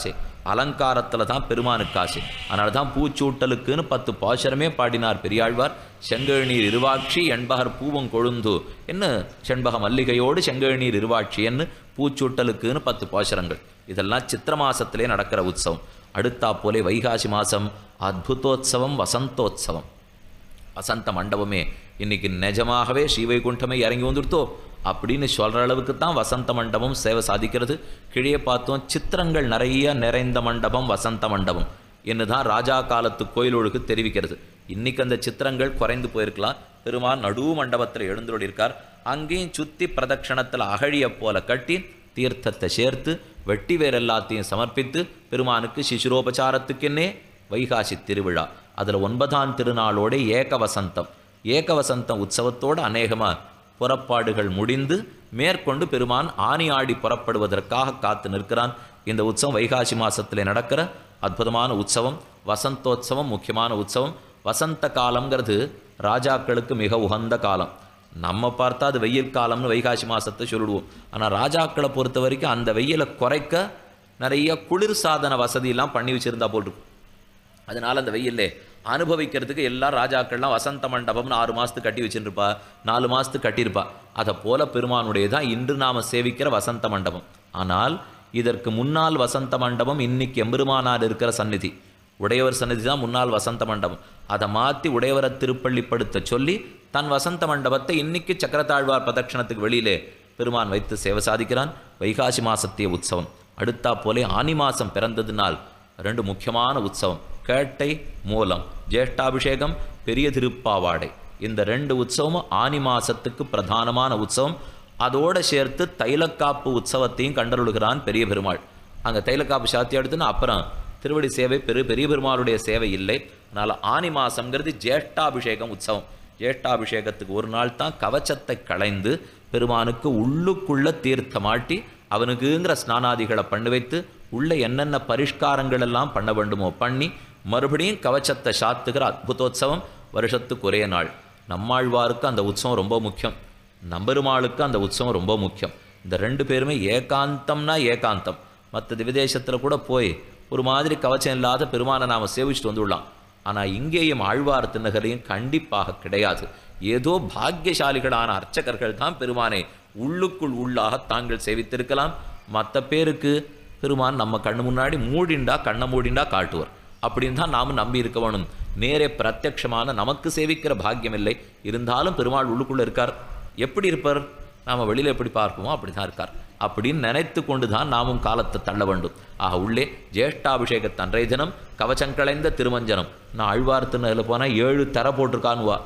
அலங்காரத்தில் தான் பெருமானுக்கு ஆசை அதனால தான் பூச்சூட்டலுக்குன்னு பத்து பாசரமே பாடினார் பெரியாழ்வார் செங்கழுநீர் இருவாட்சி எண்பகர் பூவம் கொழுந்து என்ன செண்பக மல்லிகையோடு செங்கழுநீர் இருவாட்சி என்ன பூச்சூட்டலுக்குன்னு பத்து பாசரங்கள் இதெல்லாம் சித்திர மாசத்திலே நடக்கிற உற்சவம் அடுத்தா போலே வைகாசி மாசம் அத்புதோத்சவம் வசந்தோத்சவம் வசந்த மண்டபமே இன்னைக்கு நிஜமாகவே ஸ்ரீவைகுண்டமே இறங்கி வந்துடுத்தோ அப்படின்னு சொல்கிற அளவுக்கு தான் வசந்த மண்டபம் சேவை சாதிக்கிறது கீழே பார்த்தோம் சித்திரங்கள் நிறைய நிறைந்த மண்டபம் வசந்த மண்டபம் என்று தான் ராஜா காலத்து கோயிலொழுக்கு தெரிவிக்கிறது இன்னைக்கு அந்த சித்திரங்கள் குறைந்து போயிருக்கலாம் பெருமான் நடு மண்டபத்தில் எழுந்தோடி இருக்கார் அங்கேயும் சுத்தி பிரதட்சணத்தில் அகழிய போல கட்டி தீர்த்தத்தை சேர்த்து வெட்டி வேர் எல்லாத்தையும் சமர்ப்பித்து பெருமானுக்கு சிசுரோபச்சாரத்துக்கென்னே வைகாசி திருவிழா அதில் ஒன்பதாம் திருநாளோட ஏக வசந்தம் ஏக வசந்தம் உற்சவத்தோடு அநேகமாக புறப்பாடுகள் முடிந்து மேற்கொண்டு பெருமான் ஆனி ஆடி புறப்படுவதற்காக காத்து நிற்கிறான் இந்த உற்சவம் வைகாசி மாசத்திலே நடக்கிற அற்புதமான உற்சவம் வசந்தோத்சவம் முக்கியமான உற்சவம் வசந்த காலம்ங்கிறது ராஜாக்களுக்கு மிக உகந்த காலம் நம்ம பார்த்தா அது வெயில் காலம்னு வைகாசி மாசத்தை சொல்லிடுவோம் ஆனால் ராஜாக்களை பொறுத்த வரைக்கும் அந்த வெயிலை குறைக்க நிறைய குளிர் சாதன வசதியெல்லாம் பண்ணி வச்சிருந்தா போல் இருக்கும் அதனால அந்த வெயில்லே அனுபவிக்கிறதுக்கு எல்லா ராஜாக்கள்லாம் வசந்த மண்டபம்னு ஆறு மாதத்துக்கு கட்டி வச்சுருப்பா நாலு மாதத்துக்கு கட்டியிருப்பா அதை போல பெருமானுடைய தான் இன்று நாம் சேவிக்கிற வசந்த மண்டபம் ஆனால் இதற்கு முன்னால் வசந்த மண்டபம் இன்னைக்கு எம்பெருமானார் இருக்கிற சந்நிதி உடையவர் சந்நிதி தான் முன்னாள் வசந்த மண்டபம் அதை மாற்றி உடையவரை திருப்பள்ளிப்படுத்த சொல்லி தன் வசந்த மண்டபத்தை இன்னைக்கு சக்கரத்தாழ்வார் பிரதட்சணத்துக்கு வெளியிலே பெருமான் வைத்து சேவை சாதிக்கிறான் வைகாசி மாசத்திய உற்சவம் அடுத்தா போலே ஆனி மாசம் பிறந்ததினால் ரெண்டு முக்கியமான உற்சவம் கேட்டை மூலம் ஜேஷ்டாபிஷேகம் பெரிய திருப்பாவாடை இந்த ரெண்டு உற்சவமும் ஆனி மாசத்துக்கு பிரதானமான உற்சவம் அதோட சேர்த்து தைலக்காப்பு உற்சவத்தையும் கண்டருளுகிறான் பெரிய பெருமாள் அங்கே தைலக்காப்பு சாத்தி எடுத்துன்னா அப்புறம் திருவடி சேவை பெரு பெரிய பெருமாளுடைய சேவை இல்லை அதனால் ஆனி மாசம்ங்கிறது ஜேஷ்டாபிஷேகம் உற்சவம் ஜேஷ்டாபிஷேகத்துக்கு ஒரு நாள் தான் கவச்சத்தை களைந்து பெருமானுக்கு உள்ளுக்குள்ள தீர்த்தமாட்டி அவனுக்குங்கிற ஸ்நானாதிகளை பண்ணி வைத்து உள்ள என்னென்ன பரிஷ்காரங்கள் எல்லாம் பண்ண வேண்டுமோ பண்ணி மறுபடியும் கவச்சத்தை சாத்துகிற அற்புதோத்சவம் வருஷத்துக்கு ஒரே நாள் நம்மாழ்வாருக்கு அந்த உற்சவம் ரொம்ப முக்கியம் நம்பெருமாளுக்கு அந்த உற்சவம் ரொம்ப முக்கியம் இந்த ரெண்டு பேருமே ஏகாந்தம்னா ஏகாந்தம் மற்ற விதேசத்தில் கூட போய் ஒரு மாதிரி கவச்சம் இல்லாத பெருமானை நாம் சேவிச்சுட்டு வந்துடலாம் ஆனால் இங்கேயும் ஆழ்வார் திருநகரையும் கண்டிப்பாக கிடையாது ஏதோ பாக்கியசாலிகளான அர்ச்சகர்கள் தான் பெருமானை உள்ளுக்குள் உள்ளாக தாங்கள் சேவித்திருக்கலாம் மற்ற பேருக்கு பெருமான் நம்ம கண்ணு முன்னாடி மூடிண்டா கண்ணை மூடிண்டா காட்டுவார் அப்படின்னு தான் நாம் நம்பி இருக்க வேணும் நேரே பிரத்யக்ஷமான நமக்கு சேவிக்கிற பாக்கியம் இல்லை இருந்தாலும் பெருமாள் உள்ளுக்குள்ளே இருக்கார் எப்படி இருப்பார் நாம் வெளியில் எப்படி பார்ப்போமோ அப்படி தான் இருக்கார் அப்படின்னு நினைத்து கொண்டு தான் நாமும் காலத்தை தள்ள வேண்டும் ஆக உள்ளே ஜேஷ்டாபிஷேக அன்றைய தினம் கவச்சங்களைந்த திருமஞ்சனம் நான் ஆழ்வார் திருநதில் போனால் ஏழு தர போட்டிருக்கான்வா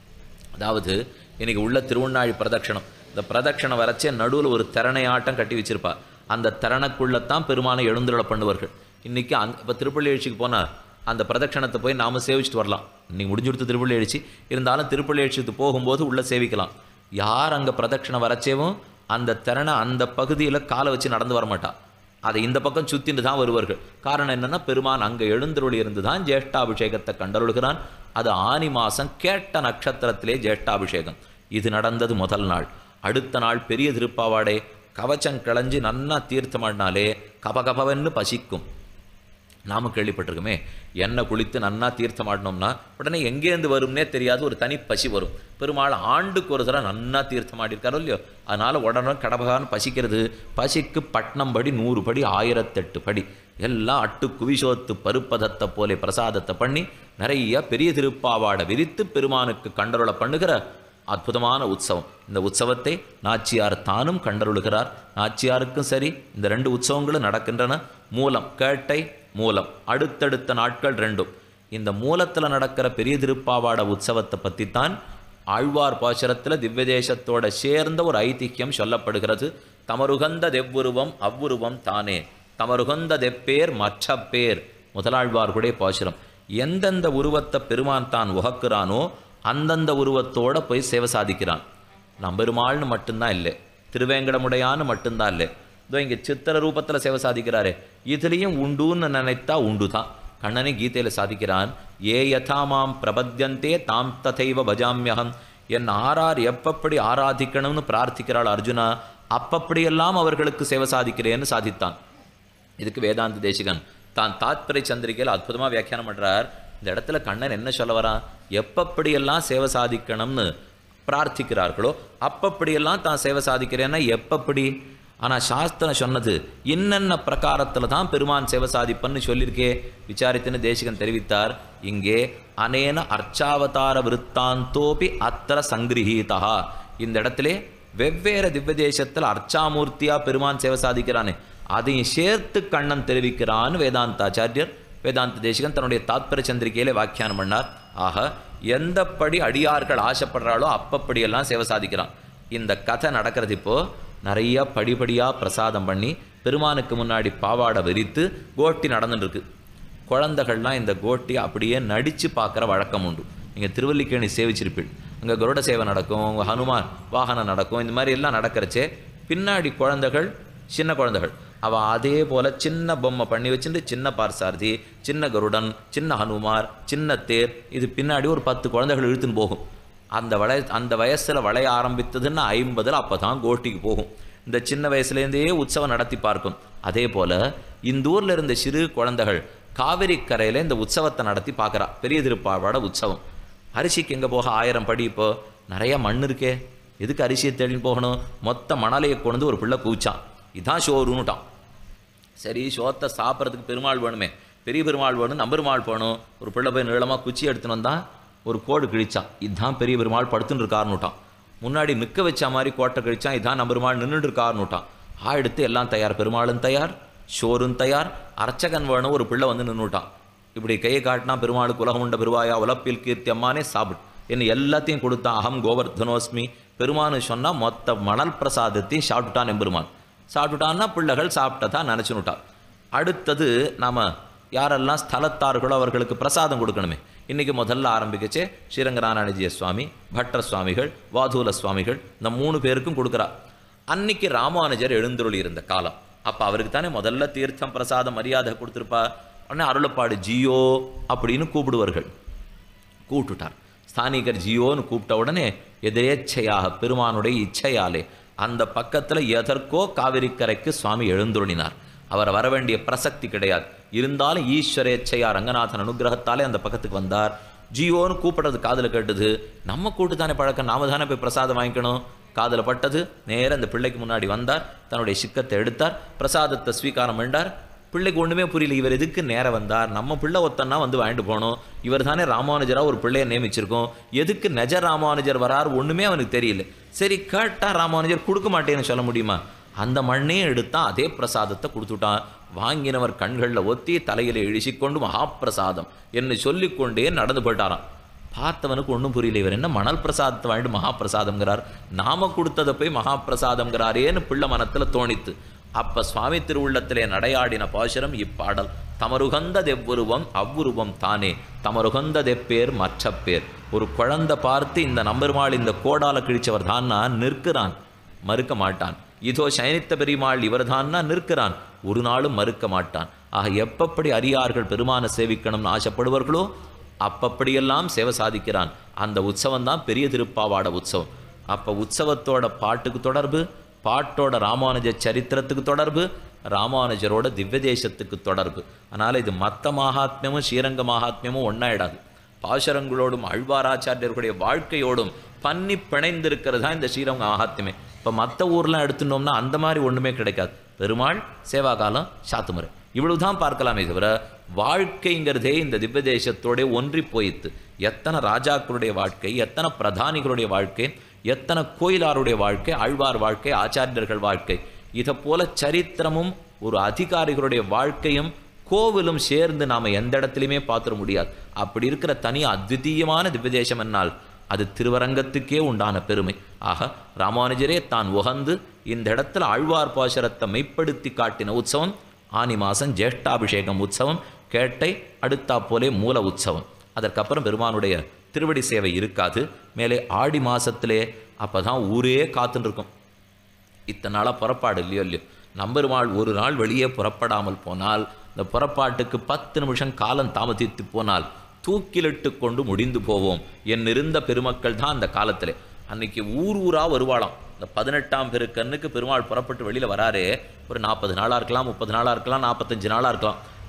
அதாவது இன்னைக்கு உள்ள திருவண்ணாழி பிரதட்சணம் இந்த பிரதட்சணம் வரைச்சே நடுவில் ஒரு திறனை ஆட்டம் கட்டி வச்சிருப்பா அந்த திறனுக்குள்ளத்தான் பெருமானை எழுந்துருள பண்ணுவார்கள் இன்னைக்கு அந் இப்போ திருப்பள்ளி எழுச்சிக்கு போனால் அந்த பிரதட்சணத்தை போய் நாம சேவிச்சுட்டு வரலாம் இன்னைக்கு முடிஞ்சுடுத்து திருப்பள்ளி எழுச்சி இருந்தாலும் திருப்பள்ளி எழுச்சிக்கு போகும்போது உள்ளே சேவிக்கலாம் யார் அங்கே பிரதட்சணம் வரைச்சேவும் அந்த திறனை அந்த பகுதியில் காலை வச்சு நடந்து வரமாட்டா அதை இந்த பக்கம் சுத்தின்னு தான் வருவார்கள் காரணம் என்னன்னா பெருமான் அங்கே எழுந்தருளி இருந்து தான் ஜேஷ்டாபிஷேகத்தை கண்டருளுகிறான் அது ஆனி மாசம் கேட்ட நட்சத்திரத்திலே ஜேஷ்டாபிஷேகம் இது நடந்தது முதல் நாள் அடுத்த நாள் பெரிய திருப்பாவாடை கவச்சம் கிளஞ்சி நன்னா தீர்த்தமாடினாலே கபகபவன்னு பசிக்கும் நாம கேள்விப்பட்டிருக்கோமே எண்ணெய் குளித்து நன்னா தீர்த்தமாடினோம்னா உடனே எங்கேருந்து வரும்னே தெரியாது ஒரு தனி பசி வரும் பெருமாள் ஆண்டுக்கு ஒரு தடவை நன்னா தீர்த்தமாடிருக்காரோ இல்லையோ அதனால உடனே கடபகான்னு பசிக்கிறது பசிக்கு பட்னம் படி நூறு படி ஆயிரத்தெட்டு படி எல்லாம் அட்டு குவிசோத்து பருப்பதத்தை போலே பிரசாதத்தை பண்ணி நிறைய பெரிய திருப்பாவாடை விரித்து பெருமானுக்கு கண்டருளை பண்ணுகிற அற்புதமான உற்சவம் இந்த உற்சவத்தை நாச்சியார் தானும் கண்டருளுகிறார் நாச்சியாருக்கும் சரி இந்த ரெண்டு உற்சவங்களும் நடக்கின்றன மூலம் கேட்டை மூலம் அடுத்தடுத்த நாட்கள் ரெண்டும் இந்த மூலத்தில் நடக்கிற பெரிய திருப்பாவாட உற்சவத்தை பற்றித்தான் ஆழ்வார் பாசுரத்தில் திவ்யதேசத்தோட சேர்ந்த ஒரு ஐதிஹ்யம் சொல்லப்படுகிறது தமருகந்த தெவ்வுருவம் அவ்வுருவம் தானே தமருகந்த தெப்பேர் மற்ற பேர் முதலாழ்வார் கூட பாசுரம் எந்தெந்த உருவத்தை பெருமான் தான் உகக்குறானோ அந்தந்த உருவத்தோட போய் சேவை சாதிக்கிறான் நம்பெருமாள்னு மட்டும்தான் இல்லை திருவேங்கடமுடையான்னு மட்டும்தான் இல்லை இதோ இங்கே சித்திர ரூபத்தில் சேவை சாதிக்கிறாரே இதுலேயும் உண்டுன்னு நினைத்தா உண்டு தான் கண்ணனை கீதையில் சாதிக்கிறான் ஏ யதாமாம் பிரபத்யந்தே தாம் ததைவ பஜாமியகம் என் ஆரார் எப்பப்படி ஆராதிக்கணும்னு பிரார்த்திக்கிறாள் அர்ஜுனா அப்பப்படியெல்லாம் அவர்களுக்கு சேவை சாதிக்கிறேன்னு சாதித்தான் இதுக்கு வேதாந்த தேசிகன் தான் தாத்பரிய சந்திரிகையில் அற்புதமா வியாக்கியானம் பண்றார் இந்த இடத்துல கண்ணன் என்ன சொல்ல வரான் எப்பப்படியெல்லாம் சேவை சாதிக்கணும்னு பிரார்த்திக்கிறார்களோ அப்பப்படியெல்லாம் தான் சேவை சாதிக்கிறேன்னா எப்பப்படி ஆனா சாஸ்திரம் சொன்னது என்னென்ன பிரகாரத்துல தான் பெருமான் சேவை சாதிப்பன்னு சொல்லியிருக்கே விசாரித்துன்னு தேசிகன் தெரிவித்தார் இங்கே அனேன அர்ச்சாவதார விருத்தாந்தோபி அத்திர சங்கிரகீதா இந்த இடத்திலே வெவ்வேறு திவ்ய தேசத்தில் அர்ச்சாமூர்த்தியா பெருமான் சேவை சாதிக்கிறானே அதையும் சேர்த்து கண்ணன் தெரிவிக்கிறான் வேதாந்தாச்சாரியர் வேதாந்த தேசிகன் தன்னுடைய தாத்பர சந்திரிகையிலே வியாக்கியானம் பண்ணார் ஆக எந்தப்படி அடியார்கள் ஆசைப்படுறாளோ அப்பப்படியெல்லாம் சேவை சாதிக்கிறான் இந்த கதை நடக்கிறது இப்போ நிறைய படிப்படியா பிரசாதம் பண்ணி பெருமானுக்கு முன்னாடி பாவாடை விரித்து கோட்டி நடந்துட்டு இருக்கு குழந்தைகள்லாம் இந்த கோட்டி அப்படியே நடிச்சு பார்க்குற வழக்கம் உண்டு நீங்கள் திருவல்லிக்கேணி சேவிச்சிருப்பீள் அங்கே கருட சேவை நடக்கும் உங்கள் ஹனுமான் வாகனம் நடக்கும் இந்த மாதிரி எல்லாம் நடக்கிறச்சே பின்னாடி குழந்தைகள் சின்ன குழந்தைகள் அவள் அதே போல் சின்ன பொம்மை பண்ணி வச்சுட்டு சின்ன பார்சாரதி சின்ன கருடன் சின்ன ஹனுமார் சின்ன தேர் இது பின்னாடி ஒரு பத்து குழந்தைகள் இழுத்துன்னு போகும் அந்த வளை அந்த வயசில் வளைய ஆரம்பித்ததுன்னா ஐம்பதில் அப்போ தான் கோட்டிக்கு போகும் இந்த சின்ன வயசுலேருந்தே உற்சவம் நடத்தி பார்க்கும் அதே போல் இந்த ஊரில் இருந்த சிறு குழந்தைகள் காவிரி கரையில் இந்த உற்சவத்தை நடத்தி பார்க்குறா பெரிய திருப்பாவோட உற்சவம் அரிசிக்கு எங்கே போக ஆயிரம் படி இப்போ நிறைய மண் இருக்கே எதுக்கு அரிசியை தேடின்னு போகணும் மொத்த மணலையை கொண்டு ஒரு பிள்ளை கூச்சான் இதான் ஷோருன்னுட்டான் சரி சோத்தை சாப்பிட்றதுக்கு பெருமாள் வேணுமே பெரிய பெருமாள் வேணும் நம்பெருமாள் போகணும் ஒரு பிள்ளை போய் நீளமாக குச்சி எடுத்துன்னு வந்தா ஒரு கோடு கிழிச்சான் இதுதான் பெரிய பெருமாள் படுத்துன்னு இருக்காருன்னுட்டான் முன்னாடி நிற்க வச்ச மாதிரி கோட்டை கிழிச்சான் இதான் நம்பெருமாள் நின்றுட்டு இருக்காருன்னுட்டான் ஆ எடுத்து எல்லாம் தயார் பெருமாளும் தயார் ஷோரும் தயார் அர்ச்சகன் வேணும் ஒரு பிள்ளை வந்து நின்றுட்டான் இப்படி கையை காட்டினா பெருமாளுக்கு உலகம் உண்ட பெருவாயா உலப்பில் கீர்த்தி அம்மானே சாப்பிடு என்ன எல்லாத்தையும் கொடுத்தான் அகம் கோவர்தனோஸ்மி பெருமானு சொன்னா மொத்த மணல் பிரசாதத்தையும் சாப்பிட்டுட்டான் எம்பெருமான் சாப்பிட்டுட்டான்னா பிள்ளைகள் சாப்பிட்டதா நினச்சுனுட்டா அடுத்தது நாம யாரெல்லாம் ஸ்தலத்தார்களோ அவர்களுக்கு பிரசாதம் கொடுக்கணுமே இன்னைக்கு முதல்ல ஆரம்பிக்கச்சே ஸ்ரீரங்கநாராயணஜிய சுவாமி பட்டர சுவாமிகள் வாதூல சுவாமிகள் இந்த மூணு பேருக்கும் கொடுக்குறா அன்னைக்கு ராமானுஜர் எழுந்துருளி இருந்த காலம் அப்போ அவருக்கு தானே முதல்ல தீர்த்தம் பிரசாதம் மரியாதை கொடுத்துருப்பா உடனே அருளப்பாடு ஜியோ அப்படின்னு கூப்பிடுவார்கள் கூப்பிட்டுட்டார் ஸ்தானிகர் ஜியோன்னு கூப்பிட்ட உடனே எதேச்சையாக பெருமானுடைய இச்சையாலே அந்த பக்கத்தில் எதற்கோ காவிரிக்கரைக்கு சுவாமி எழுந்துருளினார் அவர் வர வேண்டிய பிரசக்தி கிடையாது இருந்தாலும் ஈஸ்வரேச்சையா ரங்கநாதன் அனுகிரகத்தாலே அந்த பக்கத்துக்கு வந்தார் ஜியோன்னு கூப்பிடுறது காதில் கேட்டது நம்ம கூட்டு தானே பழக்கம் நாம தானே போய் பிரசாதம் வாங்கிக்கணும் காதில் பட்டது நேரா அந்த பிள்ளைக்கு முன்னாடி வந்தார் தன்னுடைய சிக்கத்தை எடுத்தார் பிரசாதத்தை ஸ்வீகாரம் பண்ணார் பிள்ளைக்கு ஒண்ணுமே புரியல இவர் எதுக்கு நேரம் வந்தார் நம்ம பிள்ளை ஒத்தன்னா வந்து வாங்கிட்டு போனோம் இவர் தானே ராமானுஜரா ஒரு பிள்ளையை நியமிச்சிருக்கோம் எதுக்கு நெஜ ராமானுஜர் வரார் ஒண்ணுமே அவனுக்கு தெரியல சரி கேட்டா ராமானுஜர் கொடுக்க மாட்டேன்னு சொல்ல முடியுமா அந்த மண்ணையும் எடுத்தான் அதே பிரசாதத்தை கொடுத்துட்டான் வாங்கினவர் கண்களில் ஒத்தி தலையில இழிச்சிக்கொண்டு மகாப்பிரசாதம் என்று சொல்லிக்கொண்டே நடந்து போயிட்டாராம் பார்த்தவனுக்கு ஒன்றும் புரியல இவர் என்ன மணல் பிரசாதத்தை வாங்கிட்டு மகாப்பிரசாதம்ங்கிறார் நாம கொடுத்ததை போய் மகாப்பிரசாதம்ங்கிறாரேன்னு பிள்ளை மனத்துல தோணித்து அப்ப சுவாமி திருவுள்ளத்திலே நடையாடின பாசுரம் இப்பாடல் தமருகந்த தெவ்வுருவம் அவ்வுருவம் தானே தமருகந்த தெப்பேர் மற்ற பேர் ஒரு குழந்தை பார்த்து இந்த நம்பெருமாள் இந்த கோடால கிழிச்சவர் தான்னா நிற்கிறான் மறுக்க மாட்டான் இதோ சயனித்த பெருமாள் இவர்தான்னா நிற்கிறான் ஒரு நாளும் மறுக்க மாட்டான் ஆக எப்பப்படி அரியார்கள் பெருமான சேவிக்கணும்னு ஆசைப்படுவார்களோ அப்பப்படியெல்லாம் சேவை சாதிக்கிறான் அந்த உற்சவம் தான் பெரிய திருப்பாவாட உற்சவம் அப்போ உற்சவத்தோட பாட்டுக்கு தொடர்பு பாட்டோட ராமானுஜ சரித்திரத்துக்கு தொடர்பு ராமானுஜரோட திவ்ய தேசத்துக்கு தொடர்பு அதனால் இது மத்த மகாத்மியமும் ஸ்ரீரங்க மகாத்மியமும் ஒன்றாயிடாது பாசுரங்களோடும் ஆழ்வாராச்சாரியர்களுடைய வாழ்க்கையோடும் பன்னி பிணைந்திருக்கிறது தான் இந்த ஸ்ரீரங்க மகாத்மியமே இப்போ மற்ற ஊர்லாம் எடுத்துட்டோம்னா அந்த மாதிரி ஒன்றுமே கிடைக்காது பெருமாள் சேவா காலம் சாத்துமுறை இவ்வளவுதான் பார்க்கலாமே தவிர வாழ்க்கைங்கிறதே இந்த திவ்ய தேசத்தோட ஒன்றி போயித்து எத்தனை ராஜாக்களுடைய வாழ்க்கை எத்தனை பிரதானிகளுடைய வாழ்க்கை எத்தனை கோயிலாருடைய வாழ்க்கை ஆழ்வார் வாழ்க்கை ஆச்சாரியர்கள் வாழ்க்கை இதை போல சரித்திரமும் ஒரு அதிகாரிகளுடைய வாழ்க்கையும் கோவிலும் சேர்ந்து நாம எந்த இடத்துலையுமே பார்த்துட முடியாது அப்படி இருக்கிற தனி அத்விதீயமான திவ்யதேசம் என்னால் அது திருவரங்கத்துக்கே உண்டான பெருமை ஆக ராமானுஜரே தான் உகந்து இந்த இடத்துல ஆழ்வார் பாசுரத்தை மெய்ப்படுத்தி காட்டின உற்சவம் ஆனி மாசம் ஜேஷ்டாபிஷேகம் உற்சவம் கேட்டை அடுத்தா போலே மூல உற்சவம் அதற்கப்புறம் பெருமானுடைய திருவடி சேவை இருக்காது மேலே ஆடி மாசத்திலே அப்பதான் ஊரே காத்துன்னு இருக்கும் இத்தனை நாளாக புறப்பாடு இல்லையோ இல்லையோ நம்பெருமாள் ஒரு நாள் வெளியே புறப்படாமல் போனால் இந்த புறப்பாட்டுக்கு பத்து நிமிஷம் காலம் தாமதித்து போனால் தூக்கிலிட்டு கொண்டு முடிந்து போவோம் என் இருந்த பெருமக்கள் தான் அந்த காலத்திலே அன்னைக்கு ஊர் ஊரா வருவாளாம் இந்த பதினெட்டாம் பெருக்கன்னுக்கு பெருமாள் புறப்பட்டு வெளியில வராரே ஒரு நாற்பது நாளா இருக்கலாம் முப்பது நாளா இருக்கலாம் நாற்பத்தஞ்சு நாளா இருக்கலாம்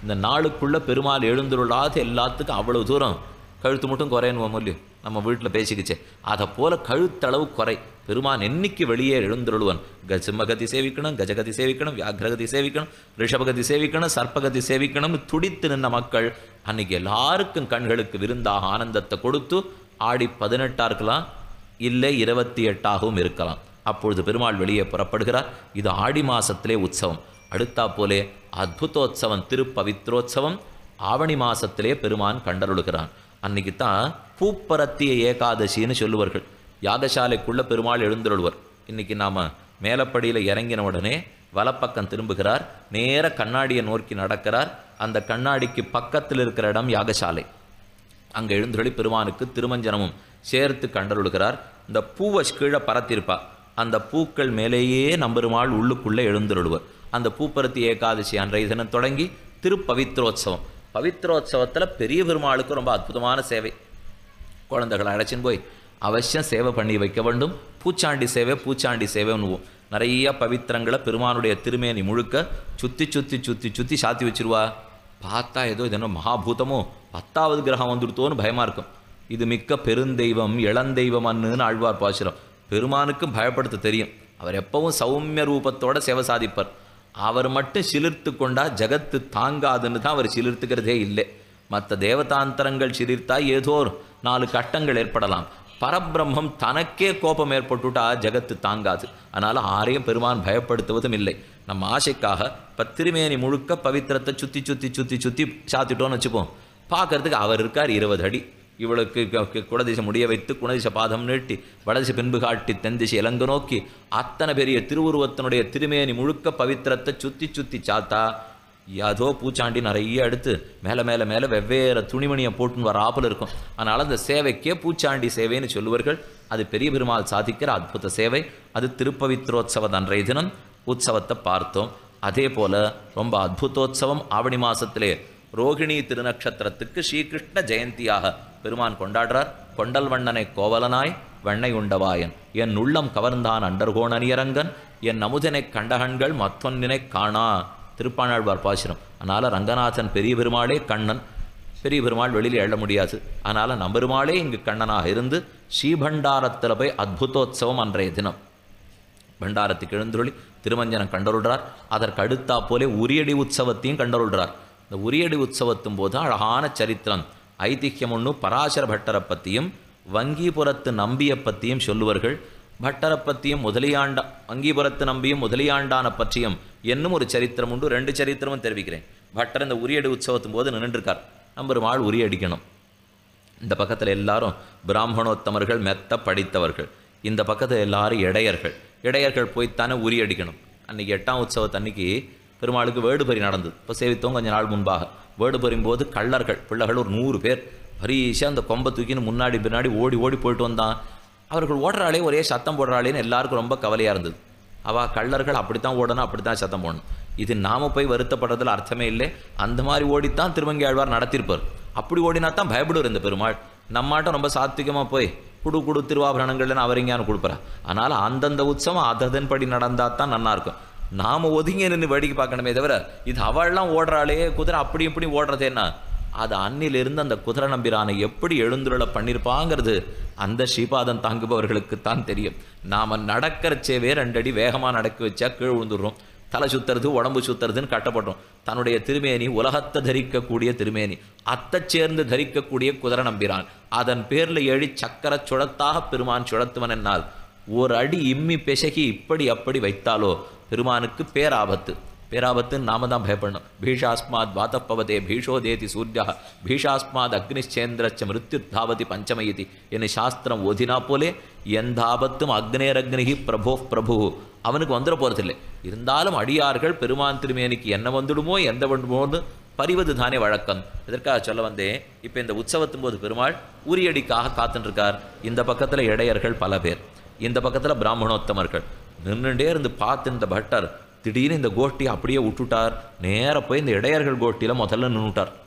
இந்த நாளுக்குள்ள பெருமாள் எழுந்துருளாது எல்லாத்துக்கும் அவ்வளவு தூரம் கழுத்து மட்டும் குறையணும் இல்லையோ நம்ம வீட்டில் பேசிக்கிச்சே அதை போல கழுத்தளவு குறை பெருமான் என்னைக்கு வெளியே எழுந்துருளுவன் க சிம்மகதி சேவிக்கணும் கஜகதி சேவிக்கணும் வியாகிரகதி சேவிக்கணும் ரிஷபகதி சேவிக்கணும் சர்ப்பகதி சேவிக்கணும்னு துடித்து நின்ன மக்கள் அன்னைக்கு எல்லாருக்கும் கண்களுக்கு விருந்தாக ஆனந்தத்தை கொடுத்து ஆடி பதினெட்டா இருக்கலாம் இல்லை இருபத்தி எட்டாகவும் இருக்கலாம் அப்பொழுது பெருமாள் வெளியே புறப்படுகிறார் இது ஆடி மாசத்திலே உற்சவம் அடுத்தா போலே அத்புதோத்சவம் திருப்பவித்ரோத்சவம் ஆவணி மாசத்திலே பெருமான் கண்டருளுகிறான் அன்னைக்கு தான் பூப்பரத்திய ஏகாதசின்னு சொல்லுவார்கள் யாகசாலைக்குள்ள பெருமாள் எழுந்தருள்வர் இன்னைக்கு நாம மேலப்படியில் இறங்கின உடனே வலப்பக்கம் திரும்புகிறார் நேர கண்ணாடியை நோக்கி நடக்கிறார் அந்த கண்ணாடிக்கு பக்கத்தில் இருக்கிற இடம் யாகசாலை அங்கே எழுந்தருளி பெருமானுக்கு திருமஞ்சனமும் சேர்த்து கண்டருளுகிறார் இந்த பூவை கீழே பரத்திருப்பா அந்த பூக்கள் மேலேயே நம்பெருமாள் உள்ளுக்குள்ளே எழுந்தருளுவர் அந்த பூப்பருத்தி ஏகாதசி அன்றைய தினம் தொடங்கி திருப்பவித்ரோத்சவம் பவித்ரோத்சவத்தில் பெரிய பெருமாளுக்கு ரொம்ப அற்புதமான சேவை குழந்தைகளை அழைச்சின்னு போய் அவசியம் சேவை பண்ணி வைக்க வேண்டும் பூச்சாண்டி சேவை பூச்சாண்டி சேவைன்னுவோம் நிறைய பவித்திரங்களை பெருமானுடைய திருமேனி முழுக்க சுற்றி சுற்றி சுற்றி சுற்றி சாத்தி வச்சிருவா பார்த்தா ஏதோ இது என்ன மகாபூதமோ பத்தாவது கிரகம் வந்துடுத்தோன்னு பயமாக இருக்கும் இது மிக்க பெருந்தெய்வம் இளந்தெய்வம் அண்ணுன்னு ஆழ்வார் பாசுரம் பெருமானுக்கும் பயப்படுத்த தெரியும் அவர் எப்பவும் சௌமிய ரூபத்தோட சேவை சாதிப்பார் அவர் மட்டும் சிலிர்த்து கொண்டா ஜகத்து தாங்காதுன்னு தான் அவர் சிலிர்த்துக்கிறதே இல்லை மற்ற தேவதாந்தரங்கள் சிரித்தா ஏதோ ஒரு நாலு கட்டங்கள் ஏற்படலாம் பரபிரம்மம் தனக்கே கோபம் ஏற்பட்டுட்டா ஜகத்து தாங்காது அதனால ஆரையும் பெருமான் பயப்படுத்துவதும் இல்லை நம்ம ஆசைக்காக இப்போ திருமேனி முழுக்க பவித்திரத்தை சுற்றி சுற்றி சுற்றி சுற்றி சாத்திட்டோன்னு வச்சுப்போம் பார்க்கறதுக்கு அவர் இருக்கார் இருபது அடி இவளுக்கு க- க- குடதிசை முடிய வைத்து குணதிசை பாதம் நீட்டி வடதிசை பின்பு காட்டி தென்திசை இலங்கு நோக்கி அத்தனை பெரிய திருவுருவத்தினுடைய திருமேனி முழுக்க பவித்திரத்தை சுற்றி சுற்றி சாத்தா ஏதோ பூச்சாண்டி நிறைய எடுத்து மேலே மேலே மேலே வெவ்வேறு துணிமணியை போட்டுன்னு வர ஆப்பில் இருக்கும் அதனால் அந்த சேவைக்கே பூச்சாண்டி சேவைன்னு சொல்லுவார்கள் அது பெரிய பெருமாள் சாதிக்கிற அற்புத சேவை அது திருப்பவித்ரோத்சவ அன்றைய தினம் உற்சவத்தை பார்த்தோம் அதே போல ரொம்ப அத்புதோத்சவம் ஆவணி மாசத்திலே ரோகிணி திருநக்ஷத்திரத்துக்கு ஸ்ரீகிருஷ்ண ஜெயந்தியாக பெருமான் கொண்டாடுறார் கொண்டல் வண்ணனை கோவலனாய் வெண்ணை உண்டவாயன் என் உள்ளம் கவர்ந்தான் அண்டர்கோணனியரங்கன் என் அமுதனைக் கண்டகண்கள் மத்தொன்னினை காணா திருப்பாணாழ்வார் பாசுரம் அதனால் ரங்கநாதன் பெரிய பெருமாளே கண்ணன் பெரிய பெருமாள் வெளியில் எழ முடியாது அதனால் நம்பெருமாளே இங்கு கண்ணனாக இருந்து ஸ்ரீபண்டாரத்தில் போய் அத்புதோத்சவம் அன்றைய தினம் பண்டாரத்துக்கு எழுந்துருளி திருமஞ்சனம் கண்டருள்றார் அதற்கு அடுத்தா போலே உரியடி உற்சவத்தையும் கண்டருள்றார் இந்த உரியடி உற்சவத்தும் போது அழகான சரித்திரம் ஐதிஹ்யம் ஒன்று பராசர பட்டரை பற்றியும் வங்கிபுரத்து நம்பியை பற்றியும் சொல்லுவார்கள் பட்டரை பற்றியும் முதலியாண்டா வங்கிபுரத்து நம்பியும் முதலியாண்டான பற்றியும் என்னும் ஒரு சரித்திரம் உண்டு ரெண்டு சரித்திரமும் தெரிவிக்கிறேன் பட்டர் இந்த உரியடி உற்சவத்தும் போது நின்றுருக்கார் நம்பெருமாள் உரியடிக்கணும் இந்த பக்கத்தில் எல்லாரும் பிராமணோத்தமர்கள் மெத்த படித்தவர்கள் இந்த பக்கத்தில் எல்லாரும் இடையர்கள் இடையர்கள் போய்த்தானே உரியடிக்கணும் அன்னைக்கு எட்டாம் உற்சவத்தன்னைக்கு பெருமாளுக்கு வேடுபறி நடந்தது இப்போ சேவித்தோம் கொஞ்ச நாள் முன்பாக வேடுபறியும் போது கள்ளர்கள் பிள்ளைகள் ஒரு நூறு பேர் பரீஷா அந்த கொம்பை தூக்கின்னு முன்னாடி பின்னாடி ஓடி ஓடி போயிட்டு வந்தான் அவர்கள் ஓடுறாளே ஒரே சத்தம் போடுறாளேன்னு எல்லாருக்கும் ரொம்ப கவலையாக இருந்தது அவ கள்ளர்கள் அப்படித்தான் ஓடணும் அப்படித்தான் சத்தம் போடணும் இது நாம போய் வருத்தப்படுறதுல அர்த்தமே இல்லை அந்த மாதிரி ஓடித்தான் திருவங்கி ஆழ்வார் நடத்திருப்பார் அப்படி ஓடினா தான் பயப்படுவார் இந்த பெருமாள் நம்மாட்டம் ரொம்ப சாத்விகமாக போய் குடு குடு திருவாபரணங்கள்னு அவரிங்கானு கொடுப்பறா அதனால் அந்தந்த உற்சவம் அததன்படி நடந்தா தான் நல்லா இருக்கும் நாம ஒதுங்கி நின்று வேடிக்கை பார்க்கணுமே தவிர இது அவள்லாம் ஓடுறாளே குதிரை அப்படி இப்படி ஓடுறது என்ன அது அன்னிலிருந்து அந்த குதிரை நம்பிரானை எப்படி எழுந்துருள பண்ணியிருப்பாங்கிறது அந்த ஸ்ரீபாதம் தாங்குபவர்களுக்கு தான் தெரியும் நாம நடக்கிறச்சேவே ரெண்டடி வேகமாக நடக்க வச்சா கீழ் விழுந்துடுறோம் தலை சுத்துறது உடம்பு சுத்துறதுன்னு கட்டப்படுறோம் தன்னுடைய திருமேனி உலகத்தை தரிக்கக்கூடிய திருமேனி அத்தைச் சேர்ந்து தரிக்கக்கூடிய குதிரை நம்பிரான் அதன் பேர்ல ஏழி சக்கர சுழத்தாக பெருமான் சுழத்துவன் என்னால் ஒரு அடி இம்மி பெசகி இப்படி அப்படி வைத்தாலோ பெருமானுக்கு பேராபத்து பேராபத்துன்னு நாம தான் பயப்படணும் பீஷாஸ்மாத் வாத்தப்பவதே பீஷோதேதி சூர்யா பீஷாஸ்மாத் அக்னிச்சேந்திரச்ச மிருத்யு தாவதி பஞ்சமயதி என்ன சாஸ்திரம் ஓதினா போலே எந்த ஆபத்தும் அக்னேரக்னிகி பிரபோ பிரபு அவனுக்கு வந்துட போறதில்லை இருந்தாலும் அடியார்கள் பெருமான் திருமேனிக்கு என்ன வந்துடுமோ எந்த வந்துடுமோன்னு பறிவது தானே வழக்கம் இதற்காக சொல்ல வந்தேன் இப்போ இந்த உற்சவத்தின் போது பெருமாள் உரியடிக்காக காத்துட்டு இருக்கார் இந்த பக்கத்தில் இடையர்கள் பல பேர் இந்த பக்கத்தில் பிராமணோத்தமர்கள் நின்றுட்டே இருந்து பார்த்து இந்த பட்டர் திடீர்னு இந்த கோஷ்டி அப்படியே விட்டுட்டார் நேரா போய் இந்த இடையர்கள் கோஷ்டியில் முதல்ல நின்றுட்டார்